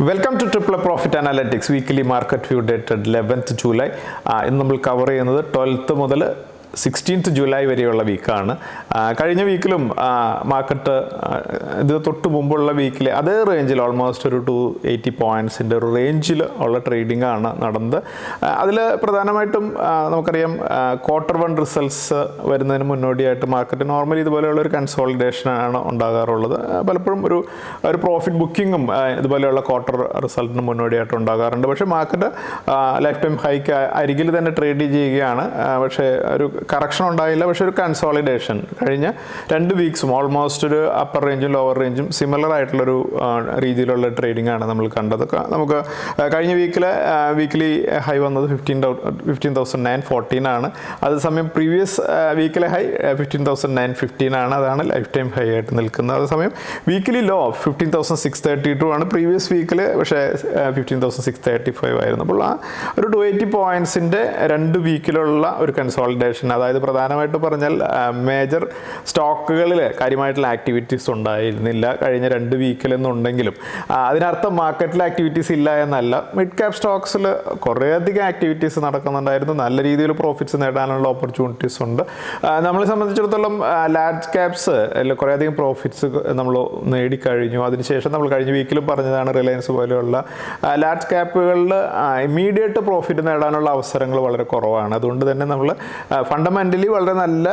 welcome to triple profit analytics weekly market view dated eleventh July ഇന്ന് നമ്മൾ cover ചെയ്യുന്നത് twelfth മുതൽ sixteenth July വരെയുള്ള വീക്കാണ് കഴിഞ്ഞ വീക്കിലും മാർക്കറ്റ് ഇത് തൊട്ട് മുമ്പുള്ള വീക്കിൽ അതേ റേഞ്ചിൽ ഓൾമോസ്റ്റ് ഒരു ടു എയ്റ്റി പോയിൻറ്റ്സിൻ്റെ ഒരു റേഞ്ചിൽ ഉള്ള ട്രേഡിംഗ് ആണ് നടന്നത് അതിൽ പ്രധാനമായിട്ടും ആ, നമുക്കറിയാം ക്വാർട്ടർ വൺ റിസൾട്ട്സ് വരുന്നതിന് മുന്നോടിയായിട്ട് മാർക്കറ്റ് നോർമലി ഇതുപോലെയുള്ള ഒരു കൺസോളിഡേഷൻ ആണ് ഉണ്ടാകാറുള്ളത് ആ, പലപ്പോഴും ഒരു ഒരു പ്രോഫിറ്റ് ബുക്കിങ്ങും ഇതുപോലെയുള്ള ക്വാർട്ടർ റിസൾട്ടിന് മുന്നോടിയായിട്ട് ഉണ്ടാകാറുണ്ട് പക്ഷേ മാർക്കറ്റ് ലൈഫ് ടൈം ഹൈക്ക് അരികിൽ തന്നെ ട്രേഡ് ചെയ്യുകയാണ് ആ, പക്ഷേ ഒരു കറക്ഷൻ ഉണ്ടായില്ല പക്ഷേ ഒരു കൺസോളിഡേഷൻ കഴിഞ്ഞ രണ്ട് വീക്സും ഓൾമോസ്റ്റ് ഒരു അപ്പർ റേഞ്ചും ലോവർ റേഞ്ചും സിമിലർ ആയിട്ടുള്ളൊരു ആ, രീതിയിലുള്ള ട്രേഡിംഗ് ആണ് നമ്മൾ കണ്ടത് ക- നമുക്ക് ആ, കഴിഞ്ഞ വീക്കിലെ വീക്കിലി ഹൈ വന്നത് fifteen fifteen thousand nine fourteen ആണ് അതേസമയം പ്രീവിയസ് വീക്കിലെ high fifteen thousand nine fifteen ആണ് അതാണ് ലൈഫ് ടൈം ഹൈ ആയിട്ട് നിൽക്കുന്നത് അതേസമയം weekly low fifteen thousand six thirty two ആണ് പ്രീവിയസ് വീക്കിൽ പക്ഷേ fifteen thousand six thirty five ആയിരുന്നു അപ്പോൾ ആ ഒരു ടു എയ്റ്റി പോയിൻറ്റ്സിൻ്റെ രണ്ട് വീക്കിലുള്ള ഒരു കൺസോളിഡേഷൻ അതായത് പ്രധാനമായിട്ട് പറഞ്ഞാൽ മേജർ സ്റ്റോക്കുകളിൽ കാര്യമായിട്ടുള്ള ആക്ടിവിറ്റീസ് ഉണ്ടായിരുന്നില്ല കഴിഞ്ഞ രണ്ട് വീക്കിലെന്നുണ്ടെങ്കിലും ആ, അതിനർത്ഥം മാർക്കറ്റിൽ ആക്ടിവിറ്റീസ് ഇല്ല എന്നല്ല മിഡ് ക്യാപ് സ്റ്റോക്സിൽ കുറേയധികം ആക്ടിവിറ്റീസ് നടക്കുന്നുണ്ടായിരുന്നു നല്ല രീതിയിൽ പ്രോഫിറ്റ്സ് നേടാനുള്ള ഓപ്പർച്യൂണിറ്റീസ് ഉണ്ട് ആ, നമ്മളെ സംബന്ധിച്ചിടത്തോളം ലാർജ് ക്യാപ്സ് കുറേയധികം പ്രോഫിറ്റ്സ് നമ്മൾ നേടിക്കഴിഞ്ഞു അതിനുശേഷം നമ്മൾ കഴിഞ്ഞ വീക്കിലും പറഞ്ഞതാണ് റിലയൻസ് പോലെയുള്ള ലാർജ് ക്യാപ്പുകളിൽ ഇമ്മീഡിയറ്റ് പ്രോഫിറ്റ് നേടാനുള്ള അവസരങ്ങൾ വളരെ കുറവാണ് അതുകൊണ്ട് തന്നെ നമ്മൾ ഫണ്ടമെൻ്റലി വളരെ നല്ല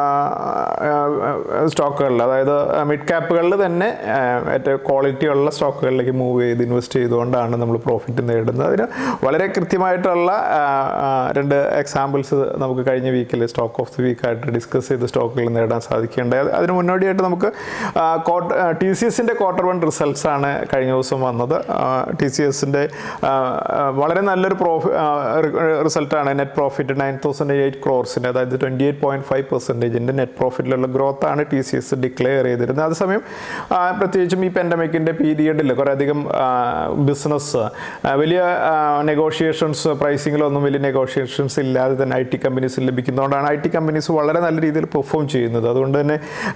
സ്റ്റോക്കുകളിൽ അതായത് മിഡ് ക്യാപ്പുകളിൽ തന്നെ ആ, ഏറ്റവും ക്വാളിറ്റി ഉള്ള സ്റ്റോക്കുകളിലേക്ക് മൂവ് ചെയ്ത് ഇൻവെസ്റ്റ് ചെയ്തുകൊണ്ടാണ് നമ്മൾ പ്രോഫിറ്റ് നേടുന്നത് അതിന് വളരെ കൃത്യമായിട്ടുള്ള ആ, ആ, രണ്ട് എക്സാമ്പിൾസ് നമുക്ക് കഴിഞ്ഞ വീക്കിൽ സ്റ്റോക്ക് ഓഫ് ദി വീക്കായിട്ട് ഡിസ്കസ് ചെയ്ത് സ്റ്റോക്കുകൾ നേടാൻ സാധിക്കേണ്ടത് അത് അതിന് മുന്നോടിയായിട്ട് നമുക്ക് ടി സി എസിൻ്റെ ക്വാർട്ടർ വൺ റിസൾട്ട്സ് ആണ് കഴിഞ്ഞ ദിവസം വന്നത് ടി സി എസിൻ്റെ വളരെ നല്ലൊരു പ്രോഫി റിസൾട്ടാണ് net profit nine thousand eight ക്രോർസിൻ്റെ അതായത് ട്വൻറ്റി എയ്റ്റ് പോയിൻറ്റ് ഫൈവ് പെർസെൻറ്റേജിൻ്റെ നെറ്റ് പ്രോഫിറ്റിലുള്ള ഗ്രോത്ത് ആണ് ടി സി എസ് ഡിക്ലെയർ ചെയ്തിരുന്നത് അതേസമയം ആ, പ്രത്യേകിച്ചും ഈ പെൻഡമിക്കിൻ്റെ പീരിയഡിൽ കുറേയധികം ബിസിനസ് വലിയ നെഗോഷിയേഷൻസ് പ്രൈസിങ്ങിലൊന്നും വലിയ നെഗോഷിയേഷൻസ് ഇല്ലാതെ തന്നെ ഐ ടി കമ്പനീസ് ലഭിക്കുന്നതുകൊണ്ടാണ് ഐ ടി കമ്പനീസ് വളരെ നല്ല രീതിയിൽ പെർഫോം ചെയ്യുന്നത് അതുകൊണ്ട് തന്നെ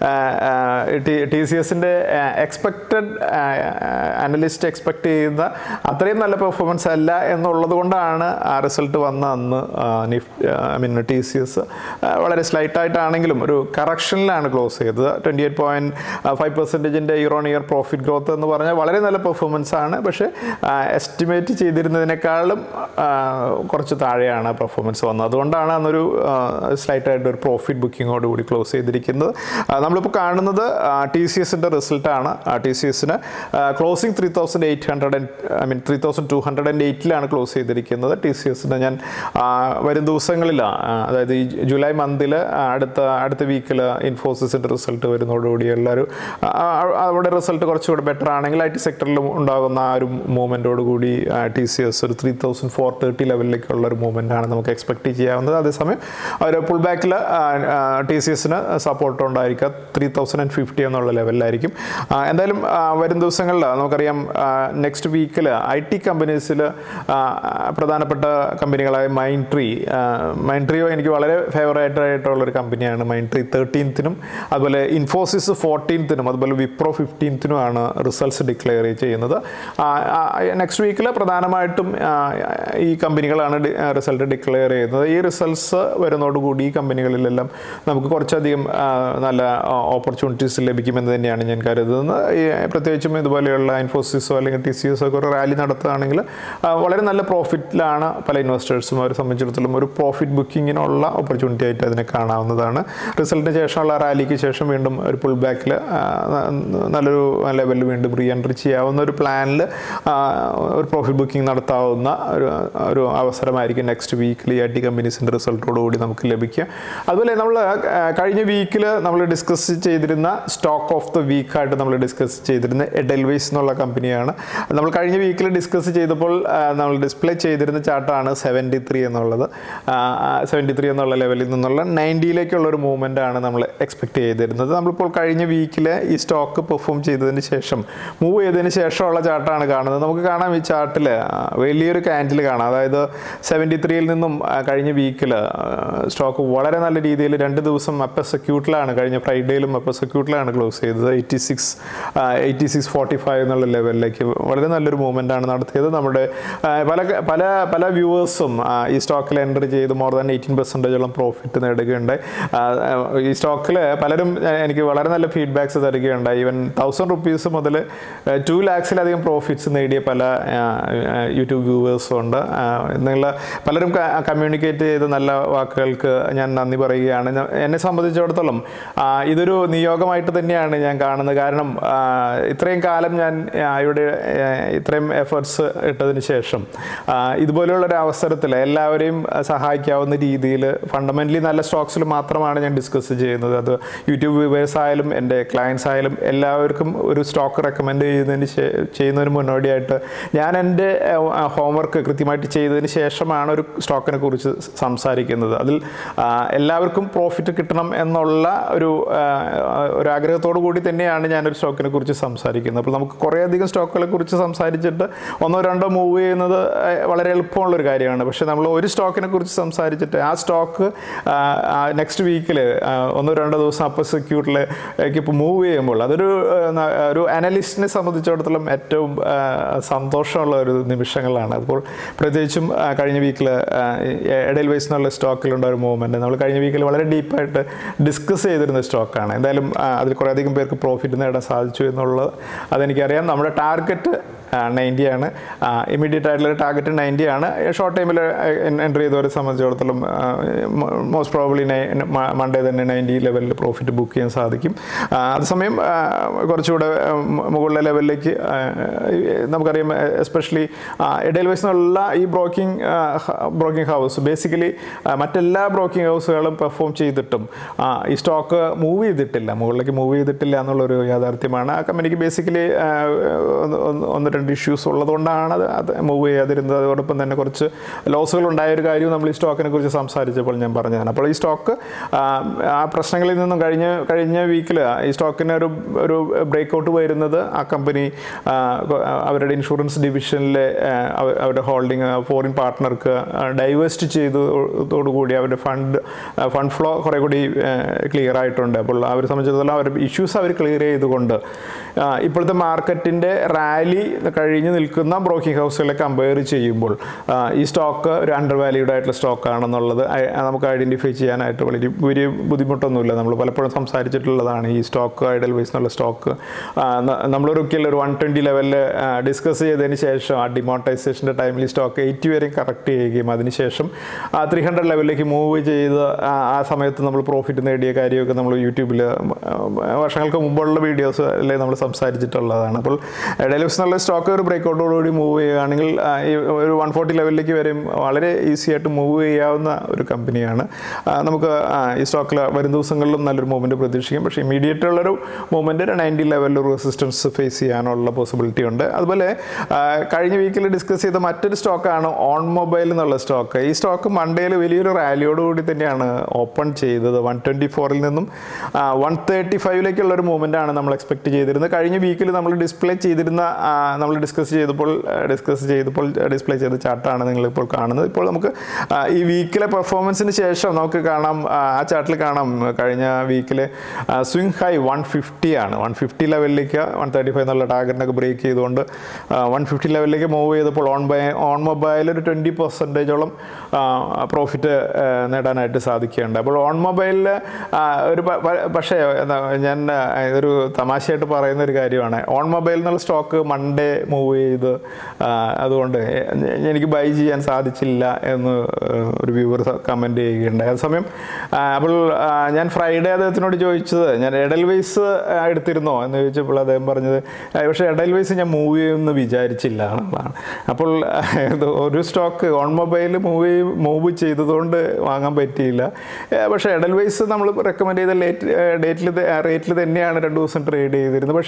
ടി സി എസിൻ്റെ എക്സ്പെക്റ്റഡ് അനലിസ്റ്റ് എക്സ്പെക്ട് ചെയ്യുന്ന അത്രയും നല്ല പെർഫോമൻസ് അല്ല എന്നുള്ളത് കൊണ്ടാണ് ആ റിസൾട്ട് വന്ന അന്ന് നിഫ്റ്റ് I mean T C S വളരെ സ്ലൈറ്റ് ആയിട്ടാണെങ്കിലും ഒരു കറക്ഷനിലാണ് ക്ലോസ് ചെയ്തത് ട്വൻറ്റി എയ്റ്റ് പോയിൻറ്റ് ഫൈവ് പെർസെൻറ്റേജിൻ്റെ year on year profit growth എന്ന് പറഞ്ഞാൽ വളരെ നല്ല പെർഫോമൻസ് ആണ് പക്ഷേ എസ്റ്റിമേറ്റ് ചെയ്തിരുന്നതിനേക്കാളും ആ, കുറച്ച് താഴെയാണ് പെർഫോമൻസ് വന്നത് അതുകൊണ്ടാണ് അന്നൊരു സ്ലൈറ്റ് ആയിട്ട് ഒരു പ്രോഫിറ്റ് ബുക്കിങ്ങോട് കൂടി ക്ലോസ് ചെയ്തിരിക്കുന്നത് ആ, നമ്മളിപ്പോൾ കാണുന്നത് ടി സി എസിൻ്റെ റിസൾട്ടാണ് ടി സി എസിന് closing three thousand eight hundred and I mean three thousand two hundred and എയ്റ്റിലാണ് ക്ലോസ് ചെയ്തിരിക്കുന്നത് ടി സി എസിന് ഞാൻ ആ, വരും ദിവസങ്ങളിൽ അതായത് ഈ ജൂലൈ മന്തിൽ അടുത്ത അടുത്ത വീക്കിൽ ഇൻഫോസിസിൻ്റെ റിസൾട്ട് വരുന്നതോടുകൂടിയുള്ള ഒരു ആ, ആ, അവിടെ റിസൾട്ട് കുറച്ചുകൂടെ ബെറ്റർ ആണെങ്കിൽ ഐ ടി സെക്ടറിലും ഉണ്ടാകുന്ന ആ ഒരു മൂവ്മെൻറ്റോട് കൂടി ടി സി എസ് ഒരു ത്രീ തൗസൻഡ് ഫോർ തേർട്ടി ലെവലിലേക്കുള്ള ഒരു മൂവ്മെൻ്റ് ആണ് നമുക്ക് എക്സ്പെക്ട് ചെയ്യാവുന്നത് അതേസമയം ഒരു പുൾ ബാക്കിൽ ടി സി എസിന് സപ്പോർട്ട് ഉണ്ടായിരിക്കുക ത്രീ തൗസൻഡ് ആൻഡ് ഫിഫ്റ്റി എന്നുള്ള ലെവലിലായിരിക്കും ആ, എന്തായാലും ആ, വരും ദിവസങ്ങളിൽ നമുക്കറിയാം നെക്സ്റ്റ് വീക്കിൽ ഐ ടി കമ്പനീസിൽ പ്രധാനപ്പെട്ട കമ്പനികളായ മൈൻഡ് ട്രീ മൈൻഡ് ട്രീയോ എനിക്ക് വളരെ ഫേവറേറ്റ് ആയിട്ടുള്ള ഒരു കമ്പനിയാണ് മൈൻഡ് ട്രീ തേർട്ടീൻത്തിനും അതുപോലെ ഇൻഫോസിസ് ഫോർട്ടീൻത്തിനും അതുപോലെ വിപ്രോ ഫിഫ്റ്റീൻത്തിനുമാണ് റിസൾട്ട്സ് ഡിക്ലെയർ ചെയ്യുന്നത് നെക്സ്റ്റ് വീക്കിൽ പ്രധാനമായിട്ടും ആ, ഈ കമ്പനികളാണ് റിസൾട്ട് ഡിക്ലെയർ ചെയ്യുന്നത് ഈ റിസൾട്ട്സ് വരുന്നതോടുകൂടി ഈ കമ്പനികളിലെല്ലാം നമുക്ക് കുറച്ചധികം ആ, നല്ല ഓപ്പർച്യൂണിറ്റീസ് ലഭിക്കുമെന്ന് തന്നെയാണ് ഞാൻ കരുതുന്നത് ഈ പ്രത്യേകിച്ചും ഇതുപോലെയുള്ള ഇൻഫോസിസോ അല്ലെങ്കിൽ ടി സി എസോ ഒക്കെ ഒരു റാലി നടത്തുകയാണെങ്കിൽ ആ, വളരെ നല്ല പ്രോഫിറ്റിലാണ് പല ഇൻവെസ്റ്റേഴ്സും അവരെ സംബന്ധിച്ചിടത്തോളം ഒരു പ്രോഫിറ്റ് ബുക്കിങ്ങിനുള്ള ഓപ്പർച്യൂണിറ്റി ആയിട്ട് അതിനെ കാണാവുന്നതാണ് റിസൾട്ടിന് ശേഷമുള്ള റാലിക്ക് ശേഷം വീണ്ടും ഒരു പുൾ ബാക്കിൽ നല്ലൊരു ലെവലിൽ വീണ്ടും റീ എൻട്രി ചെയ്യാവുന്ന ഒരു പ്ലാനിൽ ഒരു പ്രോഫിറ്റ് ബുക്കിംഗ് നടത്താവുന്ന ഒരു ഒരു അവസരമായിരിക്കും നെക്സ്റ്റ് വീക്കിൽ ഐ ടി കമ്പനീസിൻ്റെ റിസൾട്ടോടുകൂടി നമുക്ക് ലഭിക്കുക അതുപോലെ നമ്മൾ കഴിഞ്ഞ വീക്കിൽ നമ്മൾ ഡിസ്കസ് ചെയ്തിരുന്ന സ്റ്റോക്ക് ഓഫ് ദ വീക്കായിട്ട് നമ്മൾ ഡിസ്കസ് ചെയ്തിരുന്ന എഡൽവൈസ് എന്നുള്ള കമ്പനിയാണ് നമ്മൾ കഴിഞ്ഞ വീക്കിൽ ഡിസ്കസ് ചെയ്തപ്പോൾ ആ, നമ്മൾ ഡിസ്പ്ലേ ചെയ്തിരുന്ന ചാർട്ടാണ് സെവൻറ്റി ത്രീ എന്നുള്ളത് സെവൻറ്റി ത്രീ എന്നുള്ള ലെവലിൽ നിന്നുള്ള നയൻറ്റിയിലേക്കുള്ള ഒരു മൂവ്മെൻ്റ് ആണ് നമ്മൾ എക്സ്പെക്ട് ചെയ്തിരുന്നത് നമ്മളിപ്പോൾ കഴിഞ്ഞ വീക്കിൽ ഈ സ്റ്റോക്ക് പെർഫോം ചെയ്തതിന് ശേഷം മൂവ് ചെയ്തതിന് ശേഷമുള്ള ചാർട്ടാണ് കാണുന്നത് നമുക്ക് കാണാം ഈ ചാർട്ടിൽ വലിയൊരു ക്യാൻഡിൽ കാണാം അതായത് സെവൻറ്റി ത്രീയിൽ നിന്നും ആ, കഴിഞ്ഞ വീക്കിൽ സ്റ്റോക്ക് വളരെ നല്ല രീതിയിൽ രണ്ട് ദിവസം അപ്പർ സെക്യൂട്ടിലാണ് കഴിഞ്ഞ ഫ്രൈഡേയിലും അപ്പർ സെക്യൂട്ടിലാണ് ക്ലോസ് ചെയ്തത് eighty six eighty six forty five എന്നുള്ള ലെവലിലേക്ക് വളരെ നല്ലൊരു മൂവ്മെൻ്റ് ആണ് നടത്തിയത് നമ്മുടെ ആ, പല പല പല വ്യൂവേഴ്സും ഈ സ്റ്റോക്കിൽ എൻ്റർ ചെയ്ത് മോർ ദാൻ എയ്റ്റീൻ പെർസെൻറ്റേജോളം പ്രോഫിറ്റ് നേടുകയുണ്ടായി ആ, ആ, ഈ സ്റ്റോക്കിൽ പലരും ആ, എനിക്ക് വളരെ നല്ല ഫീഡ്ബാക്സ് തരികയുണ്ടായി ഈവൻ തൗസൻഡ് റുപ്പീസ് മുതൽ ടു ലാക്സിലധികം പ്രോഫിറ്റ്സ് നേടിയ പല ആ, ആ, യൂട്യൂബ് വ്യൂവേഴ്സും ഉണ്ട് ആ, എന്നുള്ള പലരും കമ്മ്യൂണിക്കേറ്റ് ചെയ്ത നല്ല വാക്കുകൾക്ക് ഞാൻ നന്ദി പറയുകയാണ് ഞാൻ- എന്നെ സംബന്ധിച്ചിടത്തോളം ആ, ഇതൊരു നിയോഗമായിട്ട് തന്നെയാണ് ഞാൻ കാണുന്നത് കാരണം ആ, ഇത്രയും കാലം ഞാൻ ആ, ഇവിടെ ആ, ഇത്രയും എഫേർട്സ് ഇട്ടതിന് ശേഷം ആ, ഇതുപോലെയുള്ള ഒരു അവസരത്തിൽ എല്ലാവരെയും ആ, സഹായിക്കാവുന്ന രീതിയിൽ ഫണ്ടമെൻ്റലി നല്ല സ്റ്റോക്സിൽ മാത്രമാണ് ഞാൻ ഡിസ്കസ് ചെയ്യുന്നത് അത് യൂട്യൂബ് വ്യൂവേഴ്സ് ആയാലും എൻ്റെ ക്ലയൻസ് ആയാലും എല്ലാവർക്കും ഒരു സ്റ്റോക്ക് റെക്കമെൻഡ് ചെയ്യുന്നതിന് ശേ- ചെയ്യുന്നതിന് മുന്നോടിയായിട്ട് ഞാൻ എൻ്റെ ഹോംവർക്ക് കൃത്യമായിട്ട് ചെയ്തതിന് ശേഷമാണ് ഒരു സ്റ്റോക്കിനെ കുറിച്ച് സംസാരിക്കുന്നത് അതിൽ ആ, എല്ലാവർക്കും പ്രോഫിറ്റ് കിട്ടണം എന്നുള്ള ഒരു ആ, ഒരു ആഗ്രഹത്തോടു കൂടി തന്നെയാണ് ഞാനൊരു സ്റ്റോക്കിനെ കുറിച്ച് സംസാരിക്കുന്നത് അപ്പോൾ നമുക്ക് കുറേയധികം സ്റ്റോക്കുകളെ കുറിച്ച് സംസാരിച്ചിട്ട് ഒന്നോ രണ്ടോ മൂവ് ചെയ്യുന്നത് ആ, വളരെ എളുപ്പമുള്ളൊരു കാര്യമാണ് പക്ഷേ നമ്മൾ ഒരു സ്റ്റോക്കിനെ കുറിച്ച് സംസാരിച്ചിട്ട് ആ സ്റ്റോക്ക് നെക്സ്റ്റ് വീക്കിൽ ഒന്നോ രണ്ടോ ദിവസം അപ്പർ സെക്യൂട്ടിലേക്ക് ഇപ്പോൾ മൂവ് ചെയ്യുമ്പോൾ അതൊരു ആ, ന- ഒരു അനലിസ്റ്റിനെ സംബന്ധിച്ചിടത്തോളം ഏറ്റവും ആ, സന്തോഷമുള്ള ഒരു നിമിഷങ്ങളാണ് അപ്പോൾ പ്രത്യേകിച്ചും ആ, കഴിഞ്ഞ വീക്കിൽ എഡൽ വൈസ് എന്നുള്ള സ്റ്റോക്കിലുണ്ട ഒരു മൂവ്മെൻറ്റ് നമ്മൾ കഴിഞ്ഞ വീക്കിൽ വളരെ ഡീപ്പായിട്ട് ഡിസ്കസ് ചെയ്തിരുന്ന സ്റ്റോക്കാണ് എന്തായാലും ആ, അതിൽ കുറേയധികം പേർക്ക് പ്രോഫിറ്റ് നേടാൻ സാധിച്ചു എന്നുള്ളത് അതെനിക്കറിയാം നമ്മുടെ ടാർഗറ്റ് നയൻറ്റി ആണ് ഇമ്മീഡിയറ്റ് ആയിട്ടുള്ള ടാർഗറ്റ് നയൻറ്റി ആണ് ഷോർട്ട് ടൈമിൽ എൻ്റർ ചെയ്തവരെ സംബന്ധിച്ചിടത്തോളം മോസ്റ്റ് പ്രോബ്ലി മൺഡേ തന്നെ നയൻറ്റി ലെവലിൽ പ്രോഫിറ്റ് ബുക്ക് ചെയ്യാൻ സാധിക്കും ആ, അതേസമയം ആ, കുറച്ചുകൂടെ ആ, മു- മുകളിലെ ലെവലിലേക്ക് ആ, നമുക്കറിയാം എസ്പെഷ്യലി ഇടയിൽ വയസ്സിനുള്ള ഈ ബ്രോക്കിംഗ് ബ്രോക്കിംഗ് ഹൗസ് ബേസിക്കലി മറ്റെല്ലാ ബ്രോക്കിംഗ് ഹൗസുകളും പെർഫോം ചെയ്തിട്ടും ആ, ഈ സ്റ്റോക്ക് മൂവ് ചെയ്തിട്ടില്ല മുകളിലേക്ക് മൂവ് ചെയ്തിട്ടില്ല എന്നുള്ളൊരു യാഥാർത്ഥ്യമാണ് ആ കമ്പനിക്ക് ബേസിക്കലി ഒന്ന് രണ്ട് ഇഷ്യൂസ് ഉള്ളതുകൊണ്ടാണ് അത് അത് മൂവ് ചെയ്യാതിരുന്നത് അതോടൊപ്പം തന്നെ കുറച്ച് ലോസുകൾ ഉണ്ടായ ഒരു കാര്യവും നമ്മൾ ഈ സ്റ്റോക്കിനെ കുറിച്ച് സംസാരിച്ചപ്പോൾ ഞാൻ പറഞ്ഞതാണ് അപ്പോൾ ഈ സ്റ്റോക്ക് ആ പ്രശ്നങ്ങളിൽ നിന്നും കഴിഞ്ഞ കഴിഞ്ഞ വീക്കിൽ ഈ സ്റ്റോക്കിന് ഒരു ഒരു ബ്രേക്ക് ഔട്ട് വരുന്നത് ആ കമ്പനി അവരുടെ ഇൻഷുറൻസ് ഡിവിഷനിലെ അവ- അവരുടെ ഹോൾഡിംഗ് ഫോറിൻ പാർട്ട്ണർക്ക് ഡൈവേസ്റ്റ് ചെയ്തതോടുകൂടി അവരുടെ ഫണ്ട് ഫണ്ട് ഫ്ലോ കുറേ കൂടി ക്ലിയർ ആയിട്ടുണ്ട് അപ്പോൾ അവരെ സംബന്ധിച്ചിടത്തോളം അവരുടെ ഇഷ്യൂസ് അവർ ക്ലിയർ ചെയ്തുകൊണ്ട് ആ, ഇപ്പോഴത്തെ മാർക്കറ്റിൻ്റെ റാലി കഴിഞ്ഞ് നിൽക്കുന്ന ബ്രോക്കിംഗ് ഹൗസുകളെ കമ്പയർ ചെയ്യുമ്പോൾ ആ, ഈ സ്റ്റോക്ക് ഒരു അണ്ടർ വാല്യൂഡ് ആയിട്ടുള്ള സ്റ്റോക്കാണെന്നുള്ളത് ഐ- നമുക്ക് ഐഡൻറ്റിഫൈ ചെയ്യാനായിട്ട് വളരെ വലിയ ബുദ്ധിമുട്ടൊന്നുമില്ല നമ്മൾ പലപ്പോഴും സംസാരിച്ചിട്ടുള്ളതാണ് ഈ സ്റ്റോക്ക് ഐഡൽ വൈസ് എന്നുള്ള സ്റ്റോക്ക് നമ്മളൊരിക്കലും ഒരു വൺ ട്വൻറ്റി ലെവലിൽ ഡിസ്കസ് ചെയ്തതിന് ശേഷം ആ ഡിമോട്ടൈസേഷൻ്റെ ടൈമിൽ ഈ സ്റ്റോക്ക് എയ്റ്റി വരെയും കറക്റ്റ് ചെയ്യുകയും അതിനുശേഷം ആ ത്രീ ഹൺഡ്രഡ് ലെവലിലേക്ക് മൂവ് ചെയ്ത് ആ ആ സമയത്ത് നമ്മൾ പ്രോഫിറ്റ് നേടിയ കാര്യമൊക്കെ നമ്മൾ യൂട്യൂബിൽ വർഷങ്ങൾക്ക് മുമ്പുള്ള വീഡിയോസ് അല്ലേ നമ്മൾ സംസാരിച്ചിട്ടുള്ളതാണ് അപ്പോൾ ഡെലിവസ് എന്നുള്ള സ്റ്റോക്ക് ഒരു ബ്രേക്കൗട്ടോടുകൂടി മൂവ് ചെയ്യുകയാണെങ്കിൽ ആ, ഈ ഒരു വൺ ഫോർട്ടി ലെവലിലേക്ക് വരെയും വളരെ ഈസി ആയിട്ട് മൂവ് ചെയ്യാവുന്ന ഒരു കമ്പനിയാണ് ആ, നമുക്ക് ആ, ഈ സ്റ്റോക്കിൽ വരും ദിവസങ്ങളിലും നല്ലൊരു മൂവ്മെൻറ്റ് പ്രതീക്ഷിക്കാം പക്ഷേ ഇമീഡിയറ്റ് ഉള്ളൊരു മൂവ്മെൻറ്റ് നയൻറ്റി ലെവലിൽ ഒരു റെസിസ്റ്റൻസ് ഫേസ് ചെയ്യാനുള്ള പോസിബിലിറ്റി ഉണ്ട് അതുപോലെ ആ, കഴിഞ്ഞ വീക്കിൽ ഡിസ്കസ് ചെയ്ത മറ്റൊരു സ്റ്റോക്കാണ് ഓൺ മൊബൈൽ എന്നുള്ള സ്റ്റോക്ക് ഈ സ്റ്റോക്ക് മൺഡേയിൽ വലിയൊരു റാലിയോടുകൂടി തന്നെയാണ് ഓപ്പൺ ചെയ്തത് വൺ ട്വൻറ്റി ഫോറിൽ നിന്നും വൺ തേർട്ടി ഫൈവിലേക്കുള്ള ഒരു മൂവ്മെൻ്റ് ആണ് നമ്മൾ എക്സ്പെക്ട് ചെയ്തിരുന്നത് കഴിഞ്ഞ വീക്കിൽ നമ്മൾ ഡിസ്പ്ലേ ചെയ്തിരുന്ന ആ, നമ്മൾ ഡിസ്കസ് ചെയ്തപ്പോൾ ഡിസ്കസ് ചെയ്തപ്പോൾ ഡിസ്പ്ലേ ചെയ്ത ചാർട്ടാണ് നിങ്ങളിപ്പോൾ കാണുന്നത് ഇപ്പോൾ നമുക്ക് ആ, ഈ വീക്കിലെ പെർഫോമൻസിന് ശേഷം നമുക്ക് കാണാം ആ, ആ ചാർട്ടിൽ കാണാം കഴിഞ്ഞ വീക്കിലെ സ്വിംഗ് ഹൈ വൺ ഫിഫ്റ്റി ആണ് വൺ ഫിഫ്റ്റി ലെവലിലേക്ക് വൺ തേർട്ടി ഫൈവ് എന്നുള്ള ടാർഗറ്റിനൊക്കെ ബ്രേക്ക് ചെയ്തുകൊണ്ട് വൺ ഫിഫ്റ്റി ലെവലിലേക്ക് മൂവ് ചെയ്തപ്പോൾ ഓൺ ബൈ ഓൺ മൊബൈൽ ഒരു ട്വൻറ്റി പെർസെൻറ്റേജോളം പ്രോഫിറ്റ് നേടാനായിട്ട് സാധിക്കുകയുണ്ട് അപ്പോൾ ഓൺ മൊബൈലിൽ ഒരു പ- പ- പക്ഷേ എന്താ ഞാൻ ആ, ഇതൊരു തമാശയായിട്ട് പറയുന്ന ഒരു കാര്യമാണ് ഓൺ മൊബൈൽ എന്നുള്ള സ്റ്റോക്ക് മൺഡേ മൂവ് ചെയ്ത് ആ, അതുകൊണ്ട് എ- എനിക്ക് ബൈ ചെയ്യാൻ സാധിച്ചില്ല എന്ന് ആ, ഒരു വ്യൂവർ കമൻറ്റ് ചെയ്യുകയുണ്ടായി അതേസമയം ആ, അപ്പോൾ ആ, ഞാൻ ഫ്രൈഡേ അദ്ദേഹത്തിനോട് ചോദിച്ചത് ഞാൻ എഡൽവൈസ് എടുത്തിരുന്നോ എന്ന് ചോദിച്ചപ്പോൾ അദ്ദേഹം പറഞ്ഞത് "ആ, പക്ഷേ എഡൽവൈസ് ഞാൻ മൂവ് ചെയ്യുമെന്ന് വിചാരിച്ചില്ല എന്നുള്ളതാണ് അപ്പോൾ ആ, ഇത് ഒരു stock OnMobile move move ചെയ്തതുകൊണ്ട് വാങ്ങാൻ പറ്റിയില്ല ഏ, പക്ഷേ എഡൽവൈസ് നമ്മൾ റെക്കമെൻഡ് ചെയ്ത ലേറ്റ് ഡേറ്റിൽ റേറ്റിൽ തന്നെയാണ് രണ്ട് ദിവസം ട്രേഡ് ചെയ്തിരുന്നത് പക്ഷേ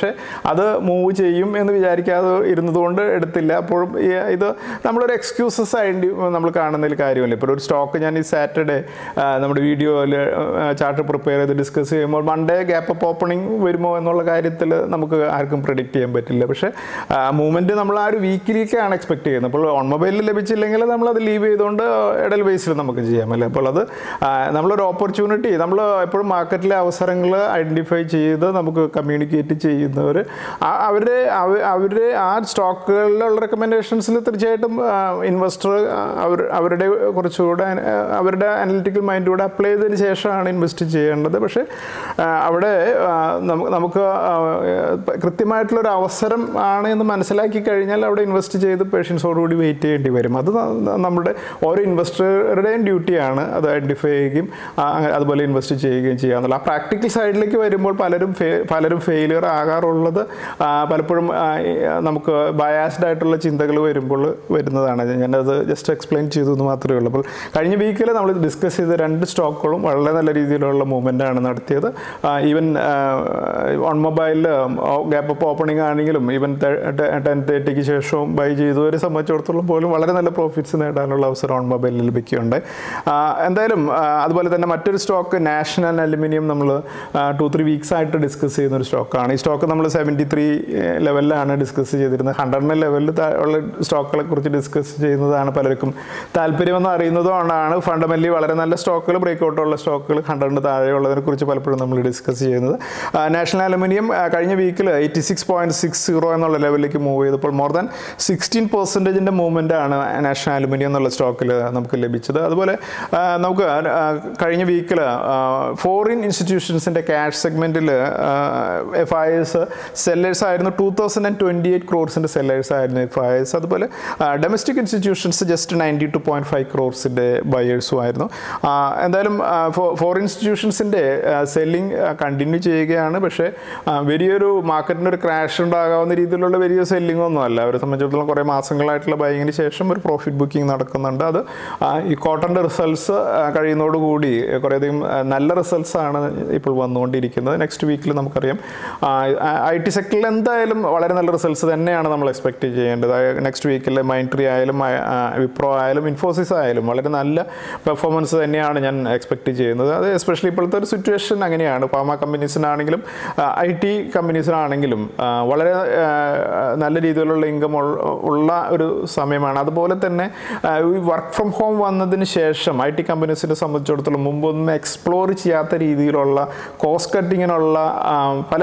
പക്ഷേ അത് മൂവ് ചെയ്യും എന്ന് വിചാരിക്കാതെ ഇരുന്നതുകൊണ്ട് എടുത്തില്ല അപ്പോഴും ഈ ഇത് നമ്മളൊരു എക്സ്ക്യൂസസ് ആയിട്ട് നമ്മൾ കാണുന്നതിൽ കാര്യമില്ല ഇപ്പോൾ ഒരു സ്റ്റോക്ക് ഞാൻ ഈ സാറ്റർഡേ നമ്മുടെ വീഡിയോയിൽ ചാർട്ട് പ്രിപ്പയർ ചെയ്ത് ഡിസ്കസ് ചെയ്യുമ്പോൾ മൺഡേ ഗ്യാപ്പ് അപ്പ് ഓപ്പണിംഗ് വരുമോ എന്നുള്ള കാര്യത്തിൽ നമുക്ക് ആർക്കും പ്രിഡിക്റ്റ് ചെയ്യാൻ പറ്റില്ല പക്ഷേ മൂവ്മെൻറ്റ് നമ്മൾ ആ ഒരു വീക്കിലേക്കാണ് എക്സ്പെക്ട് ചെയ്യുന്നത് അപ്പോൾ ഓൺ മൊബൈലിൽ ലഭിച്ചില്ലെങ്കിൽ നമ്മളത് ലീവ് ചെയ്തുകൊണ്ട് ഇടൽ ബേസിൽ നമുക്ക് ചെയ്യാം അല്ലേ അപ്പോൾ അത് ആ, നമ്മളൊരു ഓപ്പർച്യൂണിറ്റി നമ്മൾ എപ്പോഴും മാർക്കറ്റിലെ അവസരങ്ങൾ ഐഡൻറ്റിഫൈ ചെയ്ത് നമുക്ക് കമ്മ്യൂണിക്കേറ്റ് ചെയ്യുന്നവർ അവരുടെ അവരുടെ ആ സ്റ്റോക്കുകളിലുള്ള റെക്കമെൻഡേഷൻസിൽ തീർച്ചയായിട്ടും ഇൻവെസ്റ്റർ അവർ അവരുടെ കുറച്ചുകൂടെ ആ, അവരുടെ അനലിറ്റിക്കൽ മൈൻഡ് കൂടെ അപ്ലൈ ചെയ്തതിന് ശേഷമാണ് ഇൻവെസ്റ്റ് ചെയ്യേണ്ടത് പക്ഷേ ആ, അവിടെ ആ, നമുക്ക് നമുക്ക് ആ, കൃത്യമായിട്ടുള്ളൊരു അവസരം ആണ് എന്ന് മനസ്സിലാക്കി കഴിഞ്ഞാൽ അവിടെ ഇൻവെസ്റ്റ് ചെയ്ത് പേഷ്യൻസോടുകൂടി വെയിറ്റ് ചെയ്യേണ്ടി വരും അത് ന- നമ്മുടെ ഓരോ ഇൻവെസ്റ്ററുടെയും ഡ്യൂട്ടിയാണ് അത് ഐഡൻറ്റിഫൈ ചെയ്യുകയും ആ, അതുപോലെ ഇൻവെസ്റ്റ് ചെയ്യുകയും ചെയ്യുക എന്നുള്ള ആ പ്രാക്ടിക്കൽ സൈഡിലേക്ക് വരുമ്പോൾ പലരും ഫെ- പലരും ഫെയിലിയർ ആകാറുള്ളത് ആ, പലപ്പോഴും ആ, ഈ, ആ, നമുക്ക് ബയാസ്ഡ് ആയിട്ടുള്ള ചിന്തകൾ വരുമ്പോൾ വരുന്നതാണ് ഞാനത് ജസ്റ്റ് എക്സ്പ്ലെയിൻ ചെയ്തു എന്ന് മാത്രമേ ഉള്ളൂ അപ്പോൾ കഴിഞ്ഞ വീക്കിൽ നമ്മൾ ഡിസ്കസ് ചെയ്ത രണ്ട് സ്റ്റോക്കുകളും വളരെ നല്ല രീതിയിലുള്ള മൂവ്മെൻ്റ് ആണ് നടത്തിയത് ഈവൻ ഓൺ മൊബൈലിൽ ഗ്യാപ്പ് അപ്പ് ഓപ്പണിംഗ് ആണെങ്കിലും ഈവൻ ടെൻ തേർട്ടിക്ക് ശേഷവും ബൈ ചെയ്തവരെ സംബന്ധിച്ചിടത്തോളം പോലും വളരെ നല്ല പ്രോഫിറ്റ്സ് നേടാനുള്ള അവസരം ഓൺ മൊബൈലിൽ ലഭിക്കുകയുണ്ടായി ആ, എന്തായാലും ആ, അതുപോലെ തന്നെ മറ്റൊരു സ്റ്റോക്ക് നാഷണൽ അലുമിനിയം നമ്മൾ ടു ത്രീ വീക്സ് ആയിട്ട് ഡിസ്കസ് ചെയ്യുന്ന ഒരു സ്റ്റോക്കാണ് ഈ സ്റ്റോക്ക് നമ്മൾ സെവൻറ്റി ത്രീ ലെവലിലാണ് ഡിസ്കസ് ചെയ്തിരുന്നത് ഹൺഡ്രഡിന് ലെവലിൽ ഉള്ള സ്റ്റോക്കുകളെ കുറിച്ച് ഡിസ്കസ് ചെയ്യുന്നതാണ് പലർക്കും താല്പര്യമെന്ന് അറിയുന്നതുകൊണ്ടാണ് ഫണ്ടമെൻ്റലി വളരെ നല്ല സ്റ്റോക്കുകൾ ബ്രേക്ക് ഉള്ള സ്റ്റോക്കുകൾ ഹൺഡ്രഡിന് താഴെയുള്ളതിനെ കുറിച്ച് പലപ്പോഴും നമ്മൾ ഡിസ്കസ് ചെയ്യുന്നത് ആ, നാഷണൽ അലുമിനിയം ആ, കഴിഞ്ഞ വീക്കിൽ eighty six point six zero എന്നുള്ള ലെവലിലേക്ക് മൂവ് ചെയ്തപ്പോൾ മോർ ദാൻ സിക്സ്റ്റീൻ പെർസെൻറ്റേജിൻ്റെ മൂവ്മെൻ്റ് ആണ് നാഷണൽ അലുമിനിയം എന്നുള്ള സ്റ്റോക്കിൽ നമുക്ക് ലഭിച്ചത് അതുപോലെ ആ, നമുക്ക് ആ, കഴിഞ്ഞ വീക്കിൽ ഫോറിൻ ഇൻസ്റ്റിറ്റ്യൂഷൻസിൻ്റെ ക്യാഷ് സെഗ്മെൻറ്റിൽ എഫ് ഐ എസ് സെല്ലേഴ്സ് ആയിരുന്നു two thousand and twenty eight ക്രോർസിൻ്റെ സെല്ലേഴ്സ് ആയിരുന്നു എഫ് ഐ എസ് അതുപോലെ domestic institutions just ninety two point five ക്രോർസിൻ്റെ ബയേഴ്സും ആയിരുന്നു ആ, എന്തായാലും ഫോറിൻ ഇൻസ്റ്റിറ്റ്യൂഷൻസിൻ്റെ സെല്ലിംഗ് കണ്ടിന്യൂ ചെയ്യുകയാണ് പക്ഷേ ആ, വലിയൊരു മാർക്കറ്റിന് ഒരു ക്രാഷ് ഉണ്ടാകാവുന്ന രീതിയിലുള്ള വലിയ സെല്ലിംഗ് ഒന്നും അല്ല അവരെ സംബന്ധിച്ചിടത്തോളം കുറേ മാസങ്ങളായിട്ടുള്ള ബൈങ്ങിന് ശേഷം ഒരു പ്രോഫിറ്റ് ബുക്കിംഗ് നടക്കുന്നുണ്ട് അത് ആ, ഈ ക്വാർട്ടറിൻ്റെ റിസൾട്ട്സ് കഴിയുന്നതോടുകൂടി കുറേയധികം ആ, നല്ല റിസൾട്ട്സ് ആണ് ഇപ്പോൾ വന്നുകൊണ്ടിരിക്കുന്നത് നെക്സ്റ്റ് വീക്കിൽ നമുക്കറിയാം ഐ ടി സെക്ടറിൽ എന്തായാലും വളരെ നല്ല റിസൾട്ട്സ് തന്നെയാണ് നമ്മൾ എക്സ്പെക്ട് ചെയ്യേണ്ടത് നെക്സ്റ്റ് വീക്കിൽ മൈൻട്രി ആയാലും വിപ്രോ ആയാലും ഇൻഫോസിസ് ആയാലും വളരെ നല്ല പെർഫോമൻസ് തന്നെയാണ് ഞാൻ എക്സ്പെക്ട് ചെയ്യുന്നത് അത് എസ്പെഷ്യലി ഇപ്പോഴത്തെ ഒരു സിറ്റുവേഷൻ അങ്ങനെയാണ് ഫാർമ കമ്പനീസിനാണെങ്കിലും ഐ ടി കമ്പനീസിനാണെങ്കിലും ആ, വളരെ ആ, നല്ല രീതിയിലുള്ള ഇൻകം ഉള്ള ഒരു സമയമാണ് അതുപോലെ തന്നെ ആ, ഈ വർക്ക് ഫ്രം ഹോം വന്നതിന് ശേഷം ഐ ടി കമ്പനീസിനെ സംബന്ധിച്ചിടത്തോളം മുമ്പൊന്നും എക്സ്പ്ലോർ ചെയ്യാത്ത രീതിയിലുള്ള കോസ്റ്റ് കട്ടിങ്ങിനുള്ള ആ, പല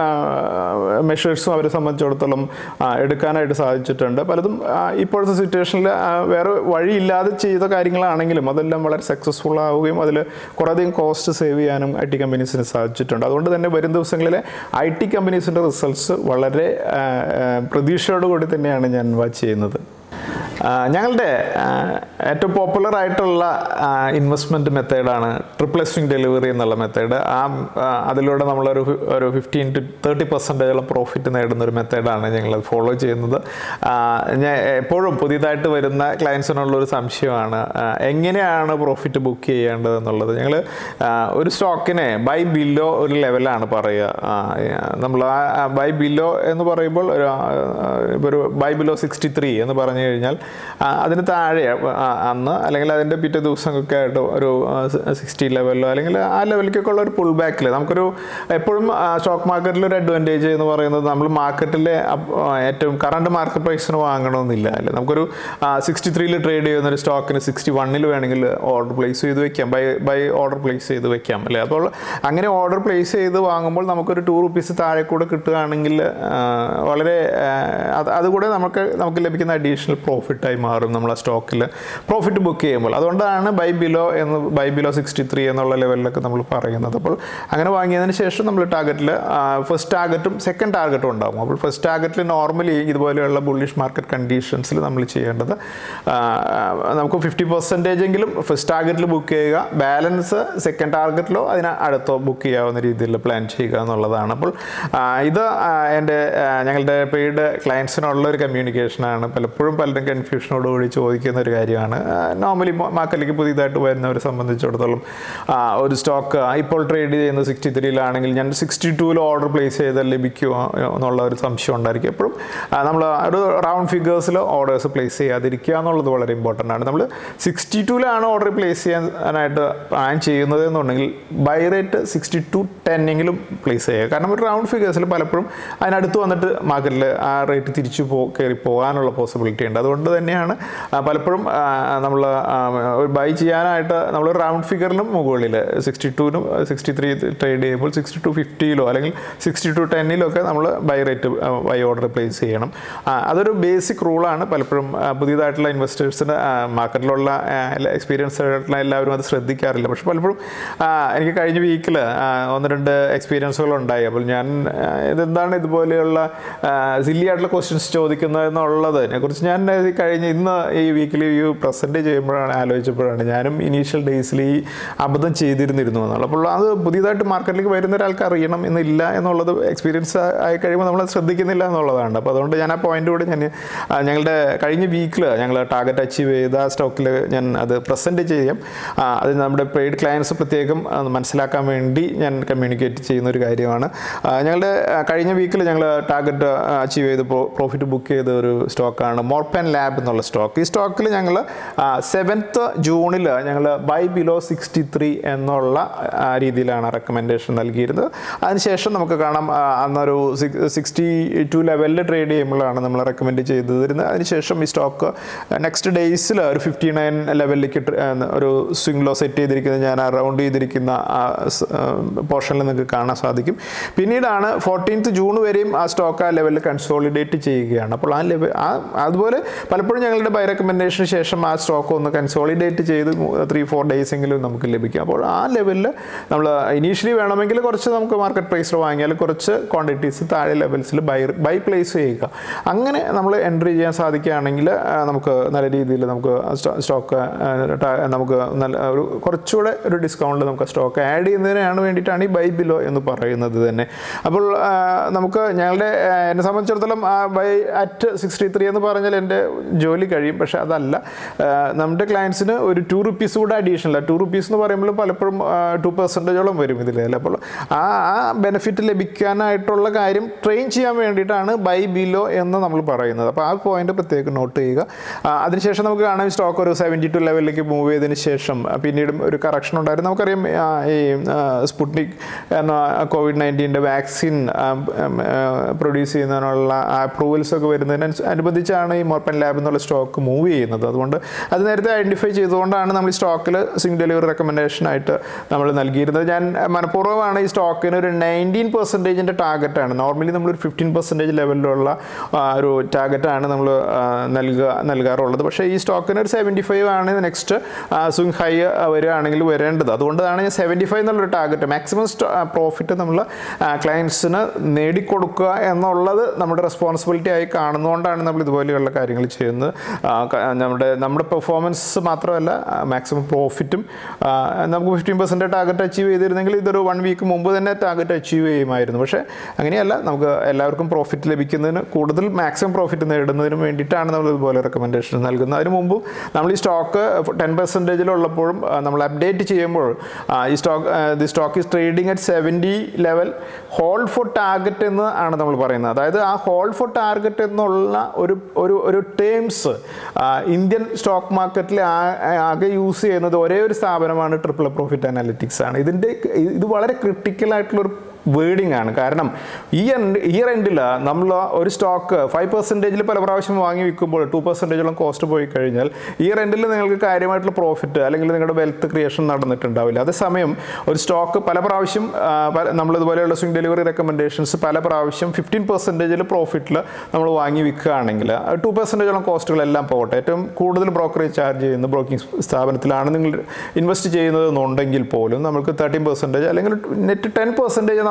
മെഷേഴ്സും അവരെ സംബന്ധിച്ചിടത്തോളം ആ, എടുക്കാനായിട്ട് സാധിച്ചിട്ടുണ്ട് പലതും ആ, ഇപ്പോഴത്തെ സിറ്റുവേഷനിൽ വേറെ വഴിയില്ലാതെ ചെയ്ത കാര്യങ്ങളാണെങ്കിലും അതെല്ലാം വളരെ സക്സസ്ഫുൾ ആവുകയും അതിൽ കുറേയധികം കോസ്റ്റ് സേവ് ചെയ്യാനും ഐ ടി കമ്പനീസിന് സാധിച്ചിട്ടുണ്ട് അതുകൊണ്ട് തന്നെ വരും ദിവസങ്ങളിലെ ഐ ടി കമ്പനീസിൻ്റെ റിസൾട്ട്സ് വളരെ ആ, ആ, പ്രതീക്ഷയോടുകൂടി തന്നെയാണ് ഞാൻ വാച്ച് ചെയ്യുന്നത് ആ, ഞങ്ങളുടെ ആ, ഏറ്റവും പോപ്പുലർ ആയിട്ടുള്ള ഇൻവെസ്റ്റ്മെൻറ്റ് മെത്തേഡാണ് ട്രിപ്പിൾ സ്വിംഗ് ഡെലിവറി എന്നുള്ള മെത്തേഡ് ആ ആ, അതിലൂടെ നമ്മളൊരു ഫി- ഒരു ഫിഫ്റ്റീൻ ടു തേർട്ടി പെർസെൻറ്റേജോളം പ്രോഫിറ്റ് നേടുന്ന ഒരു മെത്തേഡാണ് ഞങ്ങൾ ഫോളോ ചെയ്യുന്നത് ആ, ഞാൻ എപ്പോഴും പുതിയതായിട്ട് വരുന്ന ക്ലയൻസിനുള്ള ഒരു സംശയമാണ് ആ, എങ്ങനെയാണ് പ്രോഫിറ്റ് ബുക്ക് ചെയ്യേണ്ടത് എന്നുള്ളത് ഞങ്ങൾ ഒരു സ്റ്റോക്കിനെ ബൈ ബില്ലോ ഒരു ലെവലാണ് പറയുക നമ്മൾ ആ ബൈ ബില്ലോ എന്ന് പറയുമ്പോൾ ഒരു ആ, ഇപ്പോൾ ഒരു ബൈ ബില്ലോ സിക്സ്റ്റി ത്രീ എന്ന് പറഞ്ഞു കഴിഞ്ഞാൽ ആ, അതിന് താഴെ ആ, അന്ന് അല്ലെങ്കിൽ അതിൻ്റെ പിറ്റേ ദിവസമൊക്കെ ആയിട്ട് ഒരു സിക്സ്റ്റി ലെവലിലോ അല്ലെങ്കിൽ ആ ലെവലിലേക്കൊക്കെ ഉള്ള ഒരു പുൾ ബാക്കിൽ നമുക്കൊരു എപ്പോഴും സ്റ്റോക്ക് മാർക്കറ്റിൽ ഒരു അഡ്വാൻറ്റേജ് എന്ന് പറയുന്നത് നമ്മൾ മാർക്കറ്റിലെ ഏറ്റവും കറണ്ട് മാർക്കറ്റ് പ്രൈസിന് വാങ്ങണമെന്നില്ല അല്ലേ നമുക്കൊരു സിക്സ്റ്റി ത്രീയിൽ ട്രേഡ് ചെയ്യുന്ന ഒരു സ്റ്റോക്കിന് സിക്സ്റ്റി വണ്ണിൽ വേണമെങ്കിൽ ഓർഡർ പ്ലേസ് ചെയ്ത് വെക്കാം ബൈ ബൈ ഓർഡർ പ്ലേസ് ചെയ്ത് വെക്കാം അല്ലേ അപ്പോൾ അങ്ങനെ ഓർഡർ പ്ലേസ് ചെയ്ത് വാങ്ങുമ്പോൾ നമുക്കൊരു ടു റുപ്പീസ് താഴെ കൂടെ കിട്ടുകയാണെങ്കിൽ ആ, വളരെ ആ, അത് അതുകൂടെ നമുക്ക് നമുക്ക് ലഭിക്കുന്ന അഡീഷണൽ പ്രോഫിറ്റായി മാറും നമ്മൾ ആ സ്റ്റോക്കിൽ പ്രോഫിറ്റ് ബുക്ക് ചെയ്യുമ്പോൾ അതുകൊണ്ടാണ് ബൈ ബിലോ എന്ന് ബൈ ബിലോ സിക്സ്റ്റി ത്രീ എന്നുള്ള ലെവലിലൊക്കെ നമ്മൾ പറയുന്നത് അപ്പോൾ അങ്ങനെ വാങ്ങിയതിന് ശേഷം നമ്മൾ ടാർഗറ്റിൽ ഫസ്റ്റ് ടാർഗറ്റും സെക്കൻഡ് ടാർഗറ്റും ഉണ്ടാകും അപ്പോൾ ഫസ്റ്റ് ടാർഗറ്റിൽ നോർമലി ഇതുപോലെയുള്ള ബുള്ളിഷ് മാർക്കറ്റ് കണ്ടീഷൻസിൽ നമ്മൾ ചെയ്യേണ്ടത് ആ, നമുക്ക് ഫിഫ്റ്റി പെർസെൻറ്റേജ് എങ്കിലും ഫസ്റ്റ് ടാർഗറ്റിൽ ബുക്ക് ചെയ്യുക ബാലൻസ് സെക്കൻഡ് ടാർഗറ്റിലോ അതിന് അടുത്തോ ബുക്ക് ചെയ്യാവുന്ന രീതിയിൽ പ്ലാൻ ചെയ്യുക എന്നുള്ളതാണ് അപ്പോൾ ആ, ഇത് ആ, എൻ്റെ ആ, ഞങ്ങളുടെ പെയ്ഡ് ക്ലയൻസിനുള്ള ഒരു കമ്മ്യൂണിക്കേഷനാണ് പലപ്പോഴും പലരും കൺഫ്യൂഷനോടുകൂടി ചോദിക്കുന്ന ഒരു കാര്യമാണ് നോർമലി മാർക്കറ്റിലേക്ക് പുതിയതായിട്ട് വരുന്നവരെ സംബന്ധിച്ചിടത്തോളം ആ, ഒരു സ്റ്റോക്ക് ഇപ്പോൾ ട്രേഡ് ചെയ്യുന്നത് സിക്സ്റ്റി ത്രീയിലാണെങ്കിൽ ഞാൻ സിക്സ്റ്റി ടൂവിൽ ഓർഡർ പ്ലേസ് ചെയ്താൽ ലഭിക്കുമോ എന്നുള്ള ഒരു സംശയം ഉണ്ടായിരിക്കും എപ്പോഴും നമ്മൾ ഒരു റൗണ്ട് ഫിഗേഴ്സിൽ ഓർഡേഴ്സ് പ്ലേസ് ചെയ്യാതിരിക്കുക എന്നുള്ളത് വളരെ ഇമ്പോർട്ടൻ്റ് ആണ് നമ്മൾ സിക്സ്റ്റി ടൂവിലാണ് ഓർഡർ പ്ലേസ് ചെയ്യാനായിട്ട് പ്ലാൻ ചെയ്യുന്നത് എന്നുണ്ടെങ്കിൽ ബൈ റേറ്റ് സിക്സ്റ്റി ടു ടെന്നെങ്കിലും പ്ലേസ് ചെയ്യുക കാരണം ഒരു റൗണ്ട് ഫിഗേഴ്സിൽ പലപ്പോഴും അതിനടുത്ത് വന്നിട്ട് മാർക്കറ്റിൽ ആ റേറ്റ് തിരിച്ചു പോ കയറി പോകാനുള്ള പോസിബിലിറ്റി ഉണ്ട് അതുകൊണ്ട് തന്നെയാണ് ആ, പലപ്പോഴും നമ്മൾ ബൈ ചെയ്യാനായിട്ട് നമ്മൾ റൗണ്ട് ഫിഗറിനും മുകളിൽ സിക്സ്റ്റി ടുവിനും സിക്സ്റ്റി ത്രീ ട്രേഡ് ചെയ്യുമ്പോൾ സിക്സ്റ്റി ടു ഫിഫ്റ്റിയിലോ അല്ലെങ്കിൽ സിക്സ്റ്റി ടു ടെന്നിലോ ഒക്കെ നമ്മൾ buy rate buy order place ചെയ്യണം ആ, അതൊരു ബേസിക് റൂളാണ് പലപ്പോഴും ആ, പുതിയതായിട്ടുള്ള ഇൻവെസ്റ്റേഴ്സിന് മാർക്കറ്റിലുള്ള എക്സ്പീരിയൻസ് ആയിട്ടുള്ള എല്ലാവരും അത് ശ്രദ്ധിക്കാറില്ല പക്ഷെ പലപ്പോഴും ആ, എനിക്ക് കഴിഞ്ഞ വീക്കിൽ ഒന്ന് രണ്ട് എക്സ്പീരിയൻസുകൾ ഉണ്ടായി അപ്പോൾ ഞാൻ ആ, ഇതെന്താണ് ഇതുപോലെയുള്ള സില്ലി ആയിട്ടുള്ള ക്വസ്റ്റ്യൻസ് ചോദിക്കുന്നത് എന്നുള്ളതിനെ കുറിച്ച് ഞാൻ ഈ കഴിഞ്ഞ ഇന്ന് ഈ വീക്കിൽ ഈ പ്രസൻറ്റ് ചെയ്യുമ്പോഴാണ് ആലോചിച്ചപ്പോഴാണ് ഞാനും ഇനീഷ്യൽ ഡേയ്സിൽ ഈ അബദ്ധം ചെയ്തിരുന്നിരുന്നു എന്നുള്ളത് അപ്പോൾ അത് പുതിയതായിട്ട് മാർക്കറ്റിലേക്ക് വരുന്ന ഒരാൾക്ക് അറിയണം എന്നില്ല എന്നുള്ളത് എക്സ്പീരിയൻസ് ആയി കഴിയുമ്പോൾ നമ്മൾ ശ്രദ്ധിക്കുന്നില്ല എന്നുള്ളതാണ് അപ്പോൾ അതുകൊണ്ട് ഞാൻ ആ പോയിന്റ് കൂടി ഞാൻ ആ, ഞങ്ങളുടെ കഴിഞ്ഞ വീക്കിൽ ഞങ്ങൾ ടാർഗറ്റ് അച്ചീവ് ചെയ്ത സ്റ്റോക്കിൽ ഞാൻ അത് പ്രസൻറ്റ് ചെയ്യാം ആ, അത് നമ്മുടെ പെയ്ഡ് ക്ലയൻസ് പ്രത്യേകം അത് മനസ്സിലാക്കാൻ വേണ്ടി ഞാൻ കമ്മ്യൂണിക്കേറ്റ് ചെയ്യുന്ന ഒരു കാര്യമാണ് ആ, ഞങ്ങളുടെ ആ, കഴിഞ്ഞ വീക്കിൽ ഞങ്ങൾ ടാർഗറ്റ് അച്ചീവ് ചെയ്ത് പ്രോഫിറ്റ് ബുക്ക് ചെയ്ത ഒരു സ്റ്റോക്കാണ് മോർപ്പൻ ലാബ് എന്നുള്ള സ്റ്റോക്ക് ഈ സ്റ്റോക്കിൽ ഞങ്ങൾ സെവൻത്ത് ജൂണിൽ ഞങ്ങൾ ബൈ ബിലോ സിക്സ്റ്റി ത്രീ എന്നുള്ള ആ, രീതിയിലാണ് റെക്കമെൻഡേഷൻ നൽകിയിരുന്നത് അതിനുശേഷം നമുക്ക് കാണാം ആ, അന്നൊരു സിക്സ്റ്റി ടു ലെവലിൽ ട്രേഡ് ചെയ്യുമ്പോഴാണ് നമ്മൾ റെക്കമെൻഡ് ചെയ്തിരുന്നത് അതിനുശേഷം ഈ സ്റ്റോക്ക് നെക്സ്റ്റ് ഡേയ്സിൽ ഒരു ഫിഫ്റ്റി നയൻ ലെവലിലേക്ക് ട്ര- ആ, ഒരു സ്വിംഗ് ലോ സെറ്റ് ചെയ്തിരിക്കുന്നത് ഞാൻ അറൗണ്ട് ചെയ്തിരിക്കുന്ന ആ പോർഷനിൽ നിങ്ങൾക്ക് കാണാൻ സാധിക്കും പിന്നീടാണ് ഫോർട്ടീൻത്ത് ജൂൺ വരെയും ആ സ്റ്റോക്ക് ആ ലെവലിൽ കൺസോളിഡേറ്റ് ചെയ്യുകയാണ് അപ്പോൾ ആ ലെവൽ ആ അതുപോലെ പലപ്പോഴും ഞങ്ങളുടെ ബൈ റെക്കമെൻഡേഷന് ശേഷം ആ സ്റ്റോക്ക് ഒന്ന് കൺസോളിഡേറ്റ് ചെയ്ത് ത്രീ ഫോർ ഡേയ്സ് എങ്കിലും നമുക്ക് ലഭിക്കും അപ്പോൾ ആ ലെവലിൽ നമ്മൾ ഇനീഷ്യലി വേണമെങ്കിൽ കുറച്ച് നമുക്ക് മാർക്കറ്റ് പ്രൈസിൽ വാങ്ങിയാൽ കുറച്ച് ക്വാണ്ടിറ്റീസ് താഴെ ലെവൽസിൽ ബൈ ബൈ പ്ലേസ് ചെയ്യുക അങ്ങനെ നമ്മൾ എൻട്രി ചെയ്യാൻ സാധിക്കുകയാണെങ്കിൽ ആ, നമുക്ക് നല്ല രീതിയിൽ നമുക്ക് സ്റ്റോക്ക് നമുക്ക് നല്ല ഒരു കുറച്ചുകൂടെ ഒരു ഡിസ്കൗണ്ട് നമുക്ക് സ്റ്റോക്ക് ആഡ് ചെയ്യുന്നതിനാണ് വേണ്ടിയിട്ടാണ് ഈ ബൈ ബിലോ എന്ന് പറയുന്നത് തന്നെ അപ്പോൾ ആ, നമുക്ക് ഞങ്ങളുടെ ആ, എന്നെ സംബന്ധിച്ചിടത്തോളം ആ ബൈ അറ്റ് സിക്സ്റ്റി ത്രീ എന്ന് പറഞ്ഞാൽ എൻ്റെ ജോലി കഴിയും പക്ഷേ അതല്ല ആ, നമ്മുടെ ക്ലയൻസിന് ഒരു ടു റുപ്പീസ് കൂടെ അഡീഷണൽ ടു റുപ്പീസ് എന്ന് പറയുമ്പോൾ പലപ്പോഴും ടു പെർസെൻറ്റേജോളം വരും ഇതിൽ അപ്പോൾ ആ ആ ബെനിഫിറ്റ് ലഭിക്കാനായിട്ടുള്ള കാര്യം ട്രെയിൻ ചെയ്യാൻ വേണ്ടിയിട്ടാണ് ബൈ ബിലോ എന്ന് നമ്മൾ പറയുന്നത് അപ്പോൾ ആ പോയിന്റ് പ്രത്യേകം നോട്ട് ചെയ്യുക ആ, അതിനുശേഷം നമുക്ക് കാണാം സ്റ്റോക്ക് ഒരു സെവൻറ്റി ടു ലെവലിലേക്ക് മൂവ് ചെയ്തതിന് ശേഷം ആ, പിന്നീടും ഒരു കറക്ഷൻ ഉണ്ടായിരുന്നു നമുക്കറിയാം ആ, ഈ സ്പുട്നിക് എന്ന കോവിഡ് നയൻറ്റീൻ്റെ വാക്സിൻ പ്രൊഡ്യൂസ് ചെയ്യുന്നതിനുള്ള അപ്രൂവൽസ് ഒക്കെ വരുന്നതിന് അനുബന്ധിച്ചാണ് ഈ മോർപ്പൻ ലാബ് എന്നുള്ള സ്റ്റോക്ക് മൂവ് ചെയ്യുന്നത് അതുകൊണ്ട് അത് നേരത്തെ ഐഡൻറ്റിഫൈ ചെയ്തുകൊണ്ടാണ് നമ്മൾ ഈ സ്റ്റോക്കിൽ സിംഗ് ഡെലിവറി റെക്കമെൻഡേഷൻ ആയിട്ട് നമ്മൾ നൽകിയിരുന്നത് ഞാൻ മനഃപൂർവ്വമാണ് ഈ സ്റ്റോക്കിന് ഒരു നയൻറ്റീൻ പെർസെൻറ്റേജിൻ്റെ ടാർഗറ്റാണ് നോർമലി നമ്മളൊരു ഫിഫ്റ്റീൻ പെർസെൻറ്റേജ് ലെവലിലുള്ള ആ, ഒരു ടാർഗറ്റാണ് നമ്മൾ നൽകുക നൽകാറുള്ളത് പക്ഷേ ഈ സ്റ്റോക്കിന് ഒരു സെവൻറ്റി ഫൈവ് ആണ് നെക്സ്റ്റ് സ്വിങ് ഹൈ വരികയാണെങ്കിൽ വരേണ്ടത് അതുകൊണ്ടാണ് ഞാൻ സെവൻറ്റി ഫൈവ് എന്നുള്ളൊരു ടാർഗറ്റ് മാക്സിമം പ്രോഫിറ്റ് നമ്മൾ ക്ലയൻസിന് നേടിക്കൊടുക്കുക എന്നുള്ളത് നമ്മുടെ റെസ്പോൺസിബിലിറ്റി ആയി കാണുന്നതുകൊണ്ടാണ് നമ്മൾ ഇതുപോലെയുള്ള കാര്യങ്ങൾ ചെയ്യുന്നത് ആ, ക- നമ്മുടെ നമ്മുടെ പെർഫോമൻസ് മാത്രമല്ല മാക്സിമം പ്രോഫിറ്റും നമുക്ക് ഫിഫ്റ്റീൻ പെർസെൻറ്റ് ടാർഗറ്റ് അച്ചീവ് ചെയ്തിരുന്നെങ്കിൽ ഇതൊരു വൺ വീക്ക് മുമ്പ് തന്നെ ടാർഗറ്റ് അച്ചീവ് ചെയ്യുമായിരുന്നു പക്ഷേ അങ്ങനെയല്ല നമുക്ക് എല്ലാവർക്കും പ്രോഫിറ്റ് ലഭിക്കുന്നതിന് കൂടുതൽ മാക്സിമം പ്രോഫിറ്റ് നേടുന്നതിന് വേണ്ടിയിട്ടാണ് നമ്മൾ ഇതുപോലെ റെക്കമെൻഡേഷൻ നൽകുന്നത് അതിന് മുമ്പും നമ്മൾ ഈ സ്റ്റോക്ക് ടെൻ പെർസെൻറ്റേജിലുള്ളപ്പോഴും നമ്മൾ അപ്ഡേറ്റ് ചെയ്യുമ്പോൾ ആ, ഈ stock the stock is trading at seventy level hold for target എന്ന് ആണ് നമ്മൾ പറയുന്നത് അതായത് ആ ഹോൾഡ് ഫോർ ടാർഗറ്റ് എന്നുള്ള ഒരു ഒരു ഒരു ടേംസ് ഇന്ത്യൻ സ്റ്റോക്ക് മാർക്കറ്റിൽ ആകെ യൂസ് ചെയ്യുന്നത് ഒരേ ഒരു സ്ഥാപനമാണ് ട്രിപ്പിൾ പ്രോഫിറ്റ് അനാലിറ്റിക്സ് ആണ് ഇതിൻ്റെ ഇത് വളരെ ക്രിട്ടിക്കൽ ആയിട്ടുള്ള ഒരു വേർഡിംഗ് ആണ് കാരണം ഈ എൻഡ് ഇയർ എൻഡിൽ നമ്മൾ ഒരു സ്റ്റോക്ക് ഫൈവ് പെർസെൻറ്റേജിൽ പല പ്രാവശ്യം വാങ്ങി വിൽക്കുമ്പോൾ ടു പെർസെൻറ്റേജോളം കോസ്റ്റ് പോയി കഴിഞ്ഞാൽ ഇയർ എൻഡിൽ നിങ്ങൾക്ക് കാര്യമായിട്ടുള്ള പ്രോഫിറ്റ് അല്ലെങ്കിൽ നിങ്ങളുടെ വെൽത്ത് ക്രിയേഷൻ നടന്നിട്ടുണ്ടാവില്ല അതേസമയം ഒരു സ്റ്റോക്ക് പല പ്രാവശ്യം ആ, പല- നമ്മളിതുപോലെയുള്ള സ്വിംഗ് ഡെലിവറി റെക്കമെൻഡേഷൻസ് പല പ്രാവശ്യം ഫിഫ്റ്റീൻ പെർസെൻറ്റേജിൽ പ്രോഫിറ്റിൽ നമ്മൾ വാങ്ങി വിൽക്കുകയാണെങ്കിൽ ടു പെർസെൻറ്റേജോളം കോസ്റ്റുകളെല്ലാം പോകട്ടെ ഏറ്റവും കൂടുതൽ ബ്രോക്കറേജ് ചാർജ് ചെയ്യുന്ന ബ്രോക്കിംഗ് സ്ഥാപനത്തിലാണ് നിങ്ങൾ ഇൻവെസ്റ്റ് ചെയ്യുന്നത് എന്നുണ്ടെങ്കിൽ പോലും നമുക്ക് തേർട്ടീൻ പെർസെൻറ്റേജ് അല്ലെങ്കിൽ നെറ്റ് ടെൻ പെർസെൻറ്റേജ് നമുക്ക്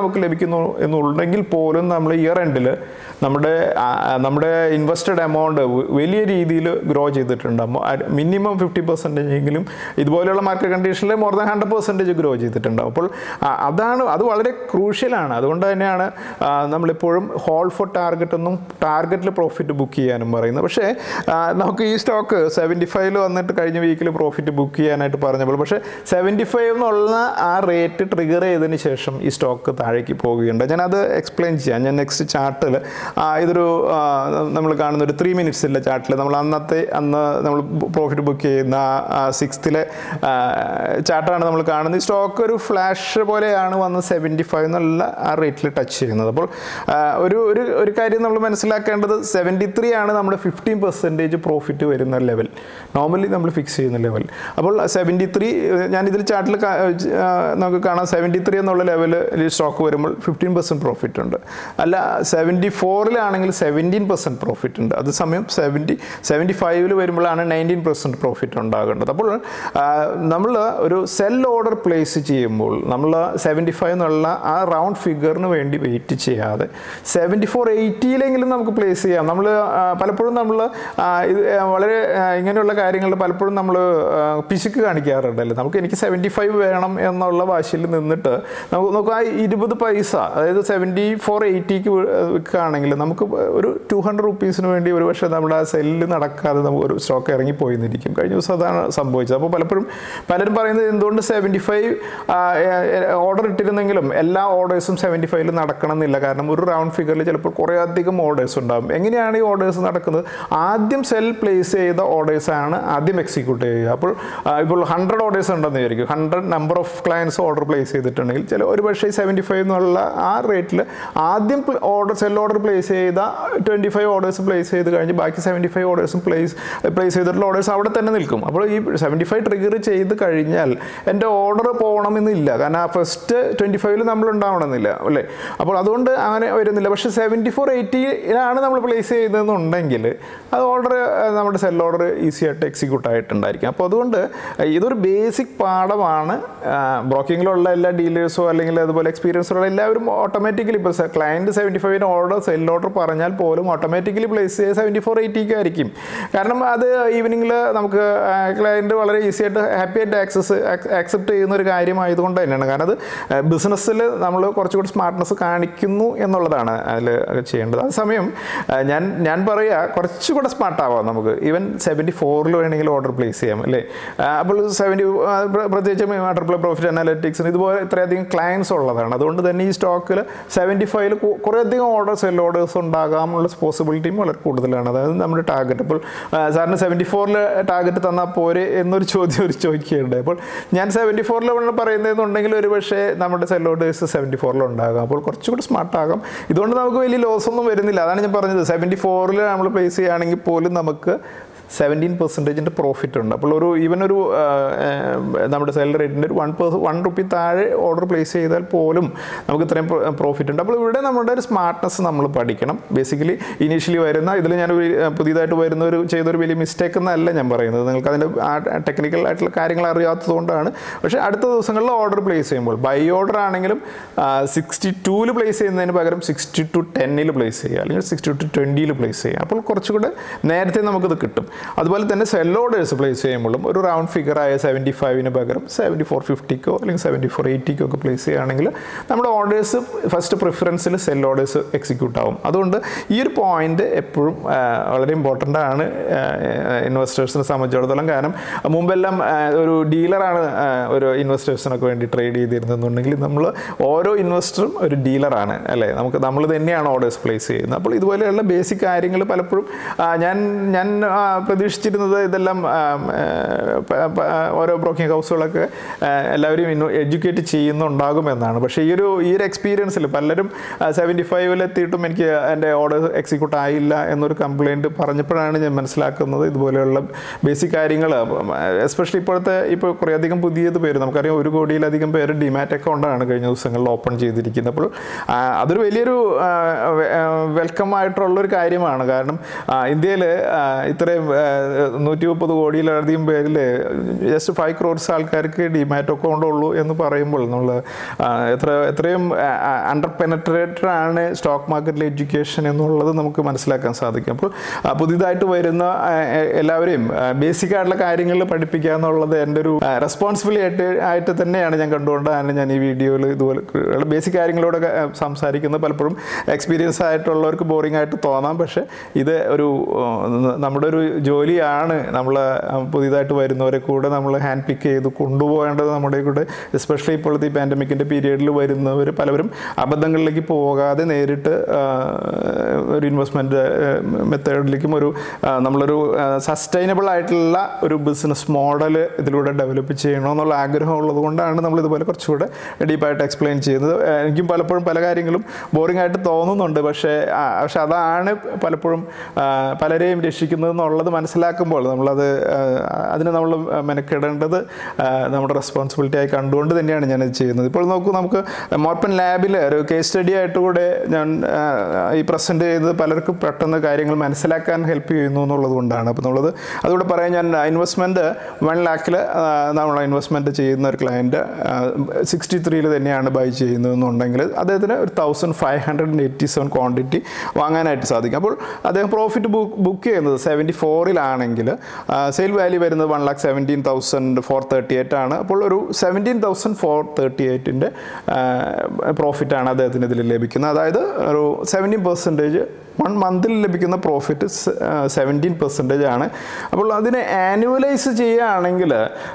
നമുക്ക് ലഭിക്കുന്നു എന്നുണ്ടെങ്കിൽ പോലും നമ്മൾ ഇയർ എൻഡിൽ നമ്മുടെ ആ, നമ്മുടെ ഇൻവെസ്റ്റഡ് എമൗണ്ട് വലിയ രീതിയിൽ ഗ്രോ ചെയ്തിട്ടുണ്ട് മിനിമം ഫിഫ്റ്റി പെർസെൻറ്റേജ് എങ്കിലും ഇതുപോലെയുള്ള മാർക്കറ്റ് കണ്ടീഷനിൽ more than hundred percentage grow ചെയ്തിട്ടുണ്ട് അപ്പോൾ ആ, അതാണ് അത് വളരെ ക്രൂഷ്യലാണ് അതുകൊണ്ട് തന്നെയാണ് ആ, നമ്മളിപ്പോഴും ഹോൾ ഫോർ ടാർഗറ്റ് എന്നും ടാർഗറ്റിൽ പ്രോഫിറ്റ് ബുക്ക് ചെയ്യാനും പറയുന്നത് പക്ഷേ ആ, നമുക്ക് ഈ സ്റ്റോക്ക് സെവൻറ്റി ഫൈവിൽ വന്നിട്ട് കഴിഞ്ഞ വീക്കിൽ പ്രോഫിറ്റ് ബുക്ക് ചെയ്യാനായിട്ട് പറഞ്ഞപ്പോൾ പക്ഷേ സെവൻറ്റി ഫൈവ് എന്നുള്ള ആ റേറ്റ് ട്രിഗർ ചെയ്തതിന് ശേഷം ഈ സ്റ്റോക്ക് താഴേക്ക് പോവുകയുണ്ട് ഞാനത് എക്സ്പ്ലെയിൻ ചെയ്യാം ഞാൻ നെക്സ്റ്റ് ചാർട്ടിൽ ഇതൊരു നമ്മൾ കാണുന്ന ഒരു ത്രീ മിനിറ്റ്സിലെ ചാർട്ടിൽ നമ്മൾ അന്നത്തെ അന്ന് നമ്മൾ പ്രോഫിറ്റ് ബുക്ക് ചെയ്യുന്ന സിക്സ്ത്തിലെ ചാർട്ടാണ് നമ്മൾ കാണുന്നത് ഈ സ്റ്റോക്ക് ഒരു ഫ്ലാഷ് പോലെയാണ് വന്ന് സെവൻറ്റി ഫൈവ് എന്നുള്ള ആ റേറ്റിൽ ടച്ച് ചെയ്യുന്നത് അപ്പോൾ ആ, ഒരു ഒരു ഒരു കാര്യം നമ്മൾ മനസ്സിലാക്കേണ്ടത് സെവൻറ്റി ത്രീ ആണ് നമ്മുടെ ഫിഫ്റ്റീൻ പെർസെൻറ്റേജ് പ്രോഫിറ്റ് വരുന്ന ലെവൽ നോർമലി നമ്മൾ ഫിക്സ് ചെയ്യുന്ന ലെവൽ അപ്പോൾ സെവൻറ്റി ത്രീ ഞാൻ ഇതിൽ ചാർട്ടിൽ നമുക്ക് കാണാം സെവൻറ്റി ത്രീ എന്നുള്ള ലെവലിൽ സ്റ്റോക്ക് വരുമ്പോൾ ഫിഫ്റ്റീൻ പെർസെൻറ്റ് പ്രോഫിറ്റ് ഉണ്ട് അല്ല സെവൻറ്റി ഫോറിലാണെങ്കിൽ സെവൻറ്റീൻ പെർസെൻറ്റ് പ്രോഫിറ്റ് ഉണ്ട് അതേസമയം സെവൻറ്റി സെവൻറ്റി ഫൈവിൽ വരുമ്പോഴാണ് നയൻറ്റീൻ പെർസെൻറ്റ് പ്രോഫിറ്റ് ഉണ്ടാകേണ്ടത് അപ്പോൾ നമ്മൾ ഒരു സെൽ ഓർഡർ പ്ലേസ് ചെയ്യുമ്പോൾ നമ്മൾ സെവൻറ്റി ഫൈവ് എന്നുള്ള ആ റൗണ്ട് ഫിഗറിന് വേണ്ടി വെയിറ്റ് ചെയ്യാതെ സെവൻറ്റി ഫോർ എയ്റ്റിയിലെങ്കിലും നമുക്ക് പ്ലേസ് ചെയ്യാം നമ്മൾ പലപ്പോഴും നമ്മൾ ഇത് ആ, വളരെ ആ, ഇങ്ങനെയുള്ള കാര്യങ്ങൾ പലപ്പോഴും നമ്മൾ പിശുക്ക് കാണിക്കാറുണ്ടല്ലോ നമുക്ക് എനിക്ക് സെവൻറ്റി ഫൈവ് വേണം എന്നുള്ള വാശിയിൽ നിന്നിട്ട് നമുക്ക് നമുക്ക് ആ ഇരുപത് പൈസ അതായത് സെവൻറ്റി ഫോർ എയ്റ്റിക്ക് വിൽക്കുകയാണെങ്കിൽ നമുക്ക് ഒരു ടു ഹൺഡ്രഡ് റുപ്പീസിന് വേണ്ടി ഒരു പക്ഷേ നമ്മുടെ ആ സെല്ലിൽ നടക്കാതെ നമുക്ക് ഒരു സ്റ്റോക്ക് ഇറങ്ങിപ്പോയിന്നിരിക്കും കഴിഞ്ഞ ദിവസം അതാണ് സംഭവിച്ചത് അപ്പോൾ പലപ്പോഴും പലരും പറയുന്നത് എന്തുകൊണ്ട് സെവൻറ്റി ഫൈവ് ഓർഡർ ഇട്ടിരുന്നെങ്കിലും എല്ലാ ഓർഡേഴ്സും സെവൻറ്റി ഫൈവിൽ നടക്കണം എന്നില്ല കാരണം ഒരു റൗണ്ട് ഫിഗറിൽ ചിലപ്പോൾ കുറേ അധികം ഓർഡേഴ്സ് ഉണ്ടാകും എങ്ങനെയാണ് ഈ ഓർഡേഴ്സ് നടക്കുന്നത് ആദ്യം സെൽ പ്ലേസ് ചെയ്ത ഓർഡേഴ്സ് ആണ് ആദ്യം എക്സിക്യൂട്ട് ചെയ്യുക അപ്പോൾ ആ, ഇപ്പോൾ ഹൺഡ്രഡ് ഓർഡേഴ്സ് ഉണ്ടെന്ന് വിചാരിക്കും hundred number of clients order place ചെയ്തിട്ടുണ്ടെങ്കിൽ ചില ഒരു പക്ഷേ സെവൻറ്റി ഫൈവ് എന്നുള്ള ആ റേറ്റിൽ ആദ്യം ഓർഡർ സെൽ ഓർഡർ പ്ലേസ് ചെയ്ത ട്വൻറ്റി ഫൈവ് ഓർഡേഴ്സ് പ്ലേസ് ചെയ്ത് കഴിഞ്ഞ് ബാക്കി സെവൻറ്റി ഫൈവ് ഓർഡേഴ്സും പ്ലേസ് പ്ലേസ് ചെയ്തിട്ടുള്ള ഓർഡേഴ്സ് അവിടെ തന്നെ നിൽക്കും അപ്പോൾ ഈ സെവൻറ്റി ഫൈവ് ട്രിഗർ ചെയ്ത് കഴിഞ്ഞാൽ എൻ്റെ ഓർഡർ പോകണമെന്നില്ല കാരണം ആ ഫസ്റ്റ് ട്വൻറ്റി ഫൈവിൽ നമ്മൾ ഉണ്ടാവണമെന്നില്ല അല്ലേ അപ്പോൾ അതുകൊണ്ട് അങ്ങനെ വരുന്നില്ല പക്ഷേ സെവൻറ്റി ഫോർ എയ്റ്റിയിലാണ് നമ്മൾ പ്ലേസ് ചെയ്തതെന്നുണ്ടെങ്കിൽ അത് ഓർഡർ നമ്മുടെ സെൽ ഓർഡർ ഈസി ആയിട്ട് എക്സിക്യൂട്ട് ആയിട്ടുണ്ടായിരിക്കും അപ്പോൾ അതുകൊണ്ട് ഇതൊരു ബേസിക് പാഠമാണ് ബ്രോക്കിങ്ങിലുള്ള എല്ലാ ഡീലേഴ്സോ അല്ലെങ്കിൽ അതുപോലെ എക്സ്പീരിയൻസ് ഉള്ള എല്ലാവരും ഓട്ടോമാറ്റിക്കലി ഇപ്പോൾ ക്ലയൻറ്റ് സെവൻറ്റി ഫൈവിന് ഓർഡർ സെൽ ഓർഡർ പറഞ്ഞാൽ പോലും ഓട്ടോമാറ്റിക്കലി പ്ലേസ് ചെയ്യുക സെവൻറ്റി ഫോർ എയ്റ്റിക്ക് ആയിരിക്കും കാരണം അത് ഈവനിങ്ങിൽ നമുക്ക് ക്ലയൻറ്റ് വളരെ ഈസി ആയിട്ട് ഹാപ്പി ആയിട്ട് ആക്സസ് ആക്സെപ്റ്റ് ചെയ്യുന്ന ഒരു കാര്യമായതുകൊണ്ട് തന്നെയാണ് കാരണം അത് ബിസിനസ്സിൽ നമ്മൾ കുറച്ചുകൂടി സ്മാർട്ട്നെസ് കാണിക്കുന്നു എന്നുള്ളതാണ് അതിൽ ചെയ്യേണ്ടത് അതേസമയം ആ, ഞാൻ ഞാൻ പറയുക കുറച്ചുകൂടെ സ്മാർട്ട് ആവാം നമുക്ക് ഈവൻ സെവൻറ്റി ഫോറിൽ വേണമെങ്കിൽ ഓർഡർ പ്ലേസ് ചെയ്യാം അല്ലേ ആ, അപ്പോൾ സെവൻറ്റി പ്രത്യേകിച്ച് ട്രിപ്പിൾ പ്രോഫിറ്റ് അനാലിറ്റിക്സിന് ഇതുപോലെ ഇത്രയധികം ക്ലയൻസ് ഉള്ളതാണ് അതുകൊണ്ട് തന്നെ ഈ സ്റ്റോക്കിൽ സെവൻറ്റി ഫൈവിൽ കുറേയധികം ഓർഡർ സെൽ ഓർഡേഴ്സ് ഉണ്ടാകാനുള്ള പോസിബിലിറ്റിയും വളരെ കൂടുതലാണ് അതായത് നമ്മുടെ ടാർഗറ്റ് അപ്പോൾ ആ, സാറിന് സെവൻറ്റി ഫോറിൽ ടാർഗറ്റ് തന്നാൽ പോരെ എന്നൊരു ചോദ്യം ഒരു ചോദിക്കുകയുണ്ട് അപ്പോൾ ഞാൻ സെവൻറ്റി ഫോറിൽ പറയുന്നതെന്നുണ്ടെങ്കിൽ ഒരു പക്ഷേ നമ്മുടെ സെൽ ഓർഡേഴ്സ് സെവൻറ്റി ഫോറിൽ ഉണ്ടാകാം അപ്പോൾ കുറച്ചുകൂടി സ്മാർട്ട് ആകാം ഇതുകൊണ്ട് നമുക്ക് വലിയ ലോസ് ഒന്നും വരുന്നില്ല അതാണ് ഞാൻ പറഞ്ഞത് സെവൻറ്റി ഫോറിൽ നമ്മൾ പ്ലേസ് ചെയ്യുകയാണെങ്കിൽ പോലും നമുക്ക് സെവൻറ്റീൻ പെർസെൻറ്റേജിൻ്റെ പ്രോഫിറ്റ് ഉണ്ട് അപ്പോൾ ഒരു ഈവൻ ഒരു ആ, ആ, നമ്മുടെ സെൽ റേറ്റിൻ്റെ ഒരു വൺ പേഴ്സ് വൺ റുപ്പി താഴെ ഓർഡർ പ്ലേസ് ചെയ്താൽ പോലും നമുക്ക് ഇത്രയും പ്രോഫിറ്റ് ഉണ്ട് അപ്പോൾ ഇവിടെ നമ്മുടെ ഒരു സ്മാർട്ട്നെസ് നമ്മൾ പഠിക്കണം ബേസിക്കലി ഇനീഷ്യലി വരുന്ന ഇതിൽ ഞാൻ ഒരു, ആ, പുതിയതായിട്ട് വരുന്ന ഒരു ചെയ്തൊരു വലിയ മിസ്റ്റേക്ക് എന്നല്ല ഞാൻ പറയുന്നത് നിങ്ങൾക്ക് അതിൻ്റെ ടെക്നിക്കൽ ആയിട്ടുള്ള കാര്യങ്ങൾ അറിയാത്തതുകൊണ്ടാണ് പക്ഷേ അടുത്ത ദിവസങ്ങളിൽ ഓർഡർ പ്ലേസ് ചെയ്യുമ്പോൾ ബൈ ഓർഡർ ആണെങ്കിലും സിക്സ്റ്റി ടൂവിൽ പ്ലേസ് ചെയ്യുന്നതിന് പകരം സിക്സ്റ്റി ടു ടെന്നിൽ പ്ലേസ് ചെയ്യുക അല്ലെങ്കിൽ സിക്സ്റ്റി ടു ട്വൻറ്റിയിൽ പ്ലേസ് ചെയ്യുക അപ്പോൾ കുറച്ചുകൂടെ നേരത്തെ നമുക്കത് കിട്ടും അതുപോലെ തന്നെ സെൽ ഓർഡേഴ്സ് പ്ലേസ് ചെയ്യുമ്പോഴും ഒരു റൗണ്ട് ഫിഗർ ആയ സെവൻറ്റി ഫൈവിന് പകരം സെവൻറ്റി ഫോർ ഫിഫ്റ്റിക്കോ അല്ലെങ്കിൽ സെവൻറ്റി ഫോർ എയ്റ്റിക്കോ ഒക്കെ പ്ലേസ് ചെയ്യുകയാണെങ്കിൽ നമ്മുടെ ഓർഡേഴ്സ് ഫസ്റ്റ് പ്രിഫറൻസിൽ സെൽ ഓർഡേഴ്സ് എക്സിക്യൂട്ട് ആവും അതുകൊണ്ട് ഈ ഒരു പോയിന്റ് എപ്പോഴും ആ, വളരെ ഇമ്പോർട്ടൻ്റ് ആണ് ഇൻവെസ്റ്റേഴ്സിനെ സംബന്ധിച്ചിടത്തോളം കാരണം മുമ്പെല്ലാം ആ, ഒരു ഡീലറാണ് ആ, ഒരു ഇൻവെസ്റ്റേഴ്സിനൊക്കെ വേണ്ടി ട്രേഡ് ചെയ്തിരുന്നെന്നുണ്ടെങ്കിൽ നമ്മൾ ഓരോ ഇൻവെസ്റ്ററും ഒരു ഡീലറാണ് അല്ലേ നമുക്ക് നമ്മൾ തന്നെയാണ് ഓർഡേഴ്സ് പ്ലേസ് ചെയ്യുന്നത് അപ്പോൾ ഇതുപോലെയുള്ള ബേസിക് കാര്യങ്ങൾ പലപ്പോഴും ആ, ഞാൻ ഞാൻ ആ, പ്രതീക്ഷിച്ചിരുന്നത് ഇതെല്ലാം ആ, ആ, പ- പ- ഓരോ ബ്രോക്കിംഗ് ഹൗസുകളൊക്കെ ആ, എല്ലാവരും ഇന്നു എഡ്യൂക്കേറ്റ് ചെയ്യുന്നുണ്ടാകുമെന്നാണ് പക്ഷേ ഈ ഒരു ഈ ഒരു എക്സ്പീരിയൻസിൽ പലരും സെവൻറ്റി ഫൈവിൽ എത്തിയിട്ടും എനിക്ക് എൻ്റെ ഓർഡർ എക്സിക്യൂട്ട് ആയില്ല എന്നൊരു കംപ്ലയിൻറ്റ് പറഞ്ഞപ്പോഴാണ് ഞാൻ മനസ്സിലാക്കുന്നത് ഇതുപോലെയുള്ള ബേസിക് കാര്യങ്ങൾ എസ്പെഷ്യലി ഇപ്പോഴത്തെ ഇപ്പോൾ കുറേയധികം പുതിയത് പേര് നമുക്കറിയാം ഒരു കോടിയിലധികം പേര് ഡിമാറ്റ് അക്കൗണ്ടാണ് കഴിഞ്ഞ ദിവസങ്ങളിൽ ഓപ്പൺ ചെയ്തിരിക്കുന്നത് അപ്പോൾ ആ, അതൊരു വലിയൊരു വെൽക്കം ആയിട്ടുള്ളൊരു കാര്യമാണ് കാരണം ഇന്ത്യയിൽ ഇത്രയും നൂറ്റി മുപ്പത് കോടിയിലധികം പേരിൽ ജസ്റ്റ് ഫൈവ് ക്രോർസ് ആൾക്കാർക്ക് ഡിമാറ്റ് അക്കൗണ്ട് ഉള്ളൂ എന്ന് പറയുമ്പോൾ നമ്മൾ എത്ര എത്രയും അണ്ടർ പെനട്രേറ്റഡ് ആണ് സ്റ്റോക്ക് മാർക്കറ്റിലെ എഡ്യൂക്കേഷൻ എന്നുള്ളത് നമുക്ക് മനസ്സിലാക്കാൻ സാധിക്കും അപ്പോൾ ആ, പുതിയതായിട്ട് വരുന്ന ആ, എ- എല്ലാവരെയും ബേസിക് ആയിട്ടുള്ള കാര്യങ്ങൾ പഠിപ്പിക്കുക എന്നുള്ളത് എൻ്റെ ഒരു റെസ്പോൺസിബിലിറ്റി ആയിട്ട് ആയിട്ട് തന്നെയാണ് ഞാൻ കണ്ടുകൊണ്ടാണ് ഞാൻ ഈ വീഡിയോയിൽ ഇതുപോലെ ബേസിക് കാര്യങ്ങളോടൊക്കെ ആ, സംസാരിക്കുന്നത് പലപ്പോഴും എക്സ്പീരിയൻസ് ആയിട്ടുള്ളവർക്ക് ബോറിംഗ് ആയിട്ട് തോന്നാം പക്ഷേ ഇത് ഒരു ആ, ന- നമ്മുടെ ഒരു ജോലിയാണ് നമ്മൾ പുതിയതായിട്ട് വരുന്നവരെ കൂടെ നമ്മൾ ഹാൻഡ് പിക്ക് ചെയ്ത് കൊണ്ടുപോകേണ്ടത് നമ്മുടെ കൂടെ എസ്പെഷ്യലി ഇപ്പോഴത്തെ ഈ പാൻഡമിക്കിൻ്റെ പീരീഡിൽ വരുന്നവർ പലവരും അബദ്ധങ്ങളിലേക്ക് പോകാതെ നേരിട്ട് ആ, ഒരു ഇൻവെസ്റ്റ്മെൻറ്റ് മെത്തേഡിലേക്കും ഒരു ആ, നമ്മളൊരു സസ്റ്റൈനബിൾ ആയിട്ടുള്ള ഒരു ബിസിനസ് മോഡൽ ഇതിലൂടെ ഡെവലപ്പ് ചെയ്യണമെന്നുള്ള ആഗ്രഹം ഉള്ളത് കൊണ്ടാണ് നമ്മൾ ഇതുപോലെ കുറച്ചുകൂടെ ഡീപ്പായിട്ട് എക്സ്പ്ലെയിൻ ചെയ്യുന്നത് ആ, എനിക്കും പലപ്പോഴും പല കാര്യങ്ങളും ബോറിംഗ് ആയിട്ട് തോന്നുന്നുണ്ട് പക്ഷേ ആ, പക്ഷെ അതാണ് പലപ്പോഴും ആ, പലരെയും രക്ഷിക്കുന്നത് എന്നുള്ളത് മനസ്സിലാക്കുമ്പോൾ നമ്മളത് ആ, അതിന് നമ്മൾ മെനക്കെടേണ്ടത് ആ, നമ്മുടെ റെസ്പോൺസിബിലിറ്റി ആയി കണ്ടുകൊണ്ട് തന്നെയാണ് ഞാനത് ചെയ്യുന്നത് ഇപ്പോൾ നോക്കൂ നമുക്ക് മോർപ്പൻ ലാബിൽ ഒരു കേസ് സ്റ്റഡി ആയിട്ട് കൂടെ ഞാൻ ആ, ഈ പ്രസൻറ്റ് ചെയ്തത് പലർക്കും പെട്ടെന്ന് കാര്യങ്ങൾ മനസ്സിലാക്കാൻ ഹെൽപ്പ് ചെയ്യുന്നു എന്നുള്ളത് കൊണ്ടാണ് അപ്പോൾ എന്നുള്ളത് അതുകൂടെ പറയാൻ ഞാൻ ഇൻവെസ്റ്റ്മെൻറ്റ് വൺ ലാക്കിൽ നമ്മൾ ഇൻവെസ്റ്റ്മെൻറ്റ് ചെയ്യുന്ന ഒരു ക്ലയൻറ്റ് സിക്സ്റ്റി ത്രീയിൽ തന്നെയാണ് ബൈ ചെയ്യുന്നതെന്നുണ്ടെങ്കിൽ അദ്ദേഹത്തിന് ഒരു thousand five hundred and eighty seven quantity വാങ്ങാനായിട്ട് സാധിക്കും അപ്പോൾ അദ്ദേഹം പ്രോഫിറ്റ് ബുക്ക് ബുക്ക് ചെയ്യുന്നത് സെവൻറ്റി ഫോറിലാണെങ്കിൽ സെയിൽ വാല്യൂ വരുന്നത് one lakh seventeen thousand four thirty eight ആണ് അപ്പോൾ ഒരു സെവൻറ്റീൻ തൗസൻഡ് ഫോർ തേർട്ടി എയ്റ്റിൻ്റെ പ്രോഫിറ്റാണ് അദ്ദേഹത്തിന് ഇതിൽ ലഭിക്കുന്നത് അതായത് ഒരു സെവൻറ്റീൻ പെർസെൻറ്റേജ് വൺ മന്തിൽ ലഭിക്കുന്ന പ്രോഫിറ്റ് സെവൻറ്റീൻ പെർസെൻറ്റേജ് ആണ് അപ്പോൾ അതിനെ ആനുവലൈസ് ചെയ്യുകയാണെങ്കിൽ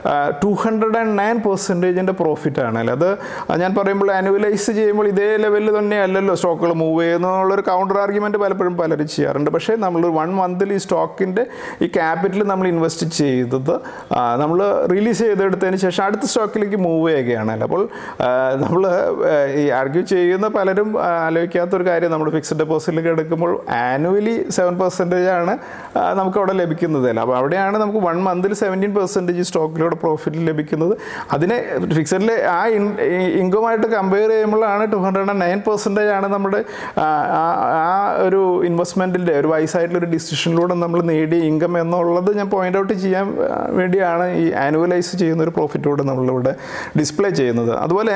ടു ഹൺഡ്രഡ് ആൻഡ് നയൻ പെർസെൻറ്റേജിൻ്റെ പ്രോഫിറ്റ് ആണ് അല്ലേ അത് ഞാൻ പറയുമ്പോൾ ആനുവലൈസ് ചെയ്യുമ്പോൾ ഇതേ ലെവലിൽ തന്നെ അല്ലല്ലോ സ്റ്റോക്കുകൾ മൂവ് ചെയ്യുന്നുള്ളൊരു കൗണ്ടർ ആർഗ്യുമെൻറ്റ് പലപ്പോഴും പലരും ചെയ്യാറുണ്ട് പക്ഷേ നമ്മൾ വൺ മന്തിൽ ഈ സ്റ്റോക്കിൻ്റെ ഈ ക്യാപിറ്റൽ നമ്മൾ ഇൻവെസ്റ്റ് ചെയ്തത് നമ്മൾ റിലീസ് ചെയ്തെടുത്തതിന് ശേഷം അടുത്ത സ്റ്റോക്കിലേക്ക് മൂവ് ചെയ്യുകയാണല്ലോ അപ്പോൾ നമ്മൾ ഈ ആർഗ്യൂ ചെയ്യുന്ന പലരും ആ, ആലോചിക്കാത്തൊരു കാര്യം നമ്മൾ ഫിക്സഡ് ഡെപ്പോസിറ്റിലേക്ക് എടുക്കുമ്പോൾ ആനുവലി സെവൻ പെർസെൻറ്റേജ് ആണ് ആ, നമുക്ക് അവിടെ ലഭിക്കുന്നത് അല്ല അപ്പോൾ അവിടെയാണ് നമുക്ക് വൺ മന്തിൽ സെവൻറ്റീൻ പെർസെൻറ്റേജ് സ്റ്റോക്കിലൂടെ പ്രോഫിറ്റ് ലഭിക്കുന്നത് അതിനെ ഫിക്സഡിലെ ആ ഇൻകമായിട്ട് കമ്പയർ ചെയ്യുമ്പോഴാണ് two hundred and nine percentage ആണ് നമ്മുടെ ആ, ആ- ആ ഒരു ഇൻവെസ്റ്റ്മെൻറ്റിൻ്റെ ഒരു വൈസായിട്ടുള്ള ഒരു ഡിസിഷനിലൂടെ നമ്മൾ നേടിയ ഇൻകം എന്നുള്ളത് ഞാൻ പോയിന്റ് ഔട്ട് ചെയ്യാൻ ആ, വേണ്ടിയാണ് ഈ ആനുവലൈസ് ചെയ്യുന്ന ഒരു പ്രോഫിറ്റോടെ നമ്മളിവിടെ ഡിസ്പ്ലേ ചെയ്യുന്നത് അതുപോലെ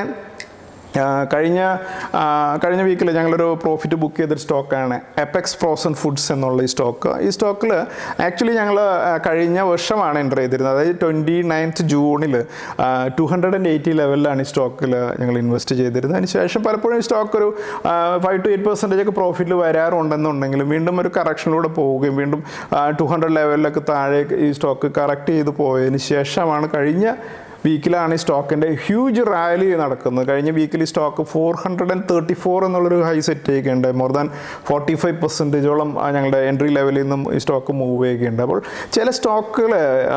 ആ, കഴിഞ്ഞ ആ, കഴിഞ്ഞ വീക്കിൽ ഞങ്ങളൊരു പ്രോഫിറ്റ് ബുക്ക് ചെയ്തൊരു സ്റ്റോക്കാണ് എപ്പെക്സ് ഫ്രോസൺ ഫുഡ്സ് എന്നുള്ള ഈ സ്റ്റോക്ക് ഈ സ്റ്റോക്കിൽ ആക്ച്വലി ഞങ്ങൾ കഴിഞ്ഞ വർഷമാണ് എൻ്റർ ചെയ്തിരുന്നത് അതായത് ട്വൻറ്റി നയൻത്ത് ജൂണിൽ ടു ഹൺഡ്രഡ് ആൻഡ് എയ്റ്റി ലെവലിലാണ് ഈ സ്റ്റോക്കിൽ ഞങ്ങൾ ഇൻവെസ്റ്റ് ചെയ്തിരുന്നത് അതിന് ശേഷം പലപ്പോഴും ഈ സ്റ്റോക്ക് ഒരു ഫൈവ് ടു എയ്റ്റ് പെർസെൻറ്റേജ് ഒക്കെ പ്രോഫിറ്റിൽ വരാറുണ്ടെന്നുണ്ടെങ്കിലും വീണ്ടും ഒരു കറക്ഷനിലൂടെ പോവുകയും വീണ്ടും ടു ഹൺഡ്രഡ് ലെവലിലൊക്കെ താഴെ ഈ സ്റ്റോക്ക് കറക്റ്റ് ചെയ്ത് പോയതിന് ശേഷമാണ് കഴിഞ്ഞ വീക്കിലാണ് ഈ സ്റ്റോക്കിൻ്റെ ഹ്യൂജ് റാലി നടക്കുന്നത് കഴിഞ്ഞ വീക്കിൽ ഈ stock four hundred and thirty four എന്നുള്ളൊരു ഹൈ സെറ്റ് ചെയ്യുകയുണ്ട് മോർ ദാൻ ഫോർട്ടി ഫൈവ് പെർസെൻറ്റേജോളം ഞങ്ങളുടെ എൻട്രി ലെവലിൽ നിന്നും ഈ സ്റ്റോക്ക് മൂവ് ചെയ്യുകയുണ്ട് അപ്പോൾ ചില സ്റ്റോക്കുകൾ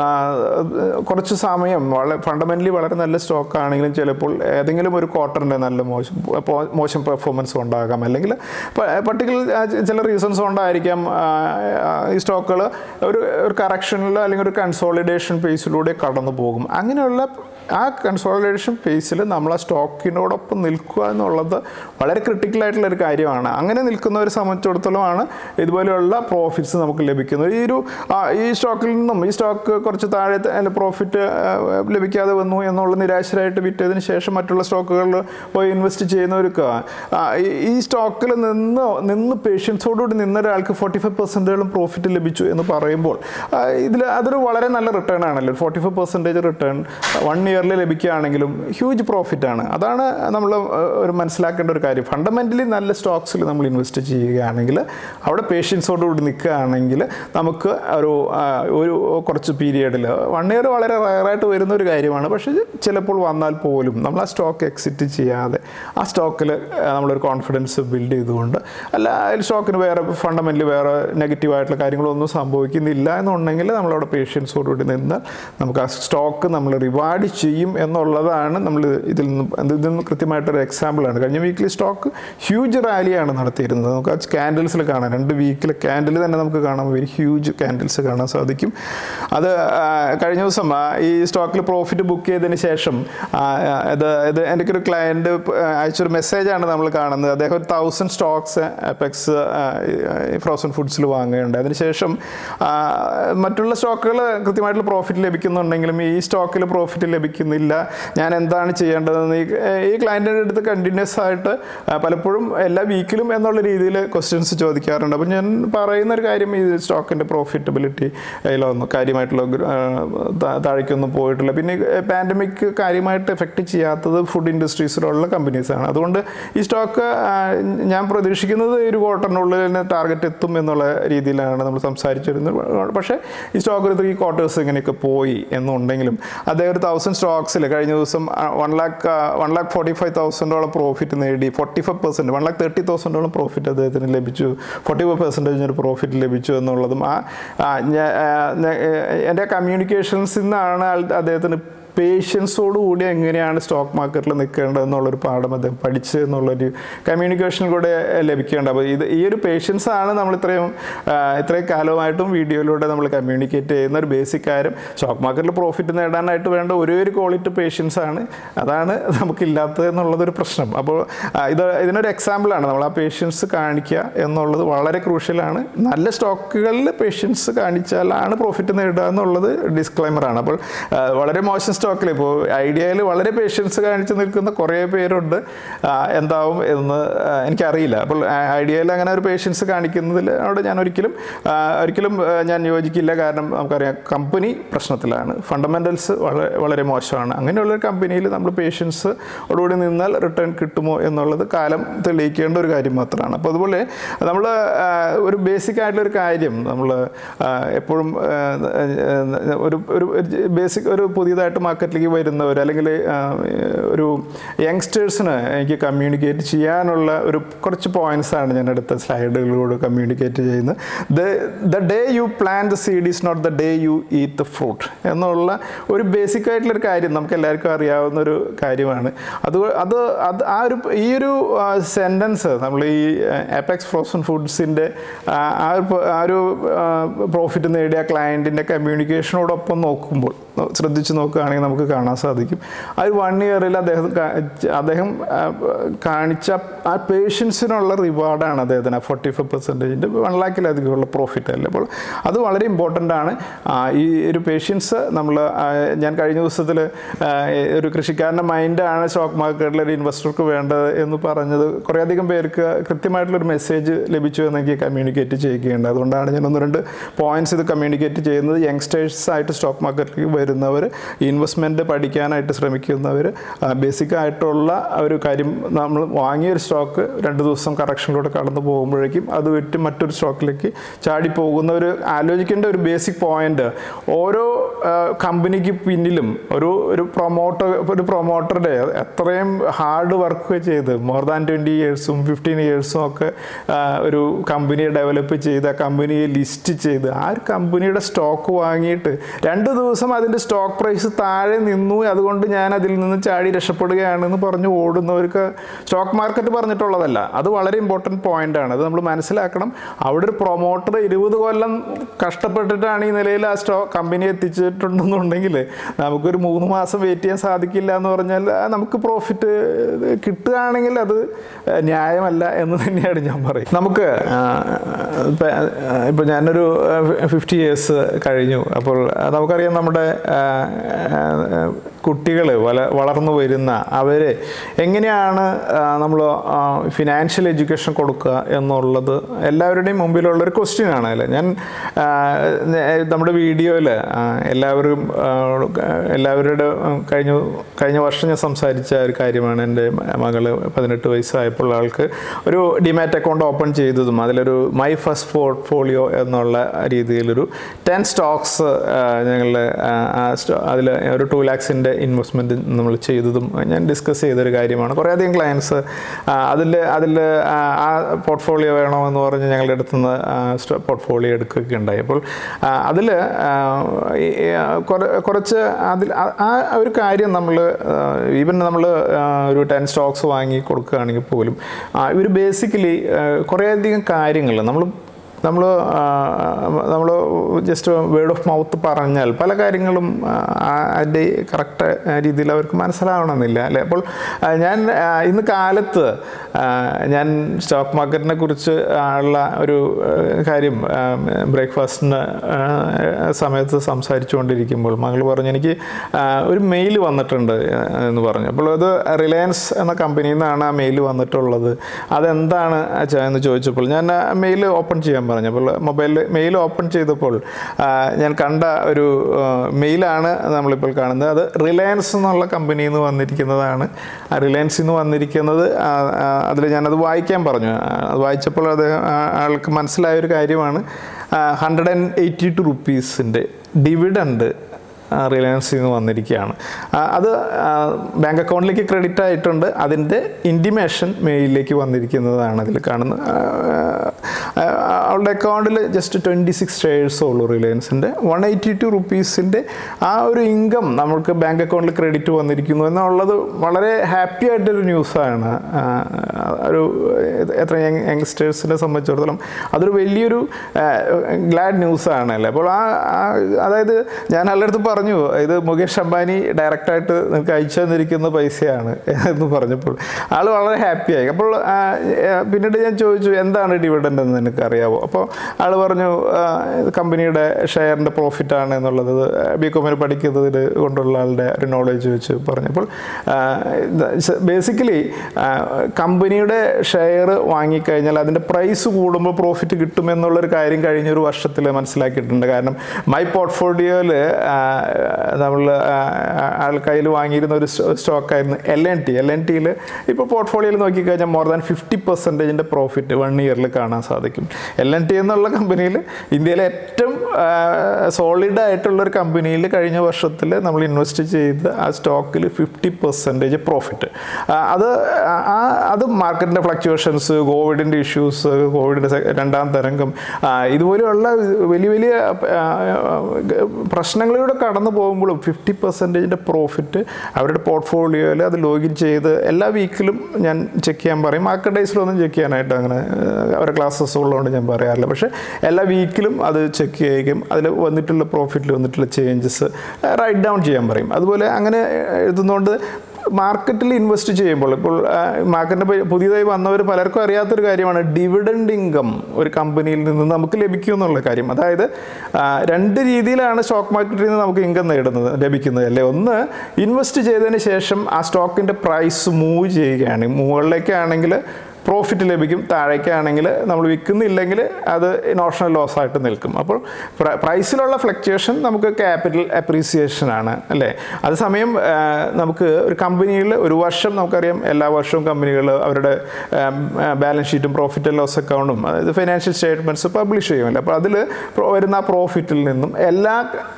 കുറച്ച് സമയം വളരെ ഫണ്ടമെൻ്റലി വളരെ നല്ല സ്റ്റോക്ക് ആണെങ്കിലും ചിലപ്പോൾ ഏതെങ്കിലും ഒരു ക്വാർട്ടറിൻ്റെ നല്ല മോശം പോ- മോശം പെർഫോമൻസ് ഉണ്ടാകാം അല്ലെങ്കിൽ പർട്ടിക്കുലർ ചില റീസൺസ് കൊണ്ടായിരിക്കാം ആ, ആ, ഈ സ്റ്റോക്കുകൾ ഒരു ഒരു കറക്ഷനിലോ അല്ലെങ്കിൽ ഒരു കൺസോളിഡേഷൻ പേസിലൂടെ കടന്നു പോകും അങ്ങനെയുള്ള ആ കൺസോളിഡേഷൻ പേസിൽ നമ്മൾ ആ സ്റ്റോക്കിനോടൊപ്പം നിൽക്കുക എന്നുള്ളത് വളരെ ക്രിട്ടിക്കൽ ആയിട്ടുള്ള ഒരു കാര്യമാണ് അങ്ങനെ നിൽക്കുന്നവരെ സംബന്ധിച്ചിടത്തോളമാണ് ഇതുപോലെയുള്ള പ്രോഫിറ്റ്സ് നമുക്ക് ലഭിക്കുന്നത് ഈ ഒരു ആ, ഈ സ്റ്റോക്കിൽ നിന്നും ഈ സ്റ്റോക്ക് കുറച്ച് താഴെ പ്രോഫിറ്റ് ലഭിക്കാതെ വന്നു എന്നുള്ള നിരാശരായിട്ട് വിറ്റതിന് ശേഷം മറ്റുള്ള സ്റ്റോക്കുകളിൽ പോയി ഇൻവെസ്റ്റ് ചെയ്യുന്നവർക്ക് ആ, ഈ- ഈ സ്റ്റോക്കിൽ നിന്ന് നിന്ന് പേഷ്യൻസോടുകൂടി നിന്ന ഒരാൾക്ക് ഫോർട്ടി ഫൈവ് പെർസെൻറ്റേജും പ്രോഫിറ്റ് ലഭിച്ചു എന്ന് പറയുമ്പോൾ ഇതിൽ അതൊരു വളരെ നല്ല റിട്ടേൺ ആണല്ലോ forty five percentage return one ഇയറിൽ ലഭിക്കുകയാണെങ്കിലും ഹ്യൂജ് പ്രോഫിറ്റ് ആണ് അതാണ് നമ്മൾ ഒരു മനസ്സിലാക്കേണ്ട ഒരു കാര്യം ഫണ്ടമെൻ്റലി നല്ല സ്റ്റോക്സിൽ നമ്മൾ ഇൻവെസ്റ്റ് ചെയ്യുകയാണെങ്കിൽ അവിടെ പേഷ്യൻസോടുകൂടി നിൽക്കുകയാണെങ്കിൽ നമുക്ക് ഒരു ആ, ഒരു കുറച്ച് പീരിയഡിൽ വൺ ഇയർ വളരെ റയറായിട്ട് വരുന്ന ഒരു കാര്യമാണ് പക്ഷേ ചിലപ്പോൾ വന്നാൽ പോലും നമ്മൾ ആ സ്റ്റോക്ക് എക്സിറ്റ് ചെയ്യാതെ ആ സ്റ്റോക്കിൽ നമ്മളൊരു കോൺഫിഡൻസ് ബിൽഡ് ചെയ്തുകൊണ്ട് അല്ല സ്റ്റോക്കിന് വേറെ ഫണ്ടമെൻ്റലി വേറെ നെഗറ്റീവായിട്ടുള്ള കാര്യങ്ങളൊന്നും സംഭവിക്കുന്നില്ല എന്നുണ്ടെങ്കിൽ നമ്മളവിടെ പേഷ്യൻസോടുകൂടി നിന്ന് നമുക്ക് ആ സ്റ്റോക്ക് നമ്മൾ റിവാർഡ് ചെയ്യും എന്നുള്ളതാണ് നമ്മൾ ഇതിൽ നിന്ന് ഇത് ഇതിൽ നിന്ന് കൃത്യമായിട്ടൊരു എക്സാമ്പിളാണ് കഴിഞ്ഞ വീക്കിലി സ്റ്റോക്ക് ഹ്യൂജ് റാലിയാണ് നടത്തിയിരുന്നത് നമുക്ക് ആ ക്യാൻഡിൽസിൽ കാണാം രണ്ട് വീക്കിലെ ക്യാൻഡിൽ തന്നെ നമുക്ക് കാണാൻ വെരി ഹ്യൂജ് ക്യാൻഡിൽസ് കാണാൻ സാധിക്കും അത് ആ, കഴിഞ്ഞ ദിവസം ആ, ഈ സ്റ്റോക്കിൽ പ്രോഫിറ്റ് ബുക്ക് ചെയ്തതിന് ശേഷം ആ, ആ, ഇത് ഇത് എൻ്റെ ഒരു ക്ലയൻറ്റ് അയച്ചൊരു മെസ്സേജാണ് നമ്മൾ കാണുന്നത് അദ്ദേഹം ഒരു തൗസൻഡ് സ്റ്റോക്സ് അപ്പെക്സ് ഫ്രോസൺ ഫുഡ്സിൽ വാങ്ങുകയുണ്ട് അതിനുശേഷം ആ, മറ്റുള്ള സ്റ്റോക്കുകൾ കൃത്യമായിട്ടുള്ള പ്രോഫിറ്റ് ലഭിക്കുന്നുണ്ടെങ്കിലും ഈ സ്റ്റോക്കിൽ പ്രോഫിറ്റ് ലഭിക്കുന്നില്ല ഞാൻ എന്താണ് ചെയ്യേണ്ടതെന്ന് ഈ ഈ ക്ലയൻറ്റിൻ്റെ അടുത്ത് കണ്ടിന്യൂസ് ആയിട്ട് ആ, പലപ്പോഴും എല്ലാ വീക്കിലും എന്നുള്ള രീതിയിൽ ക്വസ്റ്റ്യൻസ് ചോദിക്കാറുണ്ട് അപ്പോൾ ഞാൻ പറയുന്ന ഒരു കാര്യം ഈ സ്റ്റോക്കിൻ്റെ പ്രോഫിറ്റബിലിറ്റി അതിലൊന്നും കാര്യമായിട്ടുള്ള ഗ്ര- ആ, താ- താഴേക്കൊന്നും പോയിട്ടില്ല പിന്നെ പാൻഡമിക് കാര്യമായിട്ട് എഫക്റ്റ് ചെയ്യാത്തത് ഫുഡ് ഇൻഡസ്ട്രീസിലുള്ള കമ്പനീസാണ് അതുകൊണ്ട് ഈ സ്റ്റോക്ക് ഞാൻ പ്രതീക്ഷിക്കുന്നത് ഒരു ക്വാർട്ടറിനുള്ളിൽ തന്നെ ടാർഗറ്റ് എത്തും എന്നുള്ള രീതിയിലാണ് നമ്മൾ സംസാരിച്ചിരുന്നത് പക്ഷേ ഈ സ്റ്റോക്ക് ഒരു ത്രീ ക്വാർട്ടേഴ്സ് ഇങ്ങനെയൊക്കെ പോയി എന്നുണ്ടെങ്കിലും അദ്ദേഹം ഒരു തൗസൻഡ് സ്റ്റോക്സിൽ കഴിഞ്ഞ ദിവസം one lakh one lakh forty five തൗസൻഡോളം പ്രോഫിറ്റ് നേടി forty five percent one lakh thirty തൗസൻഡോളം പ്രോഫിറ്റ് അദ്ദേഹത്തിന് ലഭിച്ചു ഫോർട്ടി ഫൈവ് പെർസെൻറ്റേജിന് ഒരു പ്രോഫിറ്റ് ലഭിച്ചു എന്നുള്ളതും ആ ആ, ഞാ- ആ, ഞാ- എൻ്റെ കമ്മ്യൂണിക്കേഷൻസിൽ നിന്നാണ് ആൾ- അദ്ദേഹത്തിന് പേഷ്യൻസോടുകൂടി എങ്ങനെയാണ് സ്റ്റോക്ക് മാർക്കറ്റിൽ നിൽക്കേണ്ടത് എന്നുള്ളൊരു പാഠം അദ്ദേഹം പഠിച്ച് എന്നുള്ളൊരു കമ്മ്യൂണിക്കേഷനിലൂടെ ലഭിക്കേണ്ടത് അപ്പോൾ ഇത് ഈ ഒരു പേഷ്യൻസ് ആണ് നമ്മൾ ഇത്രയും ആ, ഇത്രയും കാലമായിട്ടും വീഡിയോയിലൂടെ നമ്മൾ കമ്മ്യൂണിക്കേറ്റ് ചെയ്യുന്ന ഒരു ബേസിക് കാര്യം സ്റ്റോക്ക് മാർക്കറ്റിൽ പ്രോഫിറ്റ് നേടാനായിട്ട് വേണ്ട ഒരേ ഒരു ക്വാളിറ്റി പേഷ്യൻസ് ആണ് അതാണ് നമുക്കില്ലാത്തത് എന്നുള്ളതൊരു പ്രശ്നം അപ്പോൾ ആ, ഇത് ഇതിനൊരു എക്സാമ്പിളാണ് നമ്മൾ ആ പേഷ്യൻസ് കാണിക്കുക എന്നുള്ളത് വളരെ ക്രൂഷ്യലാണ് നല്ല സ്റ്റോക്കുകളിൽ പേഷ്യൻസ് കാണിച്ചാലാണ് പ്രോഫിറ്റ് നേടുക എന്നുള്ളത് ഡിസ്ക്ലൈമറാണ് അപ്പോൾ ആ, വളരെ മോശം സ്റ്റോക്കിൽ ഇപ്പോൾ ഐഡിയയിൽ വളരെ പേഷ്യൻസ് കാണിച്ച് നിൽക്കുന്ന കുറേ പേരുണ്ട് ആ, എന്താവും എന്ന് ആ, എനിക്കറിയില്ല അപ്പോൾ ഐഡിയയിൽ അങ്ങനെ ഒരു പേഷ്യൻസ് കാണിക്കുന്നതിൽ അവിടെ ഞാൻ ഒരിക്കലും ആ, ഒരിക്കലും ആ, ഞാൻ യോജിക്കില്ല കാരണം നമുക്കറിയാം കമ്പനി പ്രശ്നത്തിലാണ് ഫണ്ടമെൻ്റൽസ് വളരെ വളരെ മോശമാണ് അങ്ങനെയുള്ളൊരു കമ്പനിയിൽ നമ്മൾ പേഷ്യൻസ് ഓടുകൂടി നിന്നാൽ റിട്ടേൺ കിട്ടുമോ എന്നുള്ളത് കാലം തെളിയിക്കേണ്ട ഒരു കാര്യം മാത്രമാണ് അപ്പോൾ അതുപോലെ നമ്മൾ ഒരു ബേസിക് ആയിട്ടുള്ളൊരു കാര്യം നമ്മൾ എപ്പോഴും ആ, ഒരു ഒരു ബേസിക് ഒരു പുതിയതായിട്ട് മാർക്കറ്റിലേക്ക് വരുന്നവർ അല്ലെങ്കിൽ ആ, ഒരു യങ്സ്റ്റേഴ്സിന് എനിക്ക് കമ്മ്യൂണിക്കേറ്റ് ചെയ്യാനുള്ള ഒരു കുറച്ച് പോയിന്റ്സ് ആണ് ഞാൻ അടുത്ത സ്ലൈഡുകളിലൂടെ കമ്മ്യൂണിക്കേറ്റ് ചെയ്യുന്നത് the day you plan the seed is not the day you eat the fruit എന്നുള്ള ഒരു ബേസിക് ആയിട്ടുള്ളൊരു കാര്യം നമുക്ക് എല്ലാവർക്കും അറിയാവുന്ന ഒരു കാര്യമാണ് അത് അത് അത് ആ ഒരു ഈ ഒരു സെൻറ്റൻസ് നമ്മൾ ഈ എപെക്സ് ഫ്രോസൺ ഫുഡ്സിൻ്റെ ആ ഒരു പ- ആ ഒരു പ്രോഫിറ്റ് നേടിയ ക്ലയൻറ്റിൻ്റെ കമ്മ്യൂണിക്കേഷനോടൊപ്പം നോക്കുമ്പോൾ ശ്രദ്ധിച്ച് നോക്കുകയാണെങ്കിൽ നമുക്ക് കാണാൻ സാധിക്കും ആ ഒരു വൺ ഇയറിൽ അദ്ദേഹം കാ- അദ്ദേഹം ആ, കാണിച്ച ആ പേഷ്യൻസിനുള്ള റിവാർഡാണ് അദ്ദേഹത്തിന് ഫോർട്ടി ഫൈവ് പെർസെൻറ്റേജിൻ്റെ വൺ ലാക്കിലധികമുള്ള പ്രോഫിറ്റ് അല്ലേ അപ്പോൾ അത് വളരെ ഇമ്പോർട്ടൻ്റ് ആണ് ആ, ഈ ഒരു പേഷ്യൻസ് നമ്മൾ ഞാൻ കഴിഞ്ഞ ദിവസത്തിൽ ഒരു കൃഷിക്കാരൻ്റെ മൈൻഡാണ് സ്റ്റോക്ക് മാർക്കറ്റിൽ ഒരു ഇൻവെസ്റ്റർക്ക് വേണ്ടത് എന്ന് പറഞ്ഞത് കുറേയധികം പേർക്ക് കൃത്യമായിട്ടുള്ളൊരു മെസ്സേജ് ലഭിച്ചു എന്ന് എനിക്ക് കമ്മ്യൂണിക്കേറ്റ് ചെയ്യുകയുണ്ട് അതുകൊണ്ടാണ് ഞാൻ ഒന്ന് രണ്ട് പോയിന്റ്സ് ഇത് കമ്മ്യൂണിക്കേറ്റ് ചെയ്യുന്നത് യങ്സ്റ്റേഴ്സ് ആയിട്ട് സ്റ്റോക്ക് മാർക്കറ്റിലേക്ക് വരുന്നവർ ഇൻവെസ്റ്റ്മെൻറ്റ് പഠിക്കാനായിട്ട് ശ്രമിക്കുന്നവർ ബേസിക് ആയിട്ടുള്ള ഒരു കാര്യം നമ്മൾ വാങ്ങിയ ഒരു സ്റ്റോക്ക് രണ്ട് ദിവസം കറക്ഷനിലൂടെ കടന്നു പോകുമ്പോഴേക്കും അത് വിറ്റ് മറ്റൊരു സ്റ്റോക്കിലേക്ക് ചാടി പോകുന്നവർ ആലോചിക്കേണ്ട ഒരു ബേസിക് പോയിന്റ് ഓരോ കമ്പനിക്ക് പിന്നിലും ഒരു ഒരു പ്രൊമോട്ടർ ഒരു പ്രൊമോട്ടറുടെ എത്രയും ഹാർഡ് വർക്ക് ചെയ്ത് മോർ ദാൻ ട്വൻറ്റി ഇയേഴ്സും ഫിഫ്റ്റീൻ ഇയേഴ്സും ഒക്കെ ആ, ഒരു കമ്പനിയെ ഡെവലപ്പ് ചെയ്ത് ആ കമ്പനിയെ ലിസ്റ്റ് ചെയ്ത് ആ ഒരു കമ്പനിയുടെ സ്റ്റോക്ക് വാങ്ങിയിട്ട് രണ്ട് ദിവസം അതിൻ്റെ സ്റ്റോക്ക് പ്രൈസ് താഴെ നിന്നു അതുകൊണ്ട് ഞാൻ അതിൽ നിന്ന് ചാടി രക്ഷപ്പെടുകയാണെന്ന് പറഞ്ഞ് ഓടുന്നവർക്ക് സ്റ്റോക്ക് മാർക്കറ്റ് പറഞ്ഞിട്ടുള്ളതല്ല അത് വളരെ ഇമ്പോർട്ടൻറ്റ് പോയിന്റ് ആണ് അത് നമ്മൾ മനസ്സിലാക്കണം അവിടെ ഒരു പ്രൊമോട്ടർ ഇരുപത് കൊല്ലം കഷ്ടപ്പെട്ടിട്ടാണ് ഈ നിലയിൽ ആ സ്റ്റോ കമ്പനി എത്തിച്ചിട്ടുണ്ടെന്നുണ്ടെങ്കിൽ നമുക്കൊരു മൂന്ന് മാസം വെയിറ്റ് ചെയ്യാൻ സാധിക്കില്ല എന്ന് പറഞ്ഞാൽ ആ, നമുക്ക് പ്രോഫിറ്റ് കിട്ടുകയാണെങ്കിൽ അത് ന്യായമല്ല എന്ന് തന്നെയാണ് ഞാൻ പറയും നമുക്ക് ഇപ്പം ഇപ്പം ഞാനൊരു ഫിഫ്റ്റി ഇയേഴ്സ് കഴിഞ്ഞു അപ്പോൾ നമുക്കറിയാം നമ്മുടെ കുട്ടികൾ വല വളർന്നു വരുന്ന അവർ എങ്ങനെയാണ് നമ്മൾ ഫിനാൻഷ്യൽ എഡ്യൂക്കേഷൻ കൊടുക്കുക എന്നുള്ളത് എല്ലാവരുടെയും മുമ്പിലുള്ളൊരു ക്വസ്റ്റ്യൻ ആണ് അല്ലേ ഞാൻ ആ, നമ്മുടെ വീഡിയോയിൽ എല്ലാവരും ആ, എല്ലാവരുടെ ഉം, കഴിഞ്ഞ കഴിഞ്ഞ വർഷം ഞാൻ സംസാരിച്ച ഒരു കാര്യമാണ് എൻ്റെ മകള് പതിനെട്ട് വയസ്സായപ്പോൾ ആൾക്ക് ഒരു ഡിമാറ്റ് അക്കൗണ്ട് ഓപ്പൺ ചെയ്തതും അതിലൊരു മൈ ഫസ്റ്റ് പോർട്ട്ഫോളിയോ എന്നുള്ള രീതിയിലൊരു ടെൻ സ്റ്റോക്സ് ഞങ്ങൾ അതിൽ ഒരു ടു ലാക്സിൻ്റെ ഇൻവെസ്റ്റ്മെൻറ്റ് നമ്മൾ ചെയ്തതും ഞാൻ ഡിസ്കസ് ചെയ്തൊരു കാര്യമാണ് കുറേയധികം ക്ലയൻസ് അതിൽ അതിൽ ആ പോർട്ട്ഫോളിയോ വേണമെന്ന് പറഞ്ഞ് ഞങ്ങളുടെ അടുത്ത് നിന്ന് പോർട്ട്ഫോളിയോ എടുക്കുകയൊക്കെ ഉണ്ടായി അപ്പോൾ അതിൽ കുറച്ച് അതിൽ ആ- ആ ഒരു കാര്യം നമ്മൾ ഈവൻ നമ്മൾ ഒരു ടെൻ സ്റ്റോക്സ് വാങ്ങി കൊടുക്കുകയാണെങ്കിൽ പോലും ഇവർ ബേസിക്കലി കുറേയധികം കാര്യങ്ങൾ നമ്മൾ നമ്മൾ നമ്മൾ ജസ്റ്റ് വേർഡ് ഓഫ് മൗത്ത് പറഞ്ഞാൽ പല കാര്യങ്ങളും ആ, അതിൻ്റെ കറക്റ്റ് രീതിയിൽ അവർക്ക് മനസ്സിലാവണമെന്നില്ല അല്ലേ അപ്പോൾ ആ, ഞാൻ ആ, ഇന്ന് കാലത്ത് ആ, ഞാൻ സ്റ്റോക്ക് മാർക്കറ്റിനെ കുറിച്ച് ഉള്ള ഒരു ആ, കാര്യം ബ്രേക്ക്ഫാസ്റ്റിന് സമയത്ത് സംസാരിച്ചുകൊണ്ടിരിക്കുമ്പോൾ മകൾ പറഞ്ഞു എനിക്ക് ആ, ഒരു മെയിൽ വന്നിട്ടുണ്ട് ആ, എന്ന് പറഞ്ഞു അപ്പോൾ അത് റിലയൻസ് എന്ന കമ്പനിയിൽ നിന്നാണ് ആ മെയിൽ വന്നിട്ടുള്ളത് അതെന്താണ് അച്ഛാ എന്ന് ചോദിച്ചപ്പോൾ ഞാൻ ആ മെയിൽ ഓപ്പൺ ചെയ്യാൻ പറഞ്ഞു അപ്പോൾ മൊബൈലിൽ മെയിൽ ഓപ്പൺ ചെയ്തപ്പോൾ ആ, ഞാൻ കണ്ട ഒരു ആ, മെയിലാണ് നമ്മളിപ്പോൾ കാണുന്നത് അത് റിലയൻസ് എന്നുള്ള കമ്പനിയിൽ നിന്ന് വന്നിരിക്കുന്നതാണ് ആ റിലയൻസിൽ നിന്ന് വന്നിരിക്കുന്നത് അതിൽ ഞാനത് വായിക്കാൻ പറഞ്ഞു ആ, അത് വായിച്ചപ്പോൾ അത് ആ- ആൾക്ക് മനസ്സിലായ ഒരു കാര്യമാണ് ഹൺഡ്രഡ് ആൻഡ് എയ്റ്റി ടു റുപ്പീസിൻ്റെ ഡിവിഡൻഡ് റിലയൻസിൽ നിന്ന് വന്നിരിക്കുകയാണ് ആ, അത് ബാങ്ക് അക്കൗണ്ടിലേക്ക് ക്രെഡിറ്റ് ആയിട്ടുണ്ട് അതിൻ്റെ ഇൻറ്റിമേഷൻ മെയിലിലേക്ക് വന്നിരിക്കുന്നതാണ് അതിൽ കാണുന്നത് ആ, ആ, അവളുടെ അക്കൗണ്ടിൽ ജസ്റ്റ് ട്വൻറ്റി സിക്സ് ഷെയർസേ ഉള്ളൂ റിലയൻസിൻ്റെ വൺ എയ്റ്റി ടു റുപ്പീസിൻ്റെ ആ ഒരു ഇൻകം നമ്മൾക്ക് ബാങ്ക് അക്കൗണ്ടിൽ ക്രെഡിറ്റ് വന്നിരിക്കുന്നു എന്നുള്ളത് വളരെ ഹാപ്പി ആയിട്ടൊരു ന്യൂസാണ് ആ, ഒരു എത്ര യങ് യങ്സ്റ്റേഴ്സിനെ സംബന്ധിച്ചിടത്തോളം അതൊരു വലിയൊരു ഗ്ലാഡ് ന്യൂസാണ് അല്ലേ അപ്പോൾ ആ ആ- അതായത് ഞാൻ എല്ലായിടത്തും പറഞ്ഞു ഇത് മുകേഷ് അംബാനി ഡയറക്റ്റായിട്ട് നിങ്ങൾക്ക് അയച്ചു തന്നിരിക്കുന്ന പൈസയാണ് എന്ന് പറഞ്ഞപ്പോൾ ആൾ വളരെ ഹാപ്പിയായി അപ്പോൾ ആ, ഏ, പിന്നീട് ഞാൻ ചോദിച്ചു എന്താണ് ഡിവിഡൻ്റ് എന്ന് നിനക്ക് അറിയാമോ അപ്പോൾ ആൾ പറഞ്ഞു ആ, ഇത് കമ്പനിയുടെ ഷെയറിൻ്റെ പ്രോഫിറ്റാണ് എന്നുള്ളത് ബി കോമിന് പഠിക്കുന്നതിൽ കൊണ്ടുള്ള ആളുടെ ഒരു നോളേജ് വെച്ച് പറഞ്ഞപ്പോൾ ബേസിക്കലി കമ്പനിയുടെ ഷെയർ വാങ്ങിക്കഴിഞ്ഞാൽ അതിൻ്റെ പ്രൈസ് കൂടുമ്പോൾ പ്രോഫിറ്റ് കിട്ടുമെന്നുള്ളൊരു കാര്യം കഴിഞ്ഞൊരു വർഷത്തിൽ മനസ്സിലാക്കിയിട്ടുണ്ട് കാരണം മൈ പോർട്ട്ഫോളിയോയിൽ നമ്മൾ ആൾ കയ്യിൽ വാങ്ങിയിരുന്ന ഒരു സ്റ്റോക്കായിരുന്നു L N T L N ടിയിൽ ഇപ്പോൾ പോർട്ട്ഫോളിയോയിൽ നോക്കിക്കഴിഞ്ഞാൽ മോർ ദാൻ ഫിഫ്റ്റി പെർസെൻറ്റേജിൻ്റെ പ്രോഫിറ്റ് വൺ ഇയറിൽ കാണാൻ സാധിക്കും എൽ എൻ ടി എന്നുള്ള കമ്പനിയിൽ ഇന്ത്യയിലെ ഏറ്റവും സോളിഡ് ആയിട്ടുള്ള ഒരു കമ്പനിയിൽ കഴിഞ്ഞ വർഷത്തിൽ നമ്മൾ ഇൻവെസ്റ്റ് ചെയ്ത് ആ സ്റ്റോക്കിൽ ഫിഫ്റ്റി പെർസെൻറ്റേജ് പ്രോഫിറ്റ് അത് ആ അത് മാർക്കറ്റിൻ്റെ ഫ്ലക്ച്വേഷൻസ് കോവിഡിൻ്റെ ഇഷ്യൂസ് കോവിഡിൻ്റെ സെ- രണ്ടാം തരംഗം ആ, ഇതുപോലെയുള്ള വലിയ വലിയ ആ, പ്രശ്നങ്ങളിലൂടെ കടന്നു പോകുമ്പോഴും ഫിഫ്റ്റി പെർസെൻറ്റേജിൻ്റെ പ്രോഫിറ്റ് അവരുടെ പോർട്ട്ഫോളിയോയിൽ അത് ലോഗിൻ ചെയ്ത് എല്ലാ വീക്കിലും ഞാൻ ചെക്ക് ചെയ്യാൻ പറയും മാർക്കറ്റ് ഡേയ്സിലൊന്നും ചെക്ക് ചെയ്യാനായിട്ട് അങ്ങനെ ആ, അവരുടെ ക്ലാസ്സസ് ഉള്ളതുകൊണ്ട് ഞാൻ പറയാറില്ല പക്ഷേ എല്ലാ വീക്കിലും അത് ചെക്ക് ചെയ്യുകയും അതിൽ വന്നിട്ടുള്ള പ്രോഫിറ്റിൽ വന്നിട്ടുള്ള ചേഞ്ചസ് റൈറ്റ് ഡൗൺ ചെയ്യാൻ പറയും അതുപോലെ അങ്ങനെ എഴുതുന്നതുകൊണ്ട് മാർക്കറ്റിൽ ഇൻവെസ്റ്റ് ചെയ്യുമ്പോൾ ഇപ്പോൾ മാർക്കറ്റിൻ്റെ പുതിയതായി വന്നവർ പലർക്കും അറിയാത്തൊരു കാര്യമാണ് ഡിവിഡൻഡ് ഇൻകം ഒരു കമ്പനിയിൽ നിന്ന് നമുക്ക് ലഭിക്കും എന്നുള്ള കാര്യം അതായത് ആ, രണ്ട് രീതിയിലാണ് സ്റ്റോക്ക് മാർക്കറ്റിൽ നിന്ന് നമുക്ക് ഇൻകം നേടുന്നത് ലഭിക്കുന്നത് അല്ലേ ഒന്ന് ഇൻവെസ്റ്റ് ചെയ്തതിന് ശേഷം ആ സ്റ്റോക്കിൻ്റെ പ്രൈസ് മൂവ് ചെയ്യുകയാണ് മുകളിലേക്കാണെങ്കിൽ പ്രോഫിറ്റ് ലഭിക്കും താഴേക്കാണെങ്കിൽ നമ്മൾ വിൽക്കുന്നില്ലെങ്കിൽ അത് നോഷണൽ ലോസ് ആയിട്ട് നിൽക്കും അപ്പോൾ പ്ര- പ്രൈസിലുള്ള ഫ്ലക്ച്വേഷൻ നമുക്ക് ക്യാപിറ്റൽ അപ്രീസിയേഷൻ ആണ് അല്ലേ അതേസമയം ആ, നമുക്ക് ഒരു കമ്പനിയിൽ ഒരു വർഷം നമുക്കറിയാം എല്ലാ വർഷവും കമ്പനികൾ അവരുടെ ബാലൻസ് ഷീറ്റും പ്രോഫിറ്റ് ആൻഡ് ലോസ് അക്കൗണ്ടും അതായത് ഫൈനാൻഷ്യൽ സ്റ്റേറ്റ്മെൻറ്റ്സ് പബ്ലിഷ് ചെയ്യുമല്ലോ അപ്പോൾ അതിൽ വരുന്ന പ്രോഫിറ്റിൽ നിന്നും എല്ലാ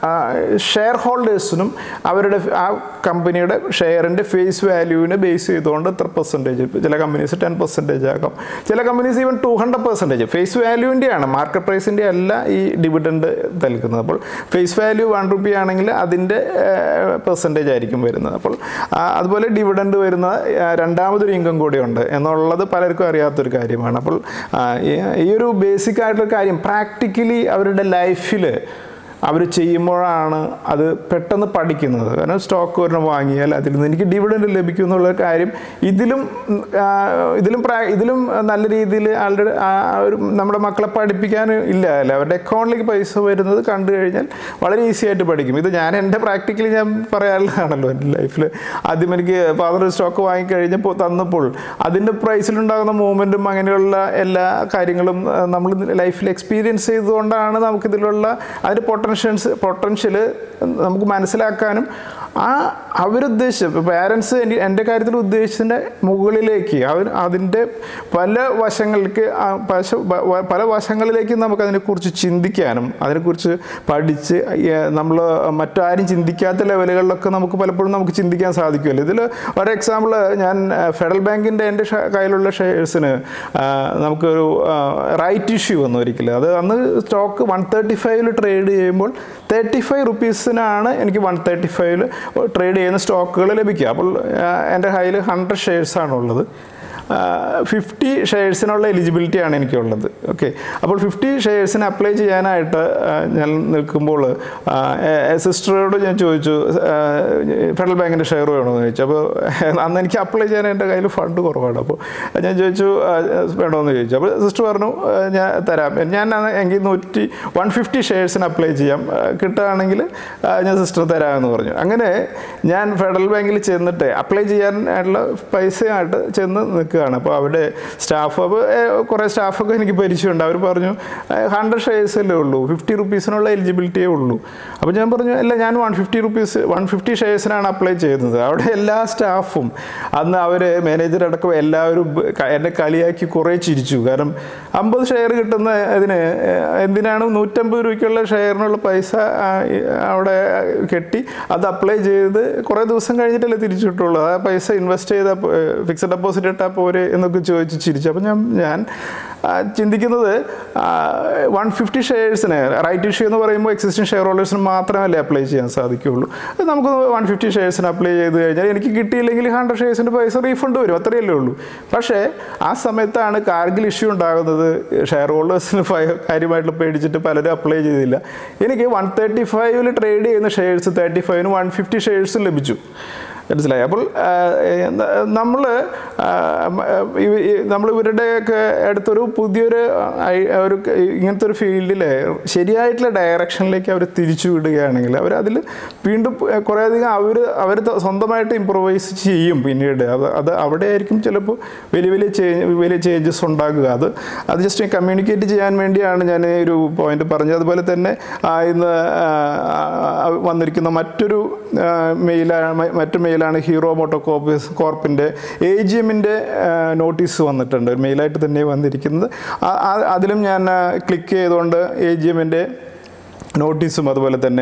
ഷെയർ ഹോൾഡേഴ്സിനും അവരുടെ ആ കമ്പനിയുടെ ഷെയറിൻ്റെ ഫേസ് വാല്യൂവിനെ ബേസ് ചെയ്തുകൊണ്ട് എത്ര പെർസെൻറ്റേജ് ചില കമ്പനീസ് ടെൻ പെർസെൻറ്റേജ് ആക്കാം ചില companies even two hundred percentage face വാല്യൂവിൻ്റെയാണ് മാർക്കറ്റ് പ്രൈസിൻ്റെ അല്ല ഈ ഡിവിഡൻഡ് നൽകുന്നത് അപ്പോൾ ഫേസ് വാല്യൂ വൺ റുപ്പി ആണെങ്കിൽ അതിൻ്റെ പെർസെൻറ്റേജ് ആയിരിക്കും വരുന്നത് അപ്പോൾ ആ, അതുപോലെ ഡിവിഡൻഡ് വരുന്ന ആ, രണ്ടാമതൊരു ഇൻകം കൂടിയുണ്ട് എന്നുള്ളത് പലർക്കും അറിയാത്തൊരു കാര്യമാണ് അപ്പോൾ ആ, ഈ- ഈ ഒരു ബേസിക് ആയിട്ടുള്ള കാര്യം പ്രാക്ടിക്കലി അവരുടെ ലൈഫിൽ അവർ ചെയ്യുമ്പോഴാണ് അത് പെട്ടെന്ന് പഠിക്കുന്നത് കാരണം സ്റ്റോക്ക് ഒരെണ്ണം വാങ്ങിയാൽ അതിൽ നിന്ന് എനിക്ക് ഡിവിഡൻഡ് ലഭിക്കും എന്നുള്ള കാര്യം ഇതിലും ഉം, ആ, ഇതിലും പ്രാ ഇതിലും നല്ല രീതിയിൽ ആളുടെ ആ ഒരു നമ്മുടെ മക്കളെ പഠിപ്പിക്കാൻ ഇല്ല അല്ലേ അവരുടെ അക്കൗണ്ടിലേക്ക് പൈസ വരുന്നത് കണ്ടു കഴിഞ്ഞാൽ വളരെ ഈസി ആയിട്ട് പഠിക്കും ഇത് ഞാൻ എൻ്റെ പ്രാക്ടിക്കലി ഞാൻ പറയാറുള്ളതാണല്ലോ എൻ്റെ ലൈഫിൽ ആദ്യം എനിക്ക് ഫാദർ സ്റ്റോക്ക് വാങ്ങിക്കഴിഞ്ഞപ്പോൾ തന്നപ്പോൾ അതിൻ്റെ പ്രൈസിലുണ്ടാകുന്ന മൂവ്മെൻറ്റും അങ്ങനെയുള്ള എല്ലാ കാര്യങ്ങളും ആ, നമ്മൾ ലൈഫിൽ എക്സ്പീരിയൻസ് ചെയ്തുകൊണ്ടാണ് നമുക്കിതിലുള്ള അതിൻ്റെ പൊട്ടൻഷ്യൽസ് പൊട്ടൻഷ്യൽ നമുക്ക് മനസ്സിലാക്കാനും ആ അവരുദ്ദേശിച്ച ഇപ്പോൾ പാരൻസ് എൻ്റെ കാര്യത്തിൽ ഉദ്ദേശിച്ചതിൻ്റെ മുകളിലേക്ക് അവർ അതിൻ്റെ പല വശങ്ങൾക്ക് ആ പശ- വ- വ- പല വശങ്ങളിലേക്ക് നമുക്ക് അതിനെക്കുറിച്ച് ചിന്തിക്കാനും അതിനെക്കുറിച്ച് പഠിച്ച് നമ്മൾ മറ്റാരും ചിന്തിക്കാത്ത ലെവലുകളിലൊക്കെ നമുക്ക് പലപ്പോഴും നമുക്ക് ചിന്തിക്കാൻ സാധിക്കുമല്ലോ ഇതിൽ ഒരു എക്സാമ്പിൾ ഞാൻ ആ, ഫെഡറൽ ബാങ്കിൻ്റെ എൻ്റെ ഷ- കയ്യിലുള്ള ഷെയർസിന് നമുക്കൊരു റൈറ്റ് ഇഷ്യൂ വന്നു ഒരിക്കലും അത് അന്ന് സ്റ്റോക്ക് വൺ തേർട്ടി ഫൈവിൽ ട്രേഡ് ചെയ്യുമ്പോൾ തേർട്ടി ഫൈവ് റുപ്പീസിനാണ് എനിക്ക് വൺ തേർട്ടി ഫൈവിൽ ട്രേഡ് ചെയ്യുന്ന സ്റ്റോക്കുകൾ ലഭിക്കുക അപ്പോൾ ആ, എൻ്റെ കയ്യിൽ ഹൺഡ്രഡ് ഷെയർസാണുള്ളത് ഫിഫ്റ്റി ഷെയർസിനുള്ള എലിജിബിലിറ്റിയാണ് എനിക്കുള്ളത് ഓക്കെ അപ്പോൾ ഫിഫ്റ്റി ഷെയർസിന് അപ്ലൈ ചെയ്യാനായിട്ട് ആ, ഞാൻ നിൽക്കുമ്പോൾ സിസ്റ്ററോട് ഞാൻ ചോദിച്ചു ആ, ഫെഡറൽ ബാങ്കിൻ്റെ ഷെയർ വേണമെന്ന് ചോദിച്ചു അപ്പോൾ അന്ന് എനിക്ക് അപ്ലൈ ചെയ്യാൻ എൻ്റെ കയ്യിൽ ഫണ്ട് കുറവാണ് അപ്പോൾ ഞാൻ ചോദിച്ചു ആ, വേണമെന്ന് ചോദിച്ചു അപ്പോൾ സിസ്റ്റർ പറഞ്ഞു ആ, ഞാൻ തരാം ഞാൻ അന്ന് എങ്കിൽ നൂറ്റി വൺ ഫിഫ്റ്റി ഷെയർസിന് അപ്ലൈ ചെയ്യാം ആ, കിട്ടുകയാണെങ്കിൽ ആ, ഞാൻ സിസ്റ്റർ തരാമെന്ന് പറഞ്ഞു അങ്ങനെ ഞാൻ ഫെഡറൽ ബാങ്കിൽ ചെന്നിട്ട് അപ്ലൈ ചെയ്യാനുള്ള പൈസയായിട്ട് ചെന്ന് നിൽക്കുകയാണ് അപ്പോൾ അവിടെ സ്റ്റാഫ് അപ്പോൾ കുറേ സ്റ്റാഫൊക്കെ എനിക്ക് പരിചയമുണ്ട് അവർ പറഞ്ഞു ഹൺഡ്രഡ് ഷെയർസല്ലേ ഉള്ളൂ ഫിഫ്റ്റി റുപ്പീസിനുള്ള എലിജിബിലിറ്റിയേ ഉള്ളൂ അപ്പോൾ ഞാൻ പറഞ്ഞു അല്ല ഞാൻ one fifty rupees one fifty ഷെയർസിനാണ് അപ്ലൈ ചെയ്യുന്നത് അവിടെ എല്ലാ സ്റ്റാഫും അന്ന് അവർ മാനേജർ അടക്കം എല്ലാവരും ബ- ക- എന്നെ കളിയാക്കി കുറേ ചിരിച്ചു കാരണം അമ്പത് ഷെയർ കിട്ടുന്ന ഇതിന് എന്തിനാണ് നൂറ്റമ്പത് രൂപയ്ക്കുള്ള ഷെയറിനുള്ള പൈസ ആ, ഈ അവിടെ കെട്ടി അത് അപ്ലൈ ചെയ്ത് കുറേ ദിവസം കഴിഞ്ഞിട്ടല്ലേ തിരിച്ചു കിട്ടുള്ളൂ ആ പൈസ ഇൻവെസ്റ്റ് ചെയ്താൽ ഫിക്സഡ് ഡെപ്പോസിറ്റ് ഇട്ടാൽ പോരെ എന്നൊക്കെ ചോദിച്ച് ചിരിച്ചു അപ്പോൾ ഞാൻ ഞാൻ ആ, ചിന്തിക്കുന്നത് വൺ ഫിഫ്റ്റി ഷെയർസിന് റൈറ്റ് ഇഷ്യൂ എന്ന് പറയുമ്പോൾ എക്സിസ്റ്റിംഗ് ഷെയർ ഹോൾഡേഴ്സിന് മാത്രമല്ലേ അപ്ലൈ ചെയ്യാൻ സാധിക്കുകയുള്ളൂ അത് നമുക്ക് വൺ ഫിഫ്റ്റി ഷെയർസിന് അപ്ലൈ ചെയ്ത് കഴിഞ്ഞാൽ എനിക്ക് കിട്ടിയില്ലെങ്കിൽ ഹൺഡ്രഡ് ഷെയർസിൻ്റെ പൈസ റീഫണ്ട് വരും അത്രയല്ലേ ഉള്ളൂ പക്ഷേ ആ സമയത്താണ് കാർഗിൽ ഇഷ്യൂ ഉണ്ടാകുന്നത് ഷെയർ ഹോൾഡേഴ്സിന് കാര്യമായിട്ട് പേടിച്ചിട്ട് പലരും അപ്ലൈ ചെയ്തില്ല എനിക്ക് വൺ തേർട്ടി ഫൈവിൽ ട്രേഡ് ചെയ്യുന്ന ഷെയർസ് തേർട്ടി ഫൈവിന് വൺ ഫിഫ്റ്റി ഷെയർസും ലഭിച്ചു മനസ്സിലായി അപ്പോൾ നമ്മൾ നമ്മൾ ഇവരുടെയൊക്കെ അടുത്തൊരു പുതിയൊരു ഐ- ഒരു ക- ഇങ്ങനത്തെ ഒരു ഫീൽഡിൽ ശരിയായിട്ടുള്ള ഡയറക്ഷനിലേക്ക് അവർ തിരിച്ചു വിടുകയാണെങ്കിൽ അവർ അതിൽ വീണ്ടും കുറേയധികം അവർ അവർ സ്വന്തമായിട്ട് ഇമ്പ്രൂവൈസ് ചെയ്യും പിന്നീട് അത് അത് അവിടെ ആയിരിക്കും ചിലപ്പോൾ വലിയ വലിയ ചേഞ്ച് വലിയ ചേഞ്ചസ് ഉണ്ടാകുക അത് അത് ജസ്റ്റ് കമ്മ്യൂണിക്കേറ്റ് ചെയ്യാൻ വേണ്ടിയാണ് ഞാൻ ഈ ഒരു പോയിന്റ് പറഞ്ഞത് അതുപോലെ തന്നെ ആ, ഇന്ന് ആ, ആ, വന്നിരിക്കുന്ന മറ്റൊരു മെയിലാണ് മറ്റു മെയിലാണ് ഹീറോ മോട്ടോ കോർപ്പ് കോർപ്പിൻ്റെ എ ജി എമ്മിൻ്റെ നോട്ടീസ് വന്നിട്ടുണ്ട് ഒരു മെയിലായിട്ട് തന്നെ വന്നിരിക്കുന്നത് ആ- ആ- അതിലും ഞാൻ ക്ലിക്ക് ചെയ്തുകൊണ്ട് എ ജി എമ്മിൻ്റെ നോട്ടീസും അതുപോലെ തന്നെ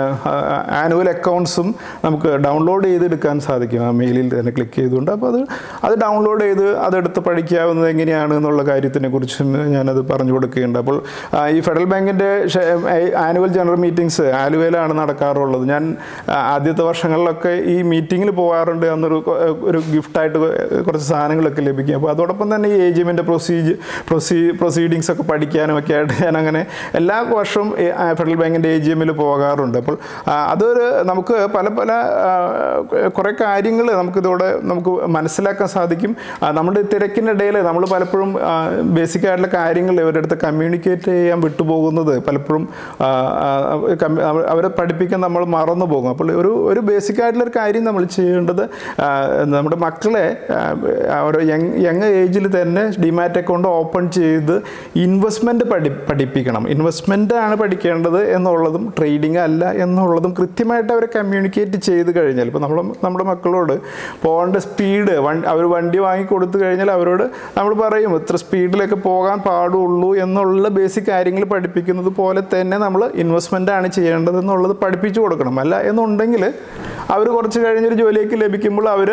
ആനുവൽ അക്കൗണ്ട്സും നമുക്ക് ഡൗൺലോഡ് ചെയ്തെടുക്കാൻ സാധിക്കും ആ മെയിലിൽ തന്നെ ക്ലിക്ക് ചെയ്തുകൊണ്ട് അപ്പോൾ അത് അത് ഡൗൺലോഡ് ചെയ്ത് അതെടുത്ത് പഠിക്കാവുന്നത് എങ്ങനെയാണ് എന്നുള്ള കാര്യത്തിനെ കുറിച്ചും ഞാനത് പറഞ്ഞു കൊടുക്കുകയുണ്ട് അപ്പോൾ ആ, ഈ ഫെഡറൽ ബാങ്കിൻ്റെ ആനുവൽ ജനറൽ മീറ്റിംഗ്സ് ആലുവയിലാണ് നടക്കാറുള്ളത് ഞാൻ ആ, ആദ്യത്തെ വർഷങ്ങളിലൊക്കെ ഈ മീറ്റിങ്ങിൽ പോകാറുണ്ട് അന്നൊരു കൊ- ഒരു ഗിഫ്റ്റായിട്ട് കുറച്ച് സാധനങ്ങളൊക്കെ ലഭിക്കും അപ്പോൾ അതോടൊപ്പം തന്നെ ഈ എ ജി എമ്മിൻ്റെ പ്രൊസീജ് പ്രൊസീ പ്രൊസീഡിങ്സ് ഒക്കെ പഠിക്കാനും ഒക്കെ ആയിട്ട് ഞാൻ അങ്ങനെ എല്ലാ വർഷവും ഈ, ആ, ഫെഡറൽ ബാങ്കിൻ്റെ എ ജി എമ്മിൽ പോകാറുണ്ട് അപ്പോൾ ആ, അതൊരു നമുക്ക് പല പല ആ, കുറേ കാര്യങ്ങൾ നമുക്കിതോടെ നമുക്ക് മനസ്സിലാക്കാൻ സാധിക്കും ആ, നമ്മുടെ തിരക്കിനിടയിൽ നമ്മൾ പലപ്പോഴും ബേസിക് ആയിട്ടുള്ള കാര്യങ്ങൾ ഇവരുടെ അടുത്ത് കമ്മ്യൂണിക്കേറ്റ് ചെയ്യാൻ വിട്ടുപോകുന്നത് പലപ്പോഴും ആ, ആ, കമ്മ്യൂ- അവ- അവരെ പഠിപ്പിക്കാൻ നമ്മൾ മറന്നു പോകും അപ്പോൾ ഒരു ഒരു ബേസിക് ആയിട്ടുള്ള ഒരു കാര്യം നമ്മൾ ചെയ്യേണ്ടത് ആ, നമ്മുടെ മക്കളെ ആ, ഒരു യങ് യങ് ഏജിൽ തന്നെ ഡിമാറ്റ് അക്കൗണ്ട് ഓപ്പൺ ചെയ്ത് ഇൻവെസ്റ്റ്മെൻറ്റ് പഠി പഠിപ്പിക്കണം ഇൻവെസ്റ്റ്മെൻ്റ് ആണ് പഠിക്കേണ്ടത് എന്നുള്ളതും ട്രേഡിംഗ് അല്ല എന്നുള്ളതും കൃത്യമായിട്ട് അവരെ കമ്മ്യൂണിക്കേറ്റ് ചെയ്ത് കഴിഞ്ഞാൽ ഇപ്പോൾ നമ്മൾ നമ്മുടെ മക്കളോട് പോകേണ്ട സ്പീഡ് വണ്ടി അവർ വണ്ടി വാങ്ങി കൊടുത്തു കഴിഞ്ഞാൽ അവരോട് നമ്മൾ പറയും ഇത്ര സ്പീഡിലൊക്കെ പോകാൻ പാടുള്ളൂ എന്നുള്ള ബേസിക് കാര്യങ്ങൾ പഠിപ്പിക്കുന്നത് പോലെ തന്നെ നമ്മൾ ഇൻവെസ്റ്റ്മെൻ്റ് ആണ് ചെയ്യേണ്ടത് എന്നുള്ളത് പഠിപ്പിച്ചു കൊടുക്കണം അല്ല എന്നുണ്ടെങ്കിൽ അവർ കുറച്ച് കഴിഞ്ഞൊരു ജോലിയൊക്കെ ലഭിക്കുമ്പോൾ അവർ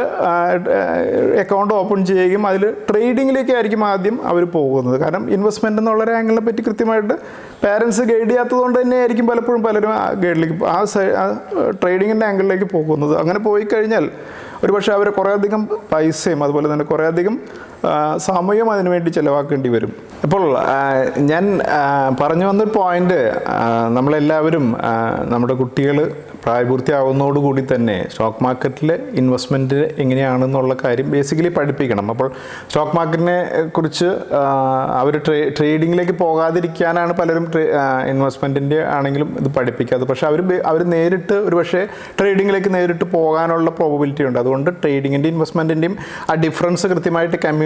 അക്കൗണ്ട് ഓപ്പൺ ചെയ്യുകയും അതിൽ ട്രേഡിങ്ങിലേക്കായിരിക്കും ആദ്യം അവർ പോകുന്നത് കാരണം ഇൻവെസ്റ്റ്മെൻ്റ് എന്നുള്ള ഒരു ആംഗിളിനെ പറ്റി കൃത്യമായിട്ട് പാരൻസ് ഗൈഡ് ചെയ്യാത്തതുകൊണ്ട് തന്നെ ആയിരിക്കും പലപ്പോഴും പലരും ആ ഗൈഡിലേക്ക് ആ സൈ- ആ ട്രേഡിങ്ങിൻ്റെ ആംഗിളിലേക്ക് പോകുന്നത് അങ്ങനെ പോയി കഴിഞ്ഞാൽ ഒരുപക്ഷെ അവർ കുറേയധികം പൈസയും അതുപോലെ തന്നെ കുറേയധികം ആ, സമയവും അതിനു വേണ്ടി ചിലവാക്കേണ്ടി വരും അപ്പോൾ ആ, ഞാൻ ആ, പറഞ്ഞു വന്നൊരു പോയിന്റ് നമ്മളെല്ലാവരും ആ, നമ്മുടെ കുട്ടികൾ പ്രായപൂർത്തിയാവുന്നതോടുകൂടി തന്നെ സ്റ്റോക്ക് മാർക്കറ്റിൽ ഇൻവെസ്റ്റ്മെൻറ്റ് എങ്ങനെയാണെന്നുള്ള കാര്യം ബേസിക്കലി പഠിപ്പിക്കണം അപ്പോൾ സ്റ്റോക്ക് മാർക്കറ്റിനെ കുറിച്ച് അവർ ട്രേ ട്രേഡിങ്ങിലേക്ക് പോകാതിരിക്കാനാണ് പലരും ഇൻവെസ്റ്റ്മെൻറ്റിൻ്റെ ആണെങ്കിലും ഇത് പഠിപ്പിക്കാത്തത് പക്ഷേ അവർ അവർ നേരിട്ട് ഒരു പക്ഷേ ട്രേഡിങ്ങിലേക്ക് നേരിട്ട് പോകാനുള്ള പ്രോബിലിറ്റി ഉണ്ട് അതുകൊണ്ട് ട്രേഡിങ്ങിൻ്റെയും ഇൻവെസ്റ്റ്മെൻറ്റിൻ്റെയും ആ ഡിഫറൻസ് കൃത്യമായിട്ട് കമ്മ്യൂണിക്കേറ്റ്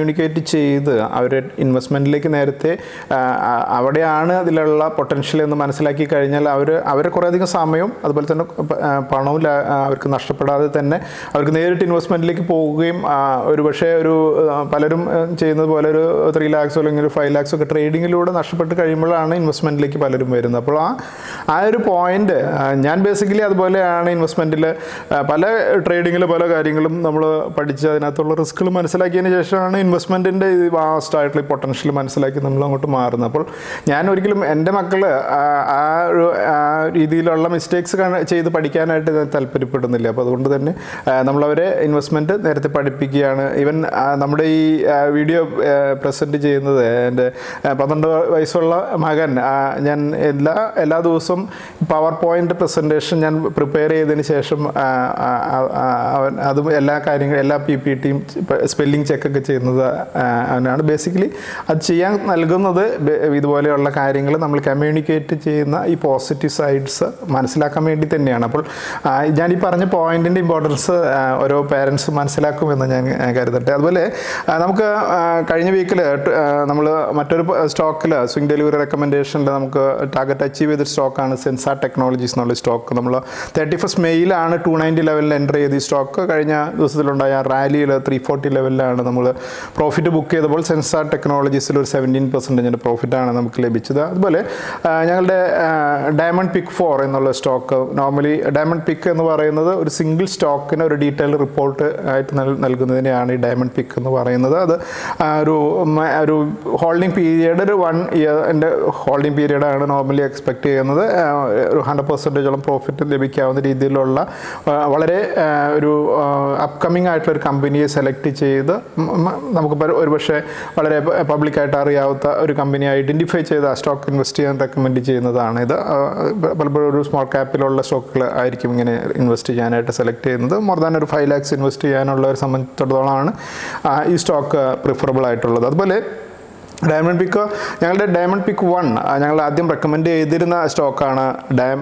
കമ്മ്യൂണിക്കേറ്റ് ചെയ്ത് അവർ ഇൻവെസ്റ്റ്മെൻറ്റിലേക്ക് നേരത്തെ ആ, ആ, അവിടെയാണ് അതിലുള്ള പൊട്ടൻഷ്യൽ എന്ന് മനസ്സിലാക്കി കഴിഞ്ഞാൽ അവർ അവർ കുറേയധികം സമയവും അതുപോലെ തന്നെ പ- ആ, പണവും ലാ- ആ, അവർക്ക് നഷ്ടപ്പെടാതെ തന്നെ അവർക്ക് നേരിട്ട് ഇൻവെസ്റ്റ്മെൻറ്റിലേക്ക് പോവുകയും ആ, ഒരു പക്ഷേ ഒരു ആ, പലരും ആ, ചെയ്യുന്നത് പോലെ ഒരു ത്രീ ലാക്സോ അല്ലെങ്കിൽ ഒരു ഫൈവ് ലാക്സോ ഒക്കെ ട്രേഡിങ്ങിലൂടെ നഷ്ടപ്പെട്ട് കഴിയുമ്പോഴാണ് ഇൻവെസ്റ്റ്മെൻറ്റിലേക്ക് പലരും വരുന്നത് അപ്പോൾ ആ ആ ഒരു പോയിന്റ് ഞാൻ ബേസിക്കലി അതുപോലെയാണ് ഇൻവെസ്റ്റ്മെൻറ്റിൽ പല ട്രേഡിങ്ങിൽ പല കാര്യങ്ങളും നമ്മൾ പഠിച്ച് അതിനകത്തുള്ള റിസ്ക്കുകൾ മനസ്സിലാക്കിയതിന് ശേഷമാണ് ഇൻവെസ്റ്റ്മെൻറ്റിൻ്റെ വാസ്റ്റ് ആയിട്ടുള്ള പൊട്ടൻഷ്യൽ മനസ്സിലാക്കി നമ്മൾ അങ്ങോട്ട് മാറുന്നത് അപ്പോൾ ഞാൻ ഒരിക്കലും എൻ്റെ മക്കൾ ആ ഒരു ആ രീതിയിലുള്ള മിസ്റ്റേക്സ് ചെയ്ത് പഠിക്കാനായിട്ട് ഞാൻ താല്പര്യപ്പെടുന്നില്ല അപ്പോൾ അതുകൊണ്ട് തന്നെ ആ, നമ്മളവരെ ഇൻവെസ്റ്റ്മെൻറ്റ് നേരത്തെ പഠിപ്പിക്കുകയാണ് ഈവൻ നമ്മുടെ ഈ ആ, വീഡിയോ പ്രസൻറ്റ് ചെയ്യുന്നത് എൻ്റെ ആ, പന്ത്രണ്ട് വയസ്സുള്ള മകൻ ആ, ഞാൻ എല്ലാ എല്ലാ ദിവസവും പവർ പോയിൻ്റ് പ്രസൻറ്റേഷൻ ഞാൻ പ്രിപ്പയർ ചെയ്തതിന് ശേഷം ആ, ആ, ആ, അവൻ അതും എല്ലാ കാര്യങ്ങളും എല്ലാ പി പി ടിയും സ്പെല്ലിംഗ് ചെക്കൊക്കെ ചെയ്യുന്നത് ആ, അവനാണ് ബേസിക്കലി അത് ചെയ്യാൻ നൽകുന്നത് ബെ- ഇതുപോലെയുള്ള കാര്യങ്ങൾ നമ്മൾ കമ്മ്യൂണിക്കേറ്റ് ചെയ്യുന്ന ഈ പോസിറ്റീവ് സൈഡ്സ് മനസ്സിലാക്കാൻ വേണ്ടി തന്നെയാണ് അപ്പോൾ ആ, ഞാൻ ഈ പറഞ്ഞ പോയിന്റിൻ്റെ ഇമ്പോർട്ടൻസ് ഓരോ പേരൻസ് മനസ്സിലാക്കുമെന്ന് ഞാൻ ആ, കരുതട്ടെ അതുപോലെ ആ, നമുക്ക് ആ, കഴിഞ്ഞ വീക്കിൽ നമ്മൾ മറ്റൊരു സ്റ്റോക്കിൽ സ്വിംഗ് ഡെലിവറി റെക്കമെൻഡേഷനിൽ നമുക്ക് ടാർഗറ്റ് അച്ചീവ് ചെയ്ത സ്റ്റോക്കാണ് സെൻസാർ ടെക്നോളജീസ് എന്നുള്ള സ്റ്റോക്ക് നമ്മൾ തേർട്ടി ഫസ്റ്റ് മെയ്യിലാണ് ടു നയൻറ്റി ലെവലിൽ എൻ്റർ ചെയ്ത ഈ സ്റ്റോക്ക് കഴിഞ്ഞ ദിവസത്തിലുണ്ടായ റാലിയിൽ ത്രീ ഫോർട്ടി ലെവലിലാണ് നമ്മൾ പ്രോഫിറ്റ് ബുക്ക് ചെയ്തപ്പോൾ സെൻസാർ ടെക്നോളജീസിൽ ഒരു സെവൻറ്റീൻ പെർസെൻറ്റേജിൻ്റെ പ്രോഫിറ്റാണ് നമുക്ക് ലഭിച്ചത് അതുപോലെ ആ, ഞങ്ങളുടെ ഡയമണ്ട് പിക്ക് ഫോർ എന്നുള്ള സ്റ്റോക്ക് നോർമലി ഡയമണ്ട് പിക്ക് എന്ന് പറയുന്നത് ഒരു സിംഗിൾ സ്റ്റോക്കിന് ഒരു ഡീറ്റെയിൽ റിപ്പോർട്ട് ആയിട്ട് നൽ- നൽകുന്നതിനെയാണ് ഈ ഡയമണ്ട് പിക്ക് എന്ന് പറയുന്നത് അത് ആ, ഒരു മ- ഒരു ഹോൾഡിംഗ് പീരിയഡ് ഒരു വൺ ഇയറിൻ്റെ ഹോൾഡിംഗ് പീരിയഡാണ് നോർമലി എക്സ്പെക്ട് ചെയ്യുന്നത് ആ, ഒരു ഹൺഡ്രഡ് പെർസെൻറ്റേജോളം പ്രോഫിറ്റ് ലഭിക്കാവുന്ന രീതിയിലുള്ള ആ, വളരെ ആ, ഒരു അപ്കമിങ് ആയിട്ടുള്ള ഒരു കമ്പനിയെ സെലക്ട് ചെയ്ത് മ- മ- നമുക്ക് പല- ഒരുപക്ഷെ വളരെ പബ്ലിക്കായിട്ട് അറിയാവുന്ന ഒരു കമ്പനി ഐഡൻറ്റിഫൈ ചെയ്ത് ആ സ്റ്റോക്ക് ഇൻവെസ്റ്റ് ചെയ്യാൻ റെക്കമെൻഡ് ചെയ്യുന്നതാണ് ഇത് ആ, പലപ്പോഴും ഒരു സ്മോൾ ക്യാപ്പിലുള്ള സ്റ്റോക്കുകൾ ആയിരിക്കും ഇങ്ങനെ ഇൻവെസ്റ്റ് ചെയ്യാനായിട്ട് സെലക്ട് ചെയ്യുന്നത് മോർ ദാൻ ഒരു ഫൈവ് ലാക്സ് ഇൻവെസ്റ്റ് ചെയ്യാനുള്ളവരെ സംബന്ധിച്ചിടത്തോളമാണ് ആ, ഈ സ്റ്റോക്ക് പ്രിഫറബിൾ ആയിട്ടുള്ളത് അതുപോലെ ഡയമണ്ട് പിക്ക് ഞങ്ങളുടെ ഡയമണ്ട് പിക്ക് വൺ ഞങ്ങൾ ആദ്യം റെക്കമെൻഡ് ചെയ്തിരുന്ന സ്റ്റോക്കാണ് ഡയം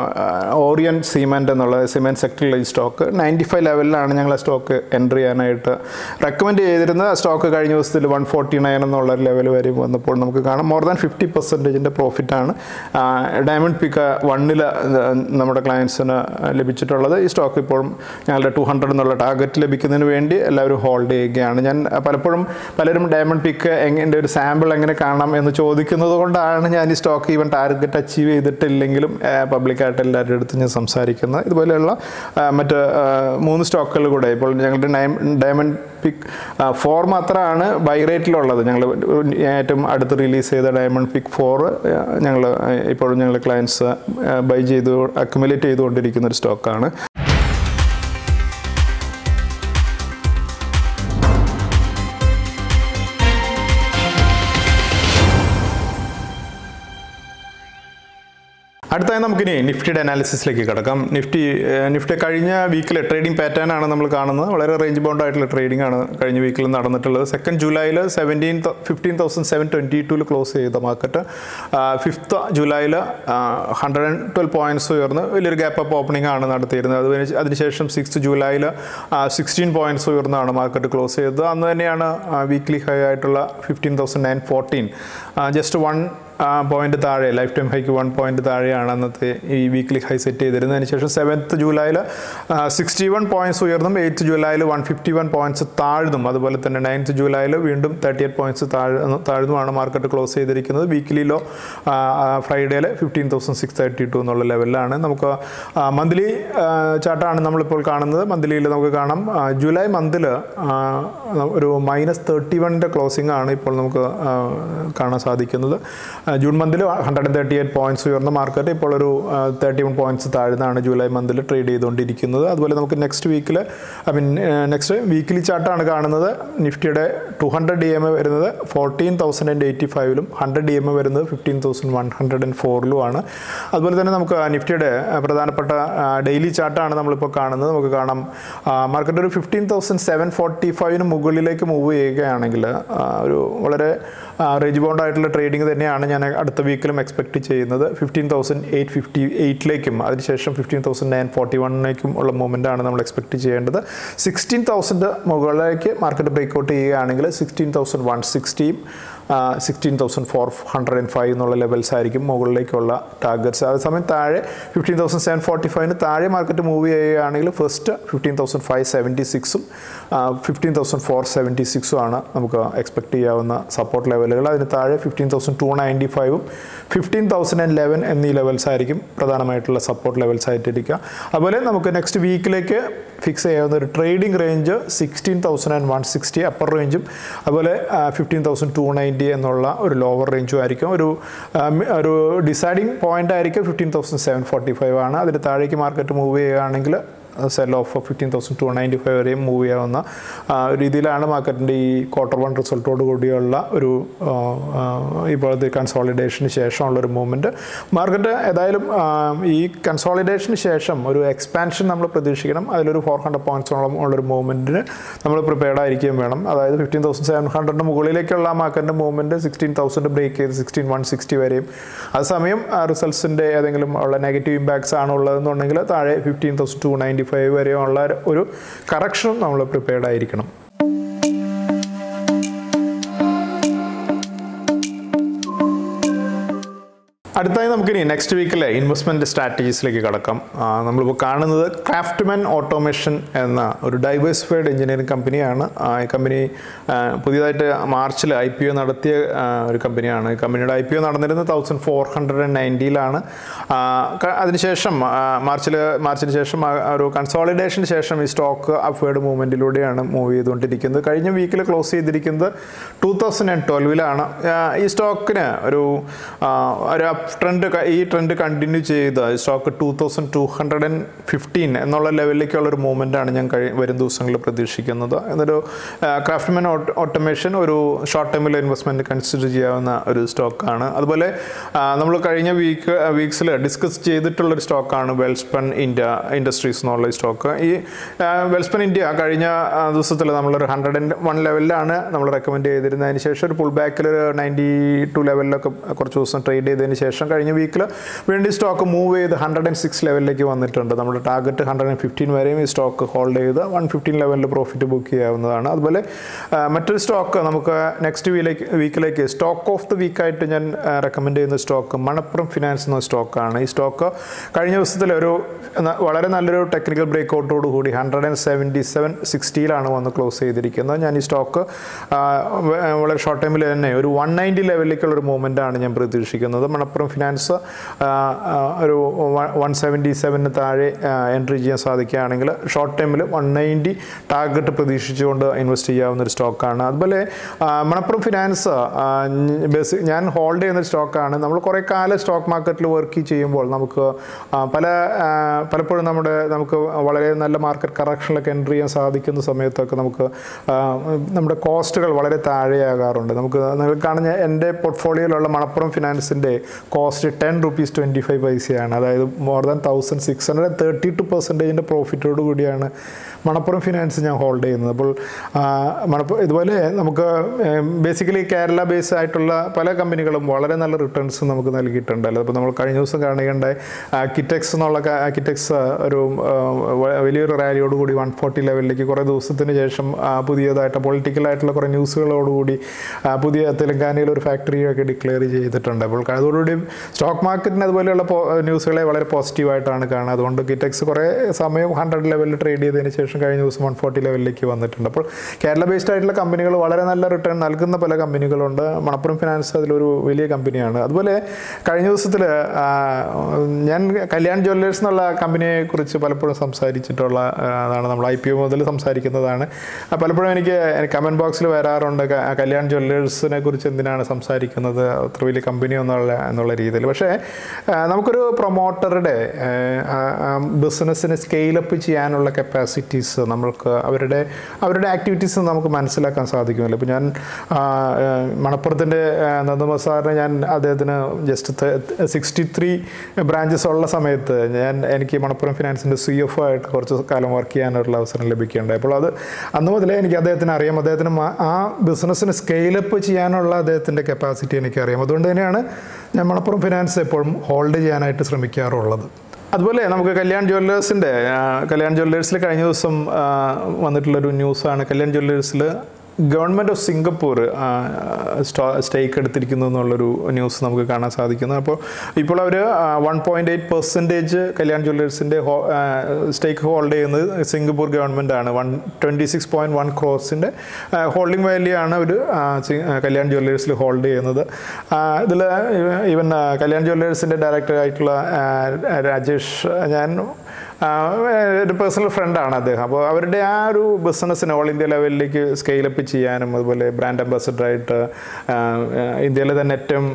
ഓറിയൻ സിമെൻ്റ് എന്നുള്ള സിമെൻറ്റ് സെക്ടറിലെ ഈ സ്റ്റോക്ക് നയൻറ്റി ഫൈവ് ലെവലിലാണ് ഞങ്ങൾ ആ സ്റ്റോക്ക് എൻ്റർ ചെയ്യാനായിട്ട് റെക്കമെൻഡ് ചെയ്തിരുന്ന സ്റ്റോക്ക് കഴിഞ്ഞ ദിവസത്തിൽ വൺ ഫോർട്ടി നയൻ എന്നുള്ള ലെവൽ വരെ വന്നപ്പോൾ നമുക്ക് കാണാം മോർ ദാൻ ഫിഫ്റ്റി പെർസെൻറ്റേജിൻ്റെ പ്രോഫിറ്റാണ് ഡയമണ്ട് പിക്ക് വണ്ണിൽ നമ്മുടെ ക്ലയൻസിന് ലഭിച്ചിട്ടുള്ളത് ഈ സ്റ്റോക്ക് ഇപ്പോഴും ഞങ്ങളുടെ ടു ഹൺഡ്രഡ് എന്നുള്ള ടാർഗറ്റ് ലഭിക്കുന്നതിന് വേണ്ടി എല്ലാവരും ഹോൾഡ് ചെയ്യുകയാണ് ഞാൻ പലപ്പോഴും പലരും ഡയമണ്ട് പിക്ക് എങ്ങനെ ഒരു സാമ്പിൾ എങ്ങനെ കാണാം എന്ന് ചോദിക്കുന്നത് കൊണ്ടാണ് ഞാൻ ഈ സ്റ്റോക്ക് ഈവൻ ടാർഗറ്റ് അച്ചീവ് ചെയ്തിട്ടില്ലെങ്കിലും പബ്ലിക്കായിട്ട് എല്ലാവരുടെ അടുത്ത് ഞാൻ സംസാരിക്കുന്നത് ഇതുപോലെയുള്ള ആ, മറ്റ് ആ, മൂന്ന് സ്റ്റോക്കുകൾ കൂടെ ഇപ്പോൾ ഞങ്ങളുടെ ഡയമണ്ട് പിക്ക് ഫോർ മാത്രമാണ് ബൈ റേറ്റിലുള്ളത് ഞങ്ങൾ ഏറ്റവും അടുത്ത് റിലീസ് ചെയ്ത ഡയമണ്ട് പിക്ക് ഫോർ ഞങ്ങൾ ഇപ്പോഴും ഞങ്ങൾ ക്ലയൻസ് ബൈ ചെയ്ത് അക്യുമുലേറ്റ് ചെയ്തുകൊണ്ടിരിക്കുന്ന ഒരു സ്റ്റോക്കാണ് അടുത്തായി നമുക്കിനി നിഫ്റ്റിയുടെ അനാലിസിസിലേക്ക് കിടക്കാം നിഫ്റ്റി ഏഹ്, നിഫ്റ്റി കഴിഞ്ഞ വീക്കിലെ ട്രേഡിംഗ് പാറ്റേൺ ആണ് നമ്മൾ കാണുന്നത് വളരെ റേഞ്ച് ബൗണ്ട് ആയിട്ടുള്ള ട്രേഡിംഗ് ആണ് കഴിഞ്ഞ വീക്കിൽ നടന്നിട്ടുള്ളത് സെക്കൻഡ് ജൂലൈയിൽ seventeen fifteen thousand seven twenty ടൂവിൽ ക്ലോസ് ചെയ്ത മാർക്കറ്റ് ഫിഫ്ത്ത് ജൂലൈയിൽ ഹൺഡ്രഡ് ആൻഡ് ട്വൽവ് പോയിന്റ്സ് ഉയർന്ന് വലിയൊരു ഗ്യാപ്പ് അപ്പ് ഓപ്പണിംഗ് ആണ് നടത്തിയിരുന്നത് അതിന് അതിനുശേഷം സിക്സ് ജൂലൈയിൽ സിക്സ്റ്റീൻ പോയിന്റ്സ് ഉയർന്നാണ് മാർക്കറ്റ് ക്ലോസ് ചെയ്തത് അന്ന് തന്നെയാണ് വീക്ക്ലി ഹൈ ആയിട്ടുള്ള fifteen thousand nine fourteen just one point താഴെ ലൈഫ് ടൈം ഹൈക്ക് വൺ പോയിന്റ് താഴെയാണ് അന്നത്തെ ഈ വീക്ക്ലി ഹൈ സെറ്റ് ചെയ്തിരുന്നത് അതിനുശേഷം സെവൻത്ത് ജൂലൈയിൽ സിക്സ്റ്റി വൺ പോയിന്റ്സ് ഉയർന്നും എയ്ത്ത് ജൂലൈയിൽ വൺ ഫിഫ്റ്റി വൺ പോയിന്റ്സ് താഴ്ന്നും അതുപോലെ തന്നെ നയൻത്ത് ജൂലൈയിൽ വീണ്ടും തേർട്ടി എയ്റ്റ് പോയിന്റ്സ് താഴ്ന്നു താഴ്ന്നുമാണ് മാർക്കറ്റ് ക്ലോസ് ചെയ്തിരിക്കുന്നത് വീക്കിലിയിലോ ഫ്രൈഡേയിൽ fifteen thousand six thirty two എന്നുള്ള ലെവലിലാണ് നമുക്ക് മന്ത്ലി ചാർട്ടാണ് നമ്മളിപ്പോൾ കാണുന്നത് മന്ത്ലിയിൽ നമുക്ക് കാണാം ആ, ജൂലൈ മന്തിൽ ഒരു മൈനസ് തേർട്ടി വണ്ണിൻ്റെ ക്ലോസിംഗ് ആണ് ഇപ്പോൾ നമുക്ക് ആ, കാണാൻ സാധിക്കുന്നത് ആ, ജൂൺ മന്തിൽ hundred and thirty eight points ഉയർന്ന മാർക്കറ്റ് ഇപ്പോൾ ഒരു തേർട്ടി വൺ പോയിന്റ്സ് താഴ്ന്നാണ് ജൂലൈ മന്തിൽ ട്രേഡ് ചെയ്തുകൊണ്ടിരിക്കുന്നത് അതുപോലെ നമുക്ക് നെക്സ്റ്റ് വീക്കിൽ ഐ മീൻ നെക്സ്റ്റ് വീക്കിലി ചാർട്ടാണ് കാണുന്നത് നിഫ്റ്റിയുടെ two hundred D M A വരുന്നത് ഫോർട്ടീൻ തൗസൻഡ് ആൻഡ് എയ്റ്റി ഫൈവിലും ഹൺഡ്രഡ് ഡി എം എ വരുന്നത് fifteen thousand one hundred and ഫോറിലുമാണ് അതുപോലെ തന്നെ നമുക്ക് നിഫ്റ്റിയുടെ ആ, പ്രധാനപ്പെട്ട ഡെയിലി ചാർട്ടാണ് നമ്മളിപ്പോൾ കാണുന്നത് നമുക്ക് കാണാം മാർക്കറ്റ് ഒരു ഫിഫ്റ്റീൻ തൗസൻഡ് സെവൻ ഫോർട്ടി ഫൈവിന് മുകളിലേക്ക് മൂവ് ചെയ്യുകയാണെങ്കിൽ ആ, ഒരു വളരെ റേഞ്ച് ബൗണ്ട് ആയിട്ടുള്ള ട്രേഡിംഗ് തന്നെയാണ് ഞാൻ അടുത്ത വീക്കിലും എക്സ്പെക്ട് ചെയ്യുന്നത് ഫിഫ്റ്റീൻ തൗസൻഡ് എയ്റ്റ് ഫിഫ്റ്റി എയ്റ്റിലേക്കും അതിനുശേഷം ഫിഫ്റ്റീൻ തൗസൻഡ് നയൻ ഫോർട്ടി വണ്ണിലേക്കും ഉള്ള മൂവ്മെൻ്റ് ആണ് നമ്മൾ എക്സ്പെക്ട് ചെയ്യേണ്ടത് സിക്സ്റ്റീൻ തൗസൻഡ് മുകളിലേക്ക് മാർക്കറ്റ് ബ്രേക്ക്ഔട്ട് ചെയ്യുകയാണെങ്കിൽ സിക്സ്റ്റീൻ തൗസൻഡ് വൺ സിക്സ്റ്റിയും sixteen thousand four hundred and five എന്നുള്ള ലെവൽസ് ആയിരിക്കും മുകളിലേക്കുള്ള ടാർഗറ്റ്സ് അതേസമയം താഴെ ഫിഫ്റ്റീൻ തൗസൻഡ് സെവൻ ഫോർട്ടി ഫൈവിന് താഴെ മാർക്കറ്റ് മൂവ് ചെയ്യുകയാണെങ്കിൽ first fifteen thousand five seventy സിക്സും ഫിഫ്റ്റീൻ തൗസൻഡ് ഫോർ സെവൻറ്റി സിക്സും ആണ് നമുക്ക് എക്സ്പെക്ട് ചെയ്യാവുന്ന സപ്പോർട്ട് ലെവലുകൾ അതിന് താഴെ ഫിഫ്റ്റീൻ തൗസൻഡ് ടു നയൻറ്റി ഫൈവും ഫിഫ്റ്റീൻ തൗസൻഡ് ആൻഡ് ലെവൻ എന്നീ ലെവൽസ് ആയിരിക്കും പ്രധാനമായിട്ടുള്ള സപ്പോർട്ട് ലെവൽസ് ആയിട്ടിരിക്കുക അതുപോലെ നമുക്ക് നെക്സ്റ്റ് വീക്കിലേക്ക് ഫിക്സ് ചെയ്യാവുന്ന ഒരു trading range sixteen thousand and one sixty upper റേഞ്ചും അതുപോലെ ഫിഫ്റ്റീൻ തൗസൻഡ് ടു നയൻറ്റി എന്നുള്ള ഒരു ലോവർ റേഞ്ചും ആയിരിക്കും ഒരു ആ, മി- ഒരു ഡിസൈഡിങ് പോയിന്റ് ആയിരിക്കും fifteen thousand seven forty five ആണ് അതിന് താഴേക്ക് മാർക്കറ്റ് മൂവ് ചെയ്യുകയാണെങ്കിൽ sell off fifteen thousand two ninety five വരെയും മൂവ് ചെയ്യാവുന്ന ആ, രീതിയിലാണ് മാർക്കറ്റിൻ്റെ ഈ ക്വാർട്ടർ വൺ റിസൾട്ടോട് കൂടിയുള്ള ഒരു ആ, ആ, ഇപ്പോഴത്തെ കൺസോളിഡേഷന് ശേഷമുള്ള ഒരു മൂവ്മെൻറ്റ് മാർക്കറ്റ് ഏതായാലും ആ, ഈ കൺസോളിഡേഷന് ശേഷം ഒരു എക്സ്പാൻഷൻ നമ്മൾ പ്രതീക്ഷിക്കണം അതിലൊരു ഫോർ ഹൺഡ്രഡ് പോയിൻറ്റ്സോളം ഉള്ളൊരു മൂവ്മെൻറ്റിന് നമ്മൾ പ്രിപ്പയർഡ് ആയിരിക്കുകയും വേണം അതായത് ഫിഫ്റ്റീൻ തൗസൻഡ് സെവൻ ഹൺഡ്രഡിന് മുകളിലേക്കുള്ള മാർക്കറ്റിൻ്റെ മൂവ്മെൻറ്റ് സിക്സ്റ്റീൻ തൗസൻഡ് ബ്രേക്ക് ചെയ്ത് സിക്സ്റ്റീൻ വൺ സിക്സ്റ്റി വരെയും അതേസമയം റിസൾട്ട്സിൻ്റെ ഏതെങ്കിലും ഉള്ള നെഗറ്റീവ് ഇമ്പാക്ട്സ് ആണ് ഉള്ളതെന്നുണ്ടെങ്കിൽ താഴെ fifteen thousand two ninety five വരെയുള്ള ഒരു കറക്ഷനും നമ്മൾ പ്രിപ്പയർഡ് ആയിരിക്കണം അടുത്തായി നമുക്കിനി നെക്സ്റ്റ് വീക്കിലെ ഇൻവെസ്റ്റ്മെൻറ്റ് സ്ട്രാറ്റജീസിലേക്ക് കടക്കാം ആ, നമ്മളിപ്പോൾ കാണുന്നത് ക്രാഫ്റ്റ്മാൻ ഓട്ടോമേഷൻ എന്ന ഒരു ഡൈവേഴ്സിഫൈഡ് എഞ്ചിനീയറിംഗ് കമ്പനിയാണ് ആ, ഈ കമ്പനി ആ, പുതിയതായിട്ട് മാർച്ചിൽ ഐ പി ഒ നടത്തിയ ആ, ഒരു കമ്പനിയാണ് ഈ കമ്പനിയുടെ ഐ പി ഒ നടന്നിരുന്നത് തൗസൻഡ് ഫോർ ഹൺഡ്രഡ് ആൻഡ് നയൻറ്റിയിലാണ് അതിനുശേഷം മാർച്ചിൽ മാർച്ചിന് ശേഷം ആ ഒരു കൺസോളിഡേഷന് ശേഷം ഈ സ്റ്റോക്ക് അപ്വേർഡ് മൂവ്മെൻറ്റിലൂടെയാണ് മൂവ് ചെയ്തുകൊണ്ടിരിക്കുന്നത് കഴിഞ്ഞ വീക്കിൽ ക്ലോസ് ചെയ്തിരിക്കുന്നത് ടൂ തൗസൻഡ് ആൻഡ് ട്വൽവിലാണ് ഈ സ്റ്റോക്കിന് ഒരു ആ, ഒരു അപ് ട്രെൻഡ് ഈ ട്രെൻഡ് കണ്ടിന്യൂ ചെയ്ത് stock two thousand two hundred and fifteen എന്നുള്ള ലെവലിലേക്കുള്ള ഒരു മൂവ്മെൻ്റ് ആണ് ഞാൻ കഴി വരും ദിവസങ്ങളിൽ പ്രതീക്ഷിക്കുന്നത് എന്നൊരു ക്രാഫ്റ്റ്മാൻ ഓട്ടോമേഷൻ ഒരു ഷോർട്ട് ടൈമിൽ ഇൻവെസ്റ്റ്മെൻറ്റ് കൺസിഡർ ചെയ്യാവുന്ന ഒരു സ്റ്റോക്കാണ് അതുപോലെ നമ്മൾ കഴിഞ്ഞ വീക്ക് വീക്സിൽ ഡിസ്കസ് ചെയ്തിട്ടുള്ളൊരു സ്റ്റോക്കാണ് വെൽസ്പൺ ഇന്ത്യ ഇൻഡസ്ട്രീസ് എന്നുള്ള ഈ സ്റ്റോക്ക് ഈ വെൽസ്പൺ ഇന്ത്യ കഴിഞ്ഞ ദിവസത്തിൽ നമ്മളൊരു ഹൺഡ്രഡ് ആൻഡ് വൺ ലെവലിലാണ് നമ്മൾ റെക്കമെൻഡ് ചെയ്തിരുന്നത് അതിന് ശേഷം ഒരു പുൾ ബാക്കിൽ ഒരു നയൻറ്റി ടു ലെവലിലൊക്കെ കുറച്ച് ദിവസം ട്രേഡ് ചെയ്തതിന് ശേഷം കഴിഞ്ഞ വീക്കിൽ വീണ്ടും ഈ സ്റ്റോക്ക് മൂവ് ചെയ്ത് ഹൺഡ്രഡ് ആൻഡ് സിക്സ് ലെവലിലേക്ക് വന്നിട്ടുണ്ട് നമ്മുടെ ടാർഗറ്റ് ഹൺഡ്രഡ് ആൻഡ് ഫിഫ്റ്റീൻ വരെയും ഈ സ്റ്റോക്ക് ഹോൾഡ് ചെയ്ത് വൺ ഫിഫ്റ്റീൻ ലെവലിൽ പ്രോഫിറ്റ് ബുക്ക് ചെയ്യാവുന്നതാണ് അതുപോലെ ആ, മറ്റൊരു സ്റ്റോക്ക് നമുക്ക് നെക്സ്റ്റ് വീക്കിലേക്ക് വീക്കിലേക്ക് സ്റ്റോക്ക് ഓഫ് ദ വീക്കായിട്ട് ഞാൻ റെക്കമെൻഡ് ചെയ്യുന്ന സ്റ്റോക്ക് മണപ്പുറം ഫിനാൻസ് എന്ന സ്റ്റോക്കാണ് ഈ സ്റ്റോക്ക് കഴിഞ്ഞ ദിവസത്തിൽ ഒരു ന- വളരെ നല്ലൊരു ടെക്നിക്കൽ ബ്രേക്ക് ഔട്ടോട് കൂടി ഹൺഡ്രഡ് ആൻഡ് സെവൻറ്റി സെവൻ സിക്സ്റ്റിയിലാണ് വന്ന് ക്ലോസ് ചെയ്തിരിക്കുന്നത് ഞാൻ ഈ സ്റ്റോക്ക് ആ, വ- വളരെ ഷോർട്ട് ടൈമിൽ തന്നെ ഒരു വൺ നയൻറ്റി ലെവലിലേക്കുള്ള ഒരു മൂവ്മെൻ്റ് ആണ് ഞാൻ പ്രതീക്ഷിക്കുന്നത് മണപ്പുറം ഫിനാൻസ് ആ, ആ, ഒരു വൺ സെവൻറ്റി സെവന് താഴെ എൻട്രി ചെയ്യാൻ സാധിക്കുകയാണെങ്കിൽ ഷോർട്ട് ടൈമിൽ വൺ നയൻറ്റി ടാർഗറ്റ് പ്രതീക്ഷിച്ചുകൊണ്ട് ഇൻവെസ്റ്റ് ചെയ്യാവുന്ന ഒരു സ്റ്റോക്കാണ് അതുപോലെ ആ, മണപ്പുറം ഫിനാൻസ് ആ, ഞ- ബേസി ഞാൻ ഹോൾഡ് ചെയ്യുന്ന ഒരു സ്റ്റോക്കാണ് നമ്മൾ കുറേ കാലം സ്റ്റോക്ക് മാർക്കറ്റിൽ വർക്ക് ചെയ്യുമ്പോൾ നമുക്ക് ആ, പല ആ, പലപ്പോഴും നമ്മുടെ നമുക്ക് വളരെ നല്ല മാർക്കറ്റ് കറക്ഷനിലൊക്കെ എൻട്രി ചെയ്യാൻ സാധിക്കുന്ന സമയത്തൊക്കെ നമുക്ക് ആ, നമ്മുടെ കോസ്റ്റുകൾ വളരെ താഴെയാകാറുണ്ട് നമുക്ക് നിങ്ങൾ കാണുന്ന എൻ്റെ പോർട്ട്ഫോളിയോയിലുള്ള മണപ്പുറം ഫിനാൻസിൻ്റെ cost ten rupees twenty five പൈസയാണ് അതായത് more than thousand six hundred thirty two പെർസെൻറ്റേജിൻ്റെ പ്രോഫിറ്റോട് കൂടിയാണ് മണപ്പുറം ഫിനാൻസ് ഞാൻ ഹോൾഡ് ചെയ്യുന്നത് അപ്പോൾ ആ, മണപ്പുറം ഇതുപോലെ നമുക്ക് ബേസിക്കലി കേരള ബേസ് ആയിട്ടുള്ള പല കമ്പനികളും വളരെ നല്ല റിട്ടേൺസ് നമുക്ക് നൽകിയിട്ടുണ്ടല്ലോ അപ്പോൾ നമ്മൾ കഴിഞ്ഞ ദിവസം കാണുകയുണ്ടായി കിറ്റെക്സ് എന്നുള്ള കിറ്റെക്സ് ഒരു ആ, വ- വലിയൊരു റാലിയോട് കൂടി വൺ ഫോർട്ടി ലെവലിലേക്ക് കുറേ ദിവസത്തിന് ശേഷം ആ, പുതിയതായിട്ട് പൊളിറ്റിക്കലായിട്ടുള്ള കുറേ ന്യൂസുകളോടുകൂടി ആ, പുതിയ തെലങ്കാനയിൽ ഒരു ഫാക്ടറിയൊക്കെ ഡിക്ലെയർ ചെയ്തിട്ടുണ്ട് അപ്പോൾ അതോടുകൂടി സ്റ്റോക്ക് മാർക്കറ്റിന് അതുപോലെയുള്ള പോ- ന്യൂസുകളെ വളരെ പോസിറ്റീവായിട്ടാണ് കാണുന്നത് അതുകൊണ്ട് കിറ്റെക്സ് കുറേ സമയം ഹൺഡ്രഡ് ലെവലിൽ ട്രേഡ് ചെയ്തതിന് ശേഷം കഴിഞ്ഞ ദിവസം വൺ ഫോർട്ടി ലെവലിലേക്ക് വന്നിട്ടുണ്ട് അപ്പോൾ കേരള ബേസ്ഡ് ആയിട്ടുള്ള കമ്പനികൾ വളരെ നല്ല റിട്ടേൺ നൽകുന്ന പല കമ്പനികളുണ്ട് മണപ്പുറം ഫിനാൻസ് അതിലൊരു വലിയ കമ്പനിയാണ് അതുപോലെ കഴിഞ്ഞ ദിവസത്തിൽ ഞാൻ കല്യാൺ ജ്വല്ലേഴ്സ് എന്നുള്ള കമ്പനിയെ കുറിച്ച് പലപ്പോഴും സംസാരിച്ചിട്ടുള്ള ആ, അതാണ് നമ്മൾ ഐ പി ഒ മുതൽ സംസാരിക്കുന്നതാണ് ആ, പലപ്പോഴും എനിക്ക് കമൻറ്റ് ബോക്സിൽ വരാറുണ്ട് ക- കല്യാൺ ജ്വല്ലേഴ്സിനെ കുറിച്ച് എന്തിനാണ് സംസാരിക്കുന്നത് അത്ര വലിയ കമ്പനി ഒന്നുള്ള എന്നുള്ള എന്നുള്ള രീതിയിൽ പക്ഷേ ആ, നമുക്കൊരു പ്രൊമോട്ടറുടെ ബിസിനസ്സിനെ സ്കെയിലപ്പ് ചെയ്യാനുള്ള കപ്പാസിറ്റീസ് നമ്മൾക്ക് അവരുടെ അവരുടെ ആക്ടിവിറ്റീസ് നമുക്ക് മനസ്സിലാക്കാൻ സാധിക്കുമല്ലോ ഇപ്പോൾ ഞാൻ ആ, ആ, മണപ്പുറത്തിൻ്റെ നന്ദമ സാറിനെ ഞാൻ അദ്ദേഹത്തിന് ജസ്റ്റ് സിക്സ്റ്റി ത്രീ ബ്രാഞ്ചസ് ഉള്ള സമയത്ത് ഞാൻ എനിക്ക് മണപ്പുറം ഫിനാൻസിൻ്റെ സി എഫ് ആയിട്ട് കുറച്ച് കാലം വർക്ക് ചെയ്യാനുള്ള അവസരം ലഭിക്കുകയുണ്ടായി അപ്പോൾ അത് അന്ന് മുതലേ എനിക്ക് അദ്ദേഹത്തിന് അറിയാം അദ്ദേഹത്തിന് മ- ആ ബിസിനസ്സിന് സ്കെയിലപ്പ് ചെയ്യാനുള്ള അദ്ദേഹത്തിൻ്റെ കപ്പാസിറ്റി എനിക്കറിയാം അതുകൊണ്ട് തന്നെയാണ് ഞാൻ മണപ്പുറം ഫിനാൻസ് എപ്പോഴും ഹോൾഡ് ചെയ്യാനായിട്ട് ശ്രമിക്കാറുള്ളത് അതുപോലെ നമുക്ക് കല്യാൺ ജ്വല്ലേഴ്സിൻ്റെ കല്യാൺ ജ്വല്ലേഴ്സിൽ കഴിഞ്ഞ ദിവസം ആ, വന്നിട്ടുള്ളൊരു ന്യൂസാണ് കല്യാൺ ജ്വല്ലേഴ്സിൽ ഗവൺമെൻറ് ഓഫ് സിംഗപ്പൂർ സ്റ്റേക്ക് എടുത്തിരിക്കുന്നു എന്നുള്ളൊരു ന്യൂസ് നമുക്ക് കാണാൻ സാധിക്കുന്നു അപ്പോൾ ഇപ്പോൾ അവർ one point eight percentage Kalyan ജ്വല്ലേഴ്സിൻ്റെ സ്റ്റേക്ക് ഹോൾഡ് ചെയ്യുന്നത് സിംഗപ്പൂർ ഗവൺമെൻറ് ആണ് one twenty six point one ക്രോസിൻ്റെ ഹോൾഡിംഗ് വാല്യൂ ആണ് ഒരു കല്യാൺ ജ്വല്ലേഴ്സിൽ ഹോൾഡ് ചെയ്യുന്നത് ഇതിൽ ഈവൻ കല്യാൺ ജ്വല്ലേഴ്സിൻ്റെ ഡയറക്ടർ ആയിട്ടുള്ള ആ, രാജേഷ് ഞാൻ ആ, ഒരു പേഴ്സണൽ ഫ്രണ്ടാണ് അദ്ദേഹം അപ്പോൾ അവരുടെ ആ ഒരു ബിസിനസ്സിന് ഓൾ ഇന്ത്യ ലെവലിലേക്ക് സ്കെയിലപ്പ് ചെയ്യാനും അതുപോലെ ബ്രാൻഡ് അംബാസഡറായിട്ട് ഇന്ത്യയിലെ തന്നെ ഏറ്റവും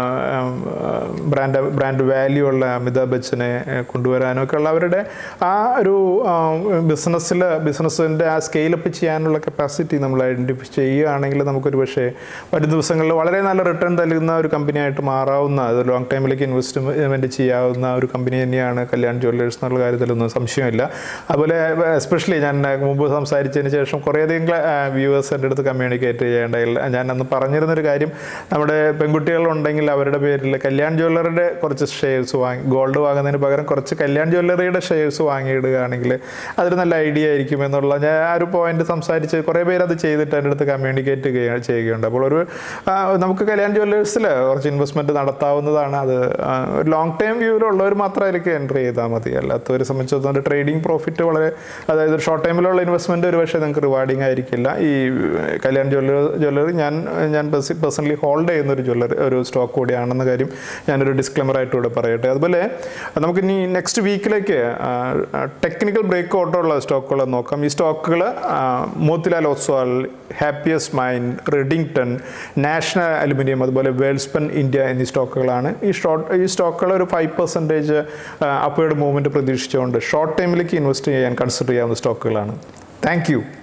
ബ്രാൻഡ് ബ്രാൻഡ് വാല്യൂ ഉള്ള അമിതാഭ് ബച്ചനെ ആ, കൊണ്ടുവരാനും ഒക്കെ ഉള്ള അവരുടെ ആ ഒരു ബിസിനസ്സിൽ ബിസിനസ്സിൻ്റെ ആ സ്കെയിലപ്പ് ചെയ്യാനുള്ള കപ്പാസിറ്റി നമ്മൾ ഐഡൻറ്റിഫൈ ചെയ്യുകയാണെങ്കിൽ നമുക്കൊരു പക്ഷേ വരും ദിവസങ്ങളിൽ വളരെ നല്ല റിട്ടേൺ നൽകുന്ന ഒരു കമ്പനിയായിട്ട് മാറാവുന്ന അത് ലോങ് ടൈമിലേക്ക് ഇൻവെസ്റ്റ്മെൻറ്റ് ചെയ്യാവുന്ന ഒരു കമ്പനി തന്നെയാണ് കല്യാൺ ജ്വല്ലേഴ്സ് എന്നുള്ള കാര്യത്തിലൊന്നും സംശയമില്ല അതുപോലെ എസ്പെഷ്യലി ഞാൻ മുമ്പ് സംസാരിച്ചതിന് ശേഷം കുറേയധികം വ്യൂവേഴ്സ് എൻ്റെ അടുത്ത് കമ്മ്യൂണിക്കേറ്റ് ചെയ്യേണ്ടതില്ല ഞാൻ അന്ന് പറഞ്ഞിരുന്നൊരു കാര്യം നമ്മുടെ പെൺകുട്ടികളുണ്ടെങ്കിൽ അവരുടെ പേരിൽ കല്യാൺ ജ്വല്ലറിയുടെ കുറച്ച് ഷെയർസ് വാങ്ങി ഗോൾഡ് വാങ്ങുന്നതിന് പകരം കുറച്ച് കല്യാൺ ജ്വല്ലറിയുടെ ഷെയർസ് വാങ്ങിയിടുകയാണെങ്കിൽ അതൊരു നല്ല ഐഡിയ ആയിരിക്കും എന്നുള്ള ഞാൻ ആ ഒരു പോയിന്റ് സംസാരിച്ച് കുറേ പേര് അത് ചെയ്തിട്ട് എൻ്റെ അടുത്ത് കമ്മ്യൂണിക്കേറ്റ് ചെയ്യുകയുണ്ട് അപ്പോൾ ഒരു ആ, നമുക്ക് കല്യാൺ ജ്വല്ലേഴ്സിൽ കുറച്ച് ഇൻവെസ്റ്റ്മെൻറ്റ് നടത്താവുന്നതാണ് അത് ആ, ഒരു ലോങ് ടൈം വ്യൂവിലുള്ളവർ മാത്രം അതിലേക്ക് എൻട്രി ചെയ്താൽ മതി അല്ലാത്തവരെ സംബന്ധിച്ചിടത്തോളം ട്രേഡിംഗ് പ്രോഫിറ്റ് വളരെ അതായത് ഷോർട്ട് ടൈമിലുള്ള ഇൻവെസ്റ്റ്മെൻറ്റ് ഒരു പക്ഷേ നിങ്ങൾക്ക് റിവാർഡിംഗ് ആയിരിക്കില്ല ഈ കല്യാൺ ജ്വല്ലറി ജ്വല്ലറി ഞാൻ ഞാൻ പേഴ്സണലി ഹോൾഡ് ചെയ്യുന്ന ഒരു ജ്വല്ലറി ഒരു സ്റ്റോക്ക് കൂടിയാണെന്ന കാര്യം ഞാനൊരു ഡിസ്ക്ലെമർ ആയിട്ട് ഇവിടെ പറയട്ടെ അതുപോലെ നമുക്ക് ഇനി നെക്സ്റ്റ് വീക്കിലേക്ക് ടെക്നിക്കൽ ബ്രേക്ക് ഔട്ടുള്ള സ്റ്റോക്കുകൾ നോക്കാം ഈ സ്റ്റോക്കുകൾ Motilal Oswal happiest mind Redington national aluminium അതുപോലെ വേൾസ്പൻ ഇന്ത്യ എന്നീ സ്റ്റോക്കുകളാണ് ഈ സ്റ്റോക്ക് ഈ സ്റ്റോക്കുകൾ ഒരു ഫൈവ് പെർസെൻറ്റേജ് അപ്വേർഡ് മൂവ്മെൻറ്റ് പ്രതീക്ഷിച്ചുകൊണ്ട് ഷോർട്ട് ടൈമിലേക്ക് ഇൻവെസ്റ്റ് ചെയ്യാൻ കൺസിഡർ ചെയ്യാവുന്ന സ്റ്റോക്കുകളാണ് താങ്ക് യു